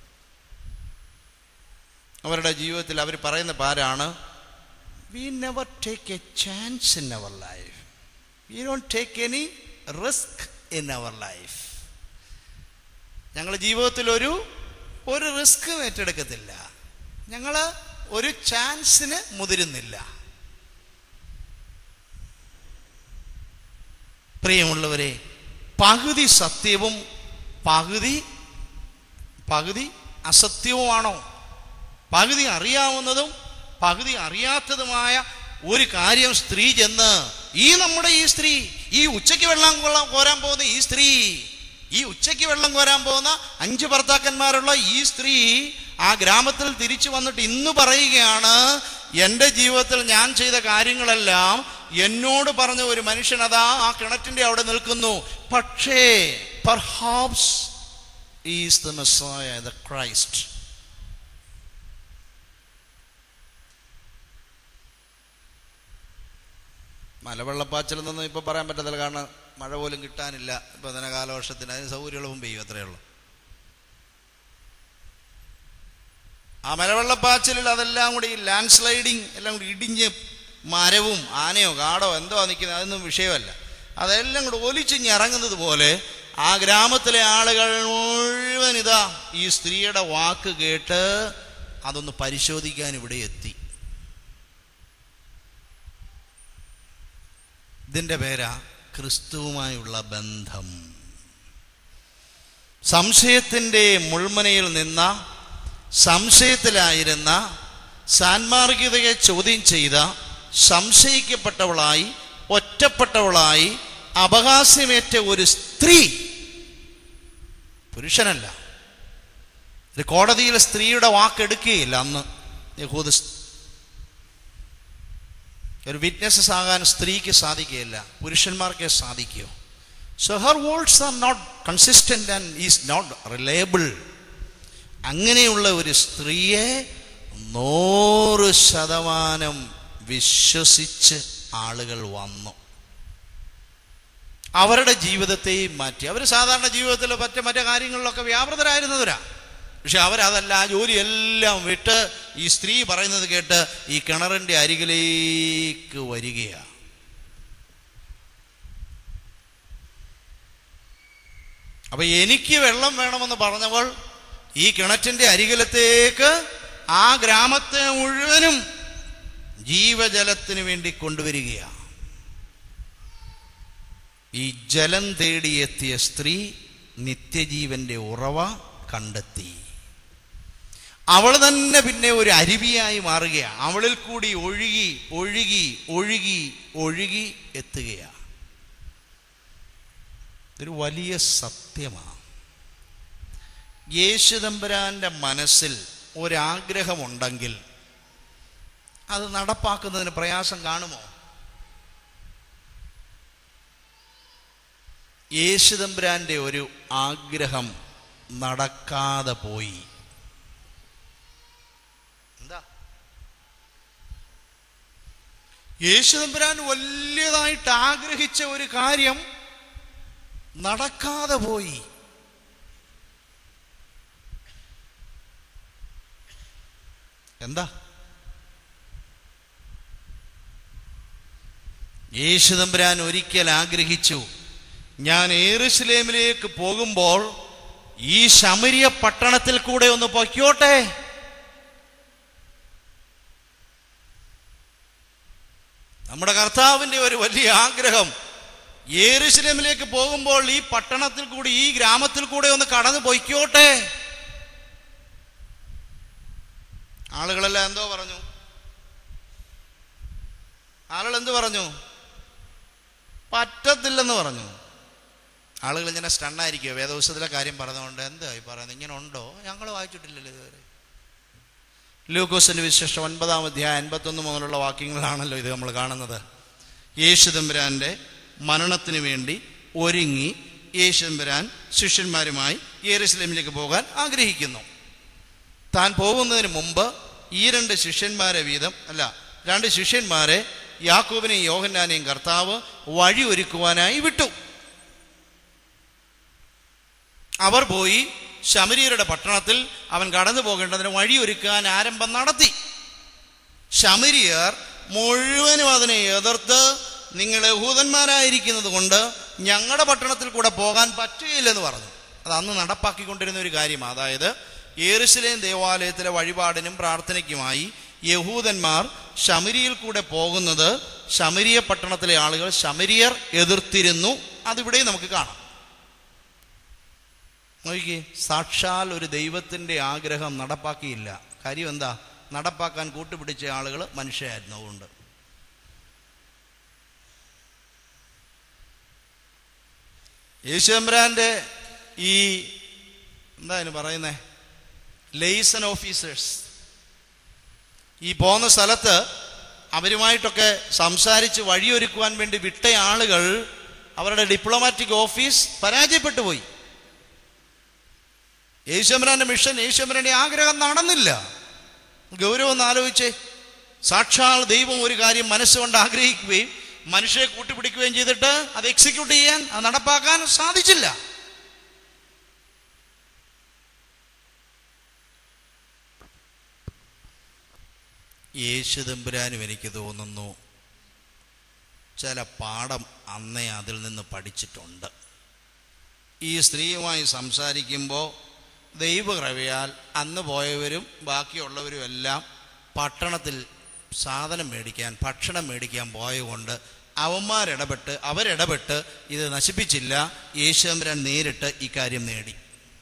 അവരുടെ ജീവിതത്തിൽ അവർ പറയുന്ന പാരാണ് we never take a chance in our life we don't take any risk in our life ഞങ്ങൾ ജീവിതത്തിൽ ഒരു ഒരു റിസ്ക്കും ഏറ്റെടുക്കത്തില്ല ഞങ്ങൾ ഒരു ചാൻസിന് മുതിരുന്നില്ല പ്രിയമുള്ളവരെ പകുതി സത്യവും പകുതി പകുതി അസത്യവുമാണോ പകുതി അറിയാവുന്നതും പകുതി അറിയാത്തതുമായ ഒരു കാര്യം സ്ത്രീ ചെന്ന് ഈ നമ്മുടെ ഈ സ്ത്രീ ഈ ഉച്ചയ്ക്ക് വെള്ളം കൊള്ളാൻ കോരാൻ പോകുന്ന ഈ സ്ത്രീ ഈ ഉച്ചയ്ക്ക് വെള്ളം കോരാൻ പോകുന്ന അഞ്ച് ഭർത്താക്കന്മാരുള്ള ഈ സ്ത്രീ ആ ഗ്രാമത്തിൽ തിരിച്ചു വന്നിട്ട് ഇന്ന് പറയുകയാണ് എൻ്റെ ജീവിതത്തിൽ ഞാൻ ചെയ്ത കാര്യങ്ങളെല്ലാം എന്നോട് പറഞ്ഞ ഒരു മനുഷ്യൻ അതാ ആ കിണറ്റിൻ്റെ അവിടെ നിൽക്കുന്നു പക്ഷേ perhaps is the Messiah the Christ മലവെള്ളപ്പാച്ചിലൊന്നും ഇപ്പോൾ പറയാൻ പറ്റത്തില്ല കാരണം മഴ പോലും കിട്ടാനില്ല ഇപ്പം തന്നെ കാലവർഷത്തിന് അതിന് സൗകര്യമുള്ളവും പെയ്യും അത്രയേ ഉള്ളൂ ആ മലവെള്ളപ്പാച്ചിലിൽ അതെല്ലാം കൂടി ലാൻഡ് സ്ലൈഡിങ് എല്ലാം കൂടി ഇടിഞ്ഞ് മരവും ആനയോ കാടോ എന്തോ നിൽക്കുന്നത് അതൊന്നും വിഷയമല്ല അതെല്ലാം കൂടി ഒലിച്ചിഞ്ഞ് ഇറങ്ങുന്നത് പോലെ ആ ഗ്രാമത്തിലെ ആളുകൾ മുഴുവൻ ഇതാ ഈ സ്ത്രീയുടെ വാക്ക് കേട്ട് അതൊന്ന് പരിശോധിക്കാൻ ഇവിടെ എത്തി ഇതിൻ്റെ പേരാ ക്രിസ്തുവുമായുള്ള ബന്ധം സംശയത്തിൻ്റെ മുൾമുനയിൽ നിന്ന സംശയത്തിലായിരുന്ന സാൻമാർഗികതയെ ചോദ്യം ചെയ്ത സംശയിക്കപ്പെട്ടവളായി ഒറ്റപ്പെട്ടവളായി അപഹാസ്യമേറ്റ ഒരു സ്ത്രീ പുരുഷനല്ല ഒരു കോടതിയിൽ സ്ത്രീയുടെ വാക്കെടുക്കുകയില്ല അന്ന് യഹൂദ ഒരു വിറ്റ്നസ്സസ് ആകാൻ സ്ത്രീക്ക് സാധിക്കുകയില്ല പുരുഷന്മാർക്കേ സാധിക്കൂ so her words are not consistent and is not reliable അങ്ങനെയുള്ള ഒരു സ്ത്രീയെ നൂറ് ശതമാനം വിശ്വസിച്ച് ആളുകൾ വന്നു അവരുടെ ജീവിതത്തെയും മാറ്റി അവർ സാധാരണ ജീവിതത്തിൽ മറ്റു മറ്റു കാര്യങ്ങളിലൊക്കെ വ്യാപൃതരായിരുന്നവരാ പക്ഷെ അവരതല്ല ആ ജോലിയെല്ലാം വിട്ട് ഈ സ്ത്രീ പറയുന്നത് കേട്ട് ഈ കിണറിന്റെ അരികിലേക്ക് വരികയാണ് അപ്പൊ എനിക്ക് വെള്ളം വേണമെന്ന് പറഞ്ഞവൾ ഈ കിണറ്റിന്റെ അരികിലത്തേക്ക് ആ ഗ്രാമത്തെ മുഴുവനും ജീവജലത്തിന് വേണ്ടി കൊണ്ടുവരികയാണ് ഈ ജലം തേടിയെത്തിയ സ്ത്രീ നിത്യജീവന്റെ ഉറവ കണ്ടെത്തി അവൾ തന്നെ പിന്നെ ഒരു അരുവിയായി മാറുകയാണ് അവളിൽ കൂടി ഒഴുകി ഒഴുകി ഒഴുകി ഒഴുകി എത്തുകയാണ് ഇതൊരു വലിയ സത്യമാണ് യേശുദമ്പരാന്റെ മനസ്സിൽ ഒരാഗ്രഹമുണ്ടെങ്കിൽ അത് നടപ്പാക്കുന്നതിന് പ്രയാസം കാണുമോ യേശുദമ്പരാന്റെ ഒരു ആഗ്രഹം നടക്കാതെ പോയി എന്താ യേശുദമ്പുരാൻ വലിയതായിട്ട് ആഗ്രഹിച്ച ഒരു കാര്യം നടക്കാതെ പോയി എന്താ യേശുദമ്പുരാൻ ഒരിക്കൽ ആഗ്രഹിച്ചു ഞാൻ ഏറുസലേമിലേക്ക് പോകുമ്പോൾ ഈ ശമരിയ പട്ടണത്തിൽ കൂടെ ഒന്ന് പൊയ്ക്കോട്ടെ നമ്മുടെ കർത്താവിന്റെ ഒരു വലിയ ആഗ്രഹം യേറുസലേമിലേക്ക് പോകുമ്പോൾ ഈ പട്ടണത്തിൽ കൂടി ഈ ഗ്രാമത്തിൽ കൂടെ ഒന്ന് കടന്നു പൊയ്ക്കോട്ടെ ആളുകളെല്ലാം എന്തോ പറഞ്ഞു ആളുകൾ എന്ത് പറഞ്ഞു പറ്റത്തില്ലെന്ന് പറഞ്ഞു ആളുകൾ ഇങ്ങനെ സ്റ്റണ്ണായിരിക്കുമോ വേദവസത്തിലെ കാര്യം പറഞ്ഞുകൊണ്ട് എന്തായി പറയുന്നത് ഇങ്ങനെ ഉണ്ടോ ഞങ്ങൾ വായിച്ചിട്ടില്ലല്ലോ ഇതുവരെ ലൂക്കോസിന്റെ വിശേഷം ഒൻപതാം അധ്യായം അൻപത്തൊന്ന് മുതലുള്ള വാക്യങ്ങളാണല്ലോ ഇത് നമ്മൾ കാണുന്നത് യേശുദമ്പുരാന്റെ മരണത്തിന് വേണ്ടി ഒരുങ്ങി യേശുദമ്പുരാൻ ശിഷ്യന്മാരുമായി യേറുസലേമിലേക്ക് പോകാൻ ആഗ്രഹിക്കുന്നു താൻ പോകുന്നതിന് മുമ്പ് ഈ രണ്ട് ശിഷ്യന്മാരെ വീതം അല്ല രണ്ട് ശിഷ്യന്മാരെ യാക്കോബിനെയും യോഹന്നാനെയും കർത്താവ് വഴി ഒരുക്കുവാനായി വിട്ടു അവർ പോയി ശമരിയരുടെ പട്ടണത്തിൽ അവൻ കടന്നു പോകേണ്ടതിന് വഴിയൊരുക്കാൻ ആരംഭം നടത്തി ശമരിയർ മുഴുവനും അതിനെ എതിർത്ത് നിങ്ങൾ യഹൂദന്മാരായിരിക്കുന്നത് കൊണ്ട് ഞങ്ങളുടെ പട്ടണത്തിൽ കൂടെ പോകാൻ പറ്റുകയില്ലെന്ന് പറഞ്ഞു അത് അന്ന് നടപ്പാക്കിക്കൊണ്ടിരുന്ന ഒരു കാര്യമാണ് അതായത് യേറുസലേം ദേവാലയത്തിലെ വഴിപാടിനും പ്രാർത്ഥനയ്ക്കുമായി യഹൂദന്മാർ ശമരിയിൽ കൂടെ പോകുന്നത് ശമരിയ പട്ടണത്തിലെ ആളുകൾ ശമരിയർ എതിർത്തിരുന്നു അതിവിടെ നമുക്ക് കാണാം നോക്കിക്കേ സാക്ഷാൽ ഒരു ദൈവത്തിൻ്റെ ആഗ്രഹം നടപ്പാക്കിയില്ല കാര്യം എന്താ നടപ്പാക്കാൻ കൂട്ടുപിടിച്ച ആളുകൾ മനുഷ്യരായിരുന്നു അതുകൊണ്ട് യേശുദമ്പുരാന്റെ ഈ എന്താ അതിന് പറയുന്നേ ലെയ്സൺ ഓഫീസേഴ്സ് ഈ പോകുന്ന സ്ഥലത്ത് അവരുമായിട്ടൊക്കെ സംസാരിച്ച് വഴിയൊരുക്കുവാൻ വേണ്ടി വിട്ട ആളുകൾ അവരുടെ ഡിപ്ലോമാറ്റിക് ഓഫീസ് പരാജയപ്പെട്ടു പോയി യേശുമരാന്റെ മിഷൻ യേശുമരന്റെ ആഗ്രഹം നടന്നില്ല ഗൗരവം ഒന്ന് ആലോചിച്ചേ സാക്ഷാൽ ദൈവം ഒരു കാര്യം മനസ്സുകൊണ്ട് ആഗ്രഹിക്കുകയും മനുഷ്യരെ കൂട്ടിപ്പിടിക്കുകയും ചെയ്തിട്ട് അത് എക്സിക്യൂട്ട് ചെയ്യാൻ അത് നടപ്പാക്കാൻ സാധിച്ചില്ല യേശു തമ്പുരാനും എനിക്ക് തോന്നുന്നു ചില പാഠം അന്നേ അതിൽ നിന്ന് പഠിച്ചിട്ടുണ്ട് ഈ സ്ത്രീയുമായി സംസാരിക്കുമ്പോൾ ദൈവകൃപയാൽ അന്ന് പോയവരും ബാക്കിയുള്ളവരും എല്ലാം പട്ടണത്തിൽ സാധനം മേടിക്കാൻ ഭക്ഷണം മേടിക്കാൻ പോയതുകൊണ്ട് അവന്മാരിടപെട്ട് അവരിടപെട്ട് ഇത് നശിപ്പിച്ചില്ല യേശുദമ്പുരാൻ നേരിട്ട് ഇക്കാര്യം നേടി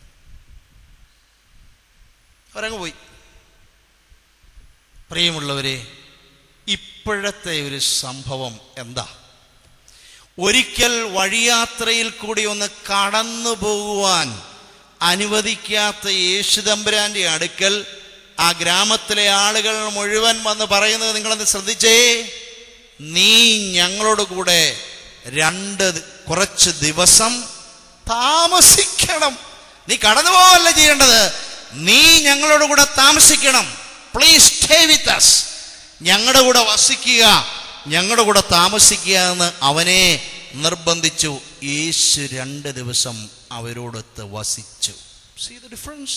അവരങ്ങ് പോയി പ്രിയമുള്ളവരെ ഇപ്പോഴത്തെ ഒരു സംഭവം എന്താ ഒരിക്കൽ വഴിയാത്രയിൽ കൂടി ഒന്ന് കടന്നു പോകുവാൻ അനുവദിക്കാത്ത യേശുദമ്പുരാന്റെ അടുക്കൽ ആ ഗ്രാമത്തിലെ ആളുകൾ മുഴുവൻ വന്ന് പറയുന്നത് നിങ്ങളൊന്ന് ശ്രദ്ധിച്ചേ നീ ഞങ്ങളോട് കൂടെ രണ്ട് ദി- കുറച്ച് ദിവസം താമസിക്കണം നീ കടന്നു പോവല്ല ചെയ്യേണ്ടത് നീ ഞങ്ങളോട് കൂടെ താമസിക്കണം പ്ലീസ് സ്റ്റേ വിത്ത് അസ് ഞങ്ങളുടെ കൂടെ വസിക്കുക ഞങ്ങളുടെ കൂടെ താമസിക്കുക എന്ന് അവനെ നിർബന്ധിച്ചു യേശു രണ്ട് ദിവസം അവരോടൊത്ത് വസിച്ചു see the difference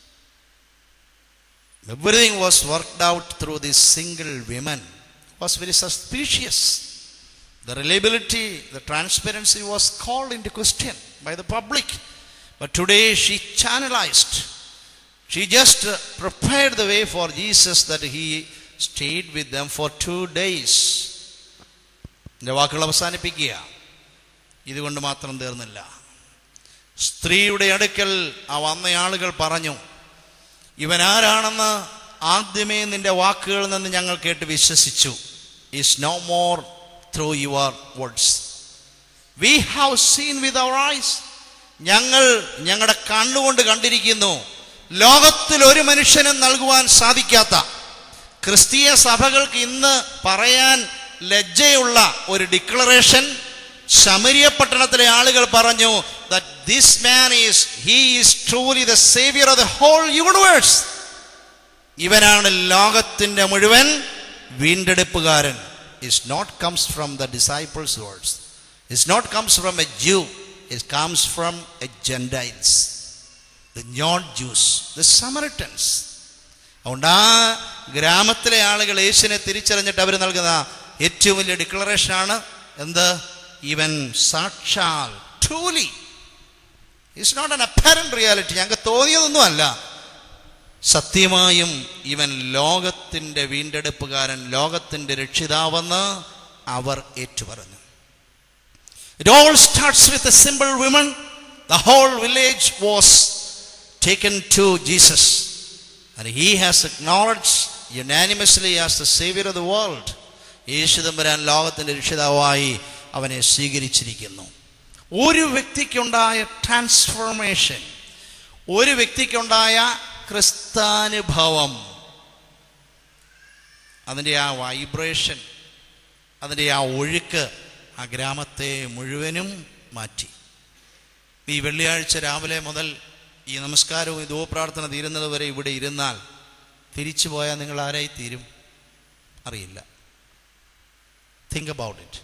Everything was worked out through this single woman. Was very suspicious. The reliability, the transparency was called into question by the public. But today she channelized. She just uh, prepared the way for Jesus that he stayed with them for two days. എൻ്റെ വാക്കുകൾ അവസാനിപ്പിക്കുക ഇതുകൊണ്ട് മാത്രം തീർന്നില്ല സ്ത്രീയുടെ അടുക്കൽ ആ വന്ന ആളുകൾ പറഞ്ഞു ഇവൻ ആരാണെന്ന് ആദ്യമേ നിന്റെ വാക്കുകളിൽ നിന്ന് ഞങ്ങൾ കേട്ട് വിശ്വസിച്ചു is no more through your words we have seen with our eyes ഞങ്ങൾ ഞങ്ങളുടെ കണ്ണുകൊണ്ട് കണ്ടിരിക്കുന്നു ലോകത്തിൽ ഒരു മനുഷ്യനും നൽകുവാൻ സാധിക്കാത്ത ക്രിസ്തീയ സഭകൾക്ക് ഇന്ന് പറയാൻ ലജ്ജയുള്ള ഒരു ഡിക്ലറേഷൻ ശമരിയ പട്ടണത്തിലെ ആളുകൾ പറഞ്ഞു that this man is he is truly the savior of the whole universe ഇവനാണ് ലോകത്തിന്റെ മുഴുവൻ വീണ്ടെടുപ്പുകാരൻ is not comes from the disciples' words. It's not comes from a Jew. It comes from a Gentiles, the non-Jews, the Samaritans. അതുകൊണ്ട് ആ ഗ്രാമത്തിലെ ആളുകൾ യേശുവിനെ തിരിച്ചറിഞ്ഞിട്ട് അവർ നൽകുന്ന ഏറ്റവും വലിയ ഡിക്ലറേഷനാണ് എന്ത് ഇവൻ സാക്ഷാൽ truly it's not an apparent reality ഞങ്ങൾക്ക് തോന്നിയതൊന്നുമല്ല സത്യമായും ഇവൻ ലോകത്തിൻ്റെ വീണ്ടെടുപ്പുകാരൻ ലോകത്തിൻ്റെ രക്ഷിതാവെന്ന് അവർ ഏറ്റുപറഞ്ഞു it all starts with a simple women the whole village was taken to Jesus and he has acknowledge unanimously as the saviour of the world യേശു തമ്പുരാൻ ലോകത്തിൻ്റെ രക്ഷിതാവായി അവനെ സ്വീകരിച്ചിരിക്കുന്നു ഒരു വ്യക്തിക്കുണ്ടായ ട്രാൻസ്ഫോർമേഷൻ ഒരു വ്യക്തിക്കുണ്ടായ ക്രിസ്താനുഭവം അതിൻ്റെ ആ വൈബ്രേഷൻ അതിൻ്റെ ആ ഒഴുക്ക് ആ ഗ്രാമത്തെ മുഴുവനും മാറ്റി ഈ വെള്ളിയാഴ്ച രാവിലെ മുതൽ ഈ നമസ്കാരവും ഈ ധൂപ്രാർത്ഥന തീരുന്നത് വരെ ഇവിടെ ഇരുന്നാൽ തിരിച്ചു പോയാൽ നിങ്ങൾ ആരായി തീരും അറിയില്ല തിങ്ക് അബൌട്ട് ഇറ്റ്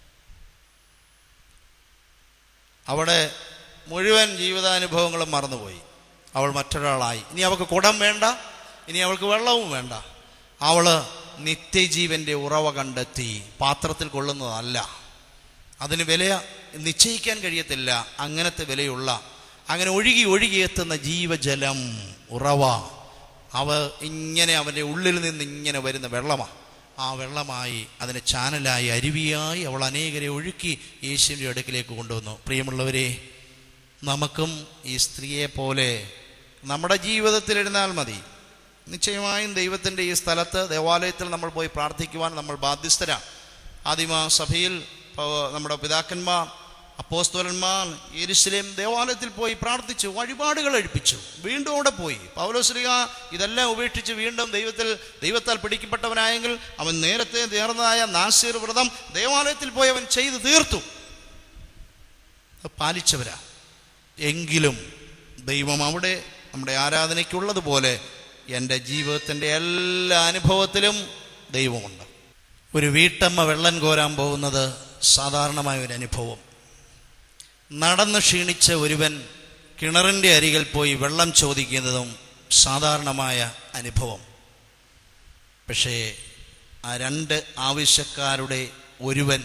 അവിടെ മുഴുവൻ ജീവിതാനുഭവങ്ങളും മറന്നുപോയി അവൾ മറ്റൊരാളായി ഇനി അവൾക്ക് കുടം വേണ്ട ഇനി അവൾക്ക് വെള്ളവും വേണ്ട അവള് നിത്യജീവന്റെ ഉറവ കണ്ടെത്തി പാത്രത്തിൽ കൊള്ളുന്നതല്ല അതിന് വില നിശ്ചയിക്കാൻ കഴിയത്തില്ല അങ്ങനത്തെ വിലയുള്ള അങ്ങനെ ഒഴുകി ഒഴുകിയെത്തുന്ന ജീവജലം ഉറവ അവ ഇങ്ങനെ അവൻ്റെ ഉള്ളിൽ നിന്ന് ഇങ്ങനെ വരുന്ന വെള്ളമാണ് ആ വെള്ളമായി അതിന് ചാനലായി അരുവിയായി അവൾ അനേകരെ ഒഴുക്കി യേശുവിൻ്റെ അടുക്കിലേക്ക് കൊണ്ടുവന്നു പ്രിയമുള്ളവരെ നമുക്കും ഈ സ്ത്രീയെ പോലെ നമ്മുടെ ജീവിതത്തിൽ ഇരുന്നാൽ മതി നിശ്ചയമായും ദൈവത്തിൻ്റെ ഈ സ്ഥലത്ത് ദേവാലയത്തിൽ നമ്മൾ പോയി പ്രാർത്ഥിക്കുവാൻ നമ്മൾ ബാധ്യസ്ഥരാണ് ആദിമ സഭയിൽ പ- നമ്മുടെ പിതാക്കന്മാർ അപ്പോസ്തോലന്മാർ യെരുസലേം ദേവാലയത്തിൽ പോയി പ്രാർത്ഥിച്ചു വഴിപാടുകൾ കഴിപ്പിച്ചു വീണ്ടും അവിടെ പോയി പൗലോസ്ലിക ഇതെല്ലാം ഉപേക്ഷിച്ച് വീണ്ടും ദൈവത്തിൽ ദൈവത്താൽ പിടിക്കപ്പെട്ടവനായെങ്കിൽ അവൻ നേരത്തെ നേർന്നതായ നാസീർ വ്രതം ദേവാലയത്തിൽ പോയി അവൻ ചെയ്തു തീർത്തു അത് പാലിച്ചവരാ എങ്കിലും ദൈവം അവിടെ നമ്മുടെ ആരാധനയ്ക്കുള്ളതുപോലെ എൻ്റെ ജീവിതത്തിൻ്റെ എല്ലാ അനുഭവത്തിലും ദൈവമുണ്ട് ഒരു വീട്ടമ്മ വെള്ളം കോരാൻ പോകുന്നത് സാധാരണമായ ഒരു അനുഭവം നടന്ന് ക്ഷീണിച്ച ഒരുവൻ കിണറിൻ്റെ അരികിൽ പോയി വെള്ളം ചോദിക്കുന്നതും സാധാരണമായ അനുഭവം പക്ഷേ ആ രണ്ട് ആവശ്യക്കാരുടെ ഒരുവൻ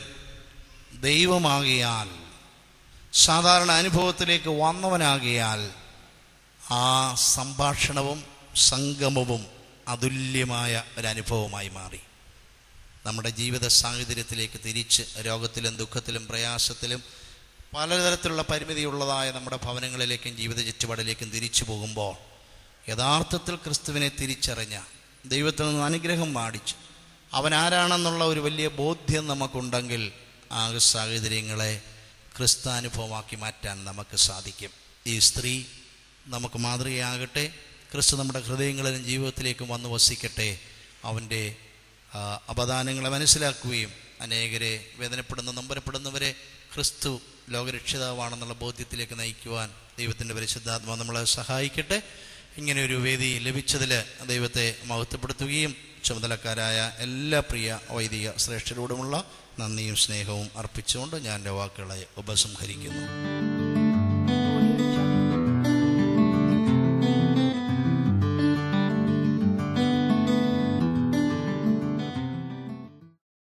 ദൈവമാകിയാൽ സാധാരണ അനുഭവത്തിലേക്ക് വന്നവനാകിയാൽ ആ സംഭാഷണവും സംഗമവും അതുല്യമായ ഒരനുഭവമായി മാറി നമ്മുടെ ജീവിത സാഹചര്യത്തിലേക്ക് തിരിച്ച് രോഗത്തിലും ദുഃഖത്തിലും പ്രയാസത്തിലും പലതരത്തിലുള്ള പരിമിതിയുള്ളതായ നമ്മുടെ ഭവനങ്ങളിലേക്കും ജീവിത ചുറ്റുപാടിലേക്കും തിരിച്ചു പോകുമ്പോൾ യഥാർത്ഥത്തിൽ ക്രിസ്തുവിനെ തിരിച്ചറിഞ്ഞ ദൈവത്തിൽ നിന്ന് അനുഗ്രഹം മാടിച്ച് അവൻ ആരാണെന്നുള്ള ഒരു വലിയ ബോധ്യം നമുക്കുണ്ടെങ്കിൽ ആ സാഹചര്യങ്ങളെ ക്രിസ്താനുഭവമാക്കി മാറ്റാൻ നമുക്ക് സാധിക്കും ഈ സ്ത്രീ നമുക്ക് മാതൃകയാകട്ടെ ക്രിസ്തു നമ്മുടെ ഹൃദയങ്ങളിലും ജീവിതത്തിലേക്കും വന്നു വസിക്കട്ടെ അവൻ്റെ ആ, അപദാനങ്ങളെ മനസ്സിലാക്കുകയും അനേകരെ വേദനപ്പെടുന്ന നമ്പരപ്പെടുന്നവരെ ക്രിസ്തു ലോകരക്ഷിതാവാണെന്നുള്ള ബോധ്യത്തിലേക്ക് നയിക്കുവാൻ ദൈവത്തിൻ്റെ പരിശുദ്ധാത്മാ നമ്മളെ സഹായിക്കട്ടെ ഇങ്ങനെ ഒരു വേദി ലഭിച്ചതിൽ ദൈവത്തെ മഹത്വപ്പെടുത്തുകയും ചുമതലക്കാരായ എല്ലാ പ്രിയ വൈദിക ശ്രേഷ്ഠരോടുമുള്ള നന്ദിയും സ്നേഹവും അർപ്പിച്ചുകൊണ്ട് ഞാൻ എൻ്റെ വാക്കുകളെ ഉപസംഹരിക്കുന്നു